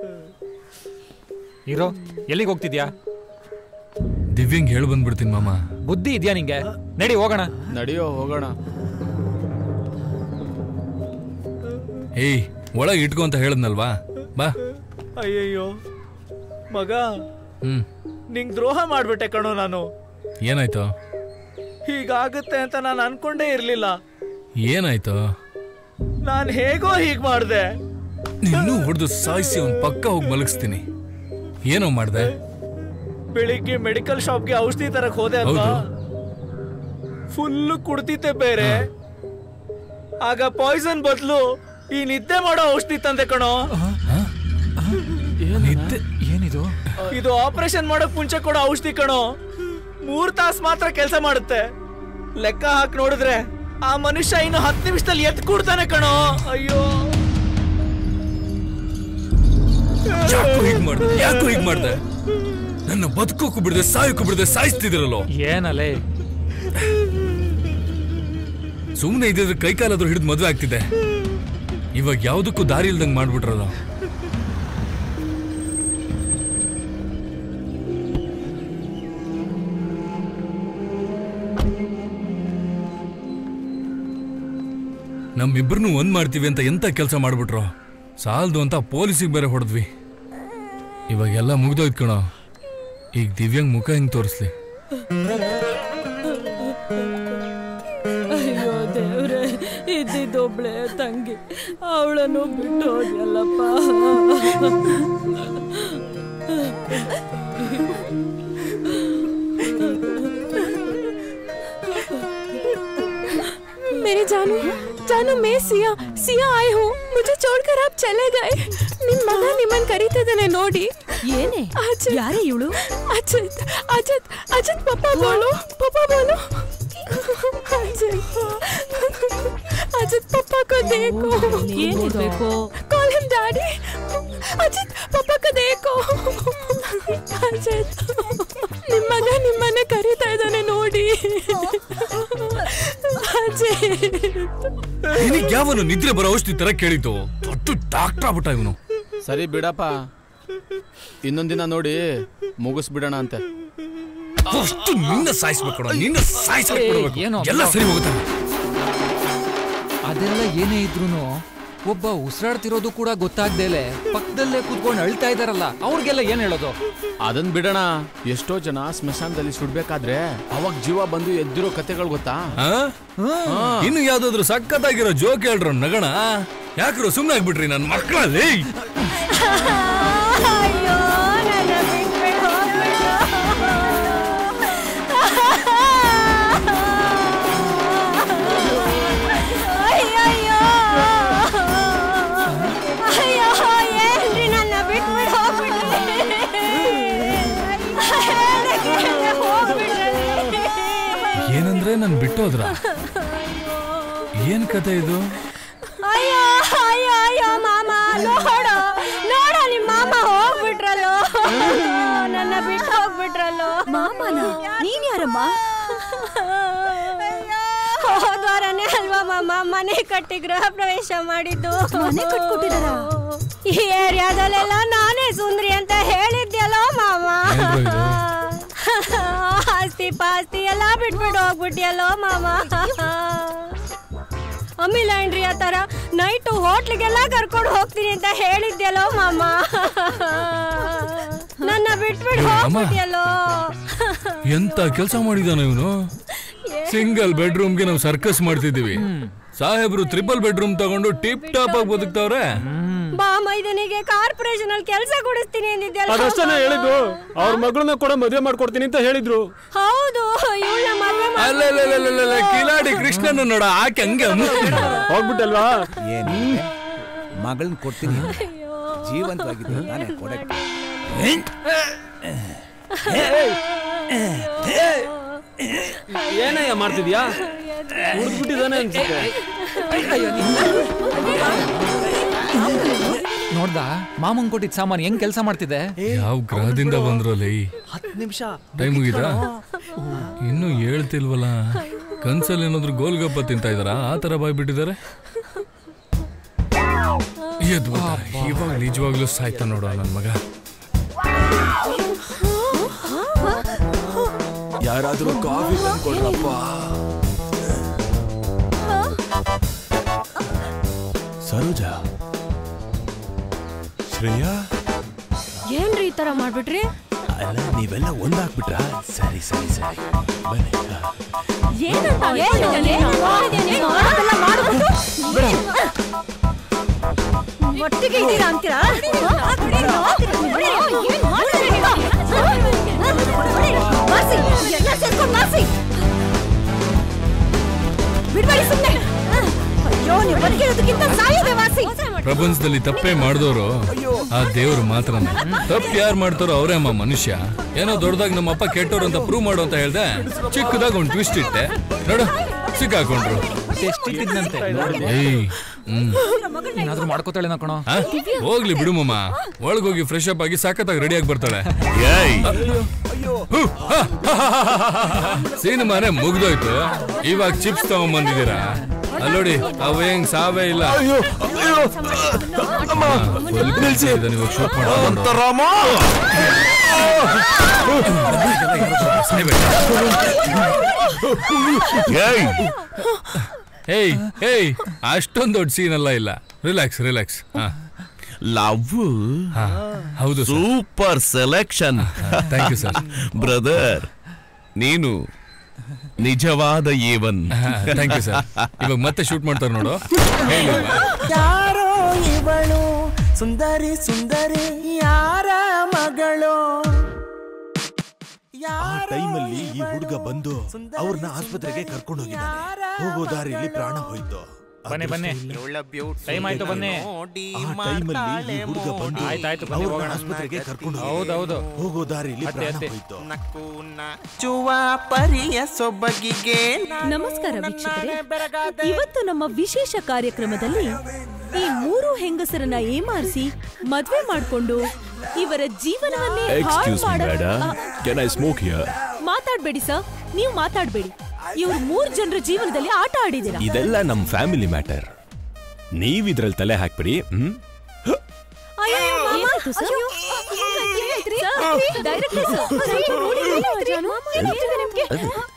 ಇರೋ ಎಲ್ಲಿಗೆ ಹೋಗ್ತಿದ್ಯಾ ದಿವ್ಯಂಗ್ ಹೇಳಿ ಬಂದ್ಬಿಡ್ತೀನಿ ಮಾಮ ಬುದ್ಧಿ ಇದ್ಯಾ ನಿಂಗೆ ನಡಿ ಹೋಗೋಣ ನಡಿಯೋ ಹೋಗೋಣ ಏಯ್ ಒಳಗೆ ಇಟ್ಕೊ ಅಂತ ಹೇಳದ್ನಲ್ವಾ ಬಾ ಅಯ್ಯಯ್ಯೋ ಮಗ ಹ್ಮ್ ನಿಂಗ್ ದ್ರೋಹ ಮಾಡ್ಬಿಟ್ಟೆ ಕಣೋ ನಾನು ಏನಾಯ್ತು ಹೀಗಾಗುತ್ತೆ ಅಂತ ನಾನು ಅನ್ಕೊಂಡೇ ಇರ್ಲಿಲ್ಲ ಏನಾಯ್ತು ನಾನ್ ಹೇಗೋ ಹೀಗ್ ಮಾಡ್ದೆ ನಿನ್ನೂ ಹೊಡೆದು ಸಾಯಿಸಿ ಅವ್ನ್ ಪಕ್ಕ ಹೋಗಿ ಮಲಗಿಸ್ತೀನಿ ಏನೋ ಮಾಡ್ದೆ ಬೆಳಿಗ್ಗೆ ಮೆಡಿಕಲ್ ಶಾಪ್ಗೆ ಔಷಧಿ ತರಕ್ ಹೋದೆ ಅಲ್ವಾ ಫುಲ್ ಕುಡ್ತಿದ್ದೆ ಬೇರೆ ಆಗ ಪಾಯ್ಸನ್ ಬದಲು ಈ ನಿದ್ದೆ ಮಾಡೋ ಔಷಧಿ ತಂದೆ ಕಣೋ ಏನಿದು ಇದು ಆಪರೇಷನ್ ಮಾಡಕ್ ಮುಂಚೆ ಕೊಡೋ ಔಷಧಿ ಕಣೋ ಮೂರ್ ತಾಸ್ ಮಾತ್ರ ಕೆಲಸ ಮಾಡುತ್ತೆ ಲೆಕ್ಕ ಹಾಕಿ ನೋಡಿದ್ರೆ ಆ ಮನುಷ್ಯ ಇನ್ನು ಹತ್ತು ನಿಮಿಷದಲ್ಲಿ ಎತ್ ಕೂಡ್ತಾನೆ ಕಣೋ ಅಯ್ಯೋ ಯಾಕೋ ಹೀಗ್ ಮಾಡ್ದೆ ಯಾಕೋ ಹೀಗ್ ಮಾಡ್ದೆ ನನ್ನ ಬದುಕೋಕು ಬಿಡದೆ ಸಾಯೋಕು ಬಿಡದೆ ಸಾಯಿಸ್ತಿದಿರಲ್ಲೋ ಏನಲ್ಲೇ ಸುಮ್ಮನೆ ಇದ್ದಿದ್ರೆ ಕೈಕಾಲಾದ್ರೂ ಹಿಡಿದು ಮದುವೆ ಆಗ್ತಿದೆ ಇವಾಗ ಯಾವ್ದಕ್ಕೂ ದಾರಿ ಇಲ್ದಂಗ್ ಮಾಡ್ಬಿಟ್ರಲ್ಲ ನಮ್ಮಿಬ್ರನ್ನೂ ಒಂದ್ ಮಾಡ್ತೀವಿ ಅಂತ ಎಂತ ಕೆಲಸ ಮಾಡ್ಬಿಟ್ರು ಸಾಲ್ದು ಅಂತ ಪೊಲೀಸಿಗೆ ಬೇರೆ ಹೊಡೆದ್ವಿ ಇವಾಗೆಲ್ಲ ಮುಗ್ದೋಯ್ತು ಕಣೋ ಈಗ ದಿವ್ಯಾಂಗ್ ಮುಖ ಹೆಂಗ್ ತೋರಿಸ್ಲಿ ಅಯ್ಯೋ ದೇವ್ರೆ ಇದ್ದಿದ್ದೊಬ್ಳೆ ತಂಗಿ ಅವಳನ್ನು ಬಿಟ್ಟು ಹೋದ್ಯಲ್ಲಪ್ಪ मेरे जानू जानू मैं सिया सिया आई हूँ मुझे छोड़कर आप चले गए ನಿಮ್ ಮಗ ನಿಮ್ಮನ್ ಕರೀತಿದ್ದಾನೆ ನೋಡಿ ಏನೇ ಯಾರೇ ಇವಳು ಅಜಿತ್ ಅಜಿತ್ ಅಜಿತ್ ಪಪ್ಪ ಬೋಲು ಪಪ್ಪ ಬೋಲು ಅಜಿತ್ ಅಜಿತ್ ಪಪ್ಪ को देखो ಏನಿರ್ಬೇಕು कॉल हिम डैडी ಅಜಿತ್ ಪಪ್ಪ को देखो ಅಜಿತ್ ನಿಮ್ ಮಗ ನಿಮ್ಮನ್ನ ಕರೀತಾ ಇದ್ದಾನೆ ನೋಡಿ ಅಜಿತ್ ನಿನಗೆ ಯಾವನು ನಿದ್ರೆ ಬರೋ ಔಷಧಿ ತರ ಕೇಳಿತು ದೊಡ್ಡ ಡಾಕ್ಟರ್ ಆಗ್ಬಿಟ್ಟ ಇವನು ಸರಿ ಬಿಡಪ್ಪ ಇನ್ನೊಂದಿನ ನೋಡಿ ಮುಗಿಸ್ಬಿಡೋಣ ಅಂತೆ ಅಷ್ಟು ನಿನ್ನ ಸಾಯಿಸ್ಬೇಕು ಕಣೋ, ನಿನ್ನ ಸಾಯಿಸ್ಬೇಕು ಏನೋ ಎಲ್ಲ ಸರಿ ಹೋಗುತ್ತೆ ಅದೆಲ್ಲ ಏನೇ ಇದ್ರು ಒಬ್ಬ ಉಸಿರಾಡ್ತಿರೋದು ಕೂಡ ಗೊತ್ತಾಗ್ದೇಲೆ ಪಕ್ಕದಲ್ಲೇ ಕೂತ್ಕೊಂಡು ಅಳ್ತಾ ಇದಾರಲ್ಲ ಅವ್ರಿಗೆಲ್ಲ ಏನ್ ಹೇಳೋದು ಅದನ್ ಬಿಡೋಣ ಎಷ್ಟೋ ಜನ ಸ್ಮಶಾನದಲ್ಲಿ ಸುಡ್ಬೇಕಾದ್ರೆ ಅವಾಗ ಜೀವ ಬಂದು ಎದ್ದಿರೋ ಕತೆಗಳು ಗೊತ್ತಾ ಆ? ಇನ್ನು ಯಾವ್ದಾದ್ರು ಸಖತ್ತಾಗಿರೋ ಜೋಕ್ ಹೇಳ್ರು ನಗಣ ಯಾಕ್ರು ಸುಮ್ಮನೆ ಆಗ್ಬಿಟ್ರಿ ನನ್ನ ಮಕ್ಕಳಲ್ಲಿ ಅಯ್ಯೋ ನನ್ನ ಬಿಟ್ಬಿಡು ಅಯ್ಯಯ್ಯೋ ಅಯ್ಯೋ ಏನ್ರಿ ನನ್ನ ಬಿಟ್ಬಿಡು ಹೋಗ್ಬಿಡ್ರಿ ಹೋಗ್ಬಿಡ್ರಿ ಏನಂದ್ರೆ ನನ್ ಬಿಟ್ಟೋದ್ರ ಏನ್ ಕತೆ ಇದು ಅಯ್ಯೋ ಅಯ್ಯೋ ಅಯ್ಯೋ ಮಾಮ ನೋಡು ನೋಡು ನಿಮ್ಮ ಮಾಮ ಹೋಗ್ಬಿಟ್ರಲ್ಲೋ ನನ್ನ ಬಿಟ್ಟು ಹೋಗ್ಬಿಟ್ರಲ್ಲೋ ಮಾಮನ ನೀನ್ ಯಾರಮ್ಮ ಹೋದ್ವಾರನೇ ಅಲ್ವಾ ಮಾಮ ಮನೆ ಕಟ್ಟಿ ಗೃಹ ಪ್ರವೇಶ ಮಾಡಿದ್ದು ಮನೆ ಕಟ್ಕೊಟ್ಟಿದಾರಾ? ಈ ಏರಿಯಾದಲ್ಲೆಲ್ಲ ನಾನೇ ಸುಂದ್ರಿ ಅಂತ ಹೇಳಿದ್ಯಲ್ಲೋ ಮಾಮ ಆಸ್ತಿ ಪಾಸ್ತಿ ಎಲ್ಲ ಬಿಟ್ಬಿಟ್ಟು ಹೋಗ್ಬಿಟ್ಯಲ್ಲೋ ಮಾಮ ಅಮಿಲೈನ್ರಿ ಆ ತರ ನೈಟು ಹೋಟ್ಲಿಗೆಲ್ಲ ಕರ್ಕೊಂಡು ಹೋಗ್ತೀನಿ ಅಂತ ಹೇಳಿದ್ಯಲ್ಲೋ ಮಾಮ ನನ್ನ ಬಿಟ್ಬಿಟ್ಟು ಏ, ಅಮ್ಮ. ಹೋಗ್ಬಿಟ್ಯಲ್ಲೋ ಎಂತ ಕೆಲಸ ಮಾಡಿದಾನ ಇವನು ಸಿಂಗಲ್ ಬೆಡ್ರೂಮ್ಗೆ ನಾವು ಸರ್ಕಸ್ ಮಾಡ್ತಿದೀವಿ ಸಾಹೇಬ್ರು ತ್ರಿಬಲ್ ಬೆಡ್ರೂಮ್ ತಗೊಂಡು ಟಿಪ್ ಟಾಪ್ ಆಗಿ ಬದುಕ್ತಾವ್ರೆ ಬಾ ಮೈದನಿಗೆ ಕಾರ್ಪೊರೇಷನ್ ಅಲ್ಲಿ ಕೆಲಸ ಕೊಡಿಸ್ತೀನಿ ಅಂದಿದ್ಯಲ್ಲ ಅದಷ್ಟೇ ಹೇಳಿದ್ದು ಅವ್ರ ಮಗಳನ್ನ ಕೂಡ ಮದುವೆ ಮಾಡ್ಕೊಡ್ತೀನಿ ಅಂತ ಹೇಳಿದ್ರು ಹೌದು ಇವಳ ಮದ್ವೆ ಮಾಡ್- ಅಲ್ಲಲ್ಲಲ್ಲಲ್ಲಲ್ಲ, ಕಿಲಾಡಿ ಕೃಷ್ಣನ ನೋಡ ಆಕೆ ಹಂಗೆ ಅಮ್ಸ್ತೀನಿ. ಹೋಗ್ಬಿಟ್ಟಲ್ವಾ ಏನು ಮಗಳನ್ನ ಕೊಡ್ತೀನಿ ಜೀವಂತವಾಗಿದ್ದೀನಿ ತಾನೇ ಕೊಡಕ್ಕೆ ಏನಯ್ಯ ಮಾಡ್ತಿದ್ಯಾ ಹುಡ್ಬಿಟ್ಟಿದಾನೆ ಅನ್ಸುತ್ತೆ ನೋಡ್ದ ಮಾಮನ್ ಕೊಟ್ಟಿದ್ ಸಾಮಾನು ಹೆಂಗ್ ಕೆಲಸ ಮಾಡ್ತಿದೆ ಯಾವ ಗ್ರಹದಿಂದ ಬಂದ್ರಲ್ಲಿ ಹತ್ತು ನಿಮಿಷ ಟೈಮ್ ಮುಗಿದಾ ಇನ್ನು ಹೇಳ್ತಿಲ್ವಲ್ಲ ಕನ್ಸಲ್ಲಿ ಏನಾದ್ರು ಗೋಲ್ಗಪ್ಪ ತಿಂತಾ ಇದಾರ ಆ ತರ ಬಾಯ್ ಬಿಟ್ಟಿದ್ದಾರೆ ಎದ್ವಾ ಇವಾಗ ನಿಜವಾಗ್ಲೂ ಸಾಯ್ತಾ ನೋಡು ನನ್ ಮಗ ಯಾರಾದ್ರೂ ಕಾಫಿ ತಂದ್ಕೊಡ್ರಪ್ಪ ಸರೋಜಾ ಶ್ರೇಯಾ ಏನ್ರಿ ಈ ತರ ಮಾಡ್ಬಿಟ್ರಿ ಅಲ್ಲ ನೀವೆಲ್ಲ ಒಂದಾಗ್ಬಿಟ್ರಾ ಸರಿ ಸರಿ ಸರಿ ಬನ್ನಿ ಏನಂತ ಏನು? ಏನು ಮಾಡಿದ್ಯಾ ನೀನು? ಅದೆಲ್ಲ ಮಾಡ್ಬಿಟ್ಟು? ಒಟ್ಟಿಗೆ ಇದ್ದೀರಾ ಅಂತೀರಾ ಮಾರ್ಸಿ ಎಲ್ಲ ಸೇರ್ಕೊಂಡು ಮಾರ್ಸಿ ಬಿಡ್ಬೇಡಿ ಸುಮ್ಮನೆ ಅಯ್ಯೋ ನೀವು ಬದುಕಿರೋದಕ್ಕಿಂತ ಸಾಯೋದೇ ವಾಸಿ ಪ್ರಪಂಚದಲ್ಲಿ ತಪ್ಪೇ ಮಾಡಿದವರು ಆ ದೇವ್ರು ಮಾತ್ರ ತಪ್ಪು ಯಾರು ಮಾಡ್ತಾರೋ ಅವರೇ ಅಮ್ಮ ಮನುಷ್ಯ ಏನೋ ದೊಡ್ಡದಾಗ ನಮ್ಮ ಅಪ್ಪ ಕೆಟ್ಟವ್ರು ಅಂತ ಪ್ರೂವ್ ಮಾಡು ಅಂತ ಹೇಳ್ದೆ ಚಿಕ್ಕದಾಗ ಒಂದು ಟ್ವಿಸ್ಟ್ ಇಟ್ಟೆ ನೋಡು ಸಿಕ್ಕಾಕೊಂಡ್ರು ಟೆಸ್ಟ್ ಇಟ್ಟಿದ್ನಂತೆ ಏಯ್ ಹ್ಮ್ ಏನಾದ್ರೂ ಮಾಡ್ಕೋತಾಳೆ ಕಣೋ ಆ? ಹೋಗ್ಲಿ ಬಿಡು ಮಮ್ಮ ಒಳಗೋಗಿ ಫ್ರೆಶ್ ಅಪ್ ಆಗಿ ಸಾಕತ್ತಾಗಿ ರೆಡಿ ಆಗಿ ಬರ್ತಾಳೆ ಸಿನಿಮಾನೇ ಮುಗ್ದೋಯ್ತು ಇವಾಗ ಚಿಪ್ಸ್ ತಗೊಂಬಂದಿದ್ದೀರಾ ಅಲ್ಲೋಡಿ ಅವ ಹೆಂಗ್ ಸಾವೇ ಇಲ್ಲ ಹಾ, full busy ಇದ್ದಾನೆ ಇವಾಗ shoot ಮಾಡ್ಕೊಂಡು. ಏಯ್ ಏಯ್ ಅಷ್ಟೊಂದು ದೊಡ್ಡ ಸೀನ್ ಎಲ್ಲ ಇಲ್ಲ ರಿಲ್ಯಾಕ್ಸ್ ರಿಲ್ಯಾಕ್ಸ್ ಹಾ ಲವ್ ಹೌದು super selection thank you sir brother ನೀನು ನಿಜವಾದ ಏವನ್ ಥ್ಯಾಂಕ್ ಯು ಸರ್ ಇವಾಗ ಮತ್ತೆ ಶೂಟ್ ಮಾಡ್ತಾರೆ ನೋಡು ಹೇಳಿ ಯಾರೋ ಇವಳು ಸುಂದರಿ ಸುಂದರಿ ಯಾರ ಮಗಳು ಆ ಟೈಮಲ್ಲಿ ಈ ಹುಡುಗ ಬಂದು ಅವ್ರನ್ನ ಆಸ್ಪತ್ರೆಗೆ ಕರ್ಕೊಂಡು ಹೋಗಿದ್ದಾನೆ ಹೋಗೋ ದಾರಿಯಲ್ಲಿ ಪ್ರಾಣ ಹೋಯ್ತು ಬನ್ನಿ ಬನ್ನಿ ಟೈಮ್ ಆಯ್ತು ಬನ್ನಿ ಆ ಟೈಮಲ್ಲಿ ಈ ಹುಡುಗ ಬಂದು ಆಯ್ತಾಯ್ತು ಬನ್ನಿ ಅವ್ರನ್ನ ಹೋಗೋಣ ಆಸ್ಪತ್ರೆಗೆ ಕರ್ಕೊಂಡು ಹೋಗಿ ಹೌದೌದು ಹೋಗೋ ದಾರಿಯಲ್ಲಿ ಅತ್ತೆ, ಪ್ರಾಣ ಅತ್ತೆ. ಹೋಯ್ತು ಚುವ ಪರಿಯ ಸೊಬಗಿಗೆ ನಮಸ್ಕಾರ ವೀಕ್ಷಕರೇ ಇವತ್ತು ನಮ್ಮ ವಿಶೇಷ ಕಾರ್ಯಕ್ರಮದಲ್ಲಿ ಈ ಮೂರು ಹೆಂಗಸರನ್ನ ಏಮಾರಿಸಿ ಮದ್ವೆ ಮಾಡ್ಕೊಂಡು ಇವರ ಜೀವನವನ್ನೇ ಹಾಳು ಎಕ್ಸ್ಕ್ಯೂಸ್ ಮಿ ಮಾಡ ಬೇಡ ಕ್ಯಾನ್ ಐ ಸ್ಮೋಕ್ ಹಿಯರ್ ಮಾತಾಡ್ಬೇಡಿ ಸರ್ ನೀವು ಮಾತಾಡ್ಬೇಡಿ ಇವ್ರು ಮೂರ್ ಜನರ ಜೀವನದಲ್ಲಿ ಆಟ ಆಡಿದ್ದೀರಾ ಇದೆಲ್ಲ ನಮ್ ಫ್ಯಾಮಿಲಿ ಮ್ಯಾಟರ್ ನೀವ್ ಇದ್ರಲ್ಲಿ ತಲೆ ಹಾಕ್ಬಿಡಿ ಹ್ಮ್ ಏನಾಯ್ತು sir? Sir, directly sir. Sir, ನೋಡಿ, ಏನಾಯ್ತು? ಮಾಮ, ಏನಾಗಿದೆ ನಿಮ್ಗೆ?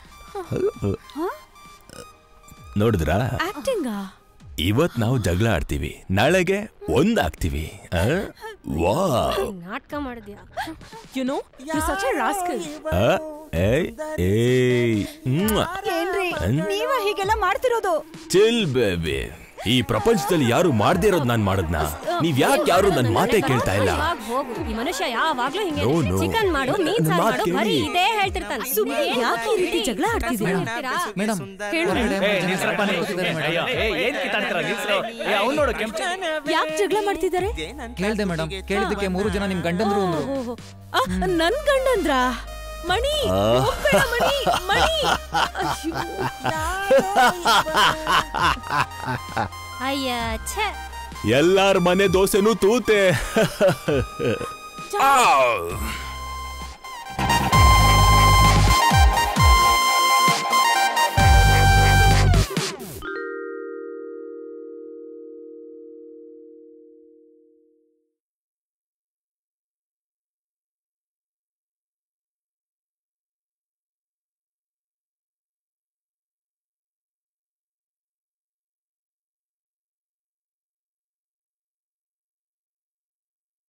ನೋಡಿದ್ರಾ ಆಕ್ಟಿಂಗಾ ಇವತ್ ನಾವು ಜಗಳ ಆಡ್ತೀವಿ ನಾಳೆಗೆ ಒಂದಾಗ್ತೀವಿ ಆ? ವಾ ನಾಟಕ ಮಾಡಿದ್ಯಾ you know you such a rascal ಆ? ಏಯ್ ಏಯ್ ಮ್ವಾ. ಏನ್ರಿ ಹ್ಮ್? ನೀವ ಹೀಗೆಲ್ಲ ಮಾಡ್ತಿರೋದು ಚಿಲ್ ಬೇಬಿ ಈ ಪ್ರಪಂಚದಲ್ಲಿ ಯಾರು ಮಾಡದೇ ಇರೋದು ನಾನ್ ಮಾಡದ್ನ ನೀವ್ ಯಾಕೆ ಯಾರು ನನ್ ಮಾತೇ ಕೇಳ್ತಾ ಇಲ್ಲ ಇವಾಗ್ ಹೋಗು ಈ ಮನುಷ್ಯ ಯಾವಾಗ್ಲೂ ಹಿಂಗೆ No, no. ಚಿಕನ್ ಮಾಡು ಮೀನ್ ನನ್ನ ಸಾರು ಮಾತ್ ಮಾಡು ಬರೀ ಕೇಳಿ. ಇದೇ ಹೇಳ್ತಿರ್ತಾನೆ ಸುಮ್ನೆ ಯಾಕೆ ಈ ರೀತಿ ಜಗಳ ಆಡ್ತಿದ್ದೀರಾ ಮೇಡಮ್ ಹೇಳು. ಅವ್ನು ನೋಡು ಕೆಂಪು ಯಾಕೆ ಜಗಳ ಮಾಡ್ತಿದ್ದಾರೆ ಕೇಳ್ದೆ ಮೇಡಮ್ ಕೇಳಿದ್ದಕ್ಕೆ ಮೂರು ಜನ ನಿಮ್ ಗಂಡಂದ್ರು ಅಂದ್ರು ಓಹೋ. ಆ, ನನ್ ಗಂಡಂದ್ರ ಮಣಿ ಆ. ಹೋಗ್ಬೇಡ ಮಣಿ ಮಣಿ ಅಯ್ಯೋ. ಅಯ್ಯ ಛೇ ಎಲ್ಲಾರ ಮನೆ ದೋಸೆನೂ ತೂತೆ ಆವ್.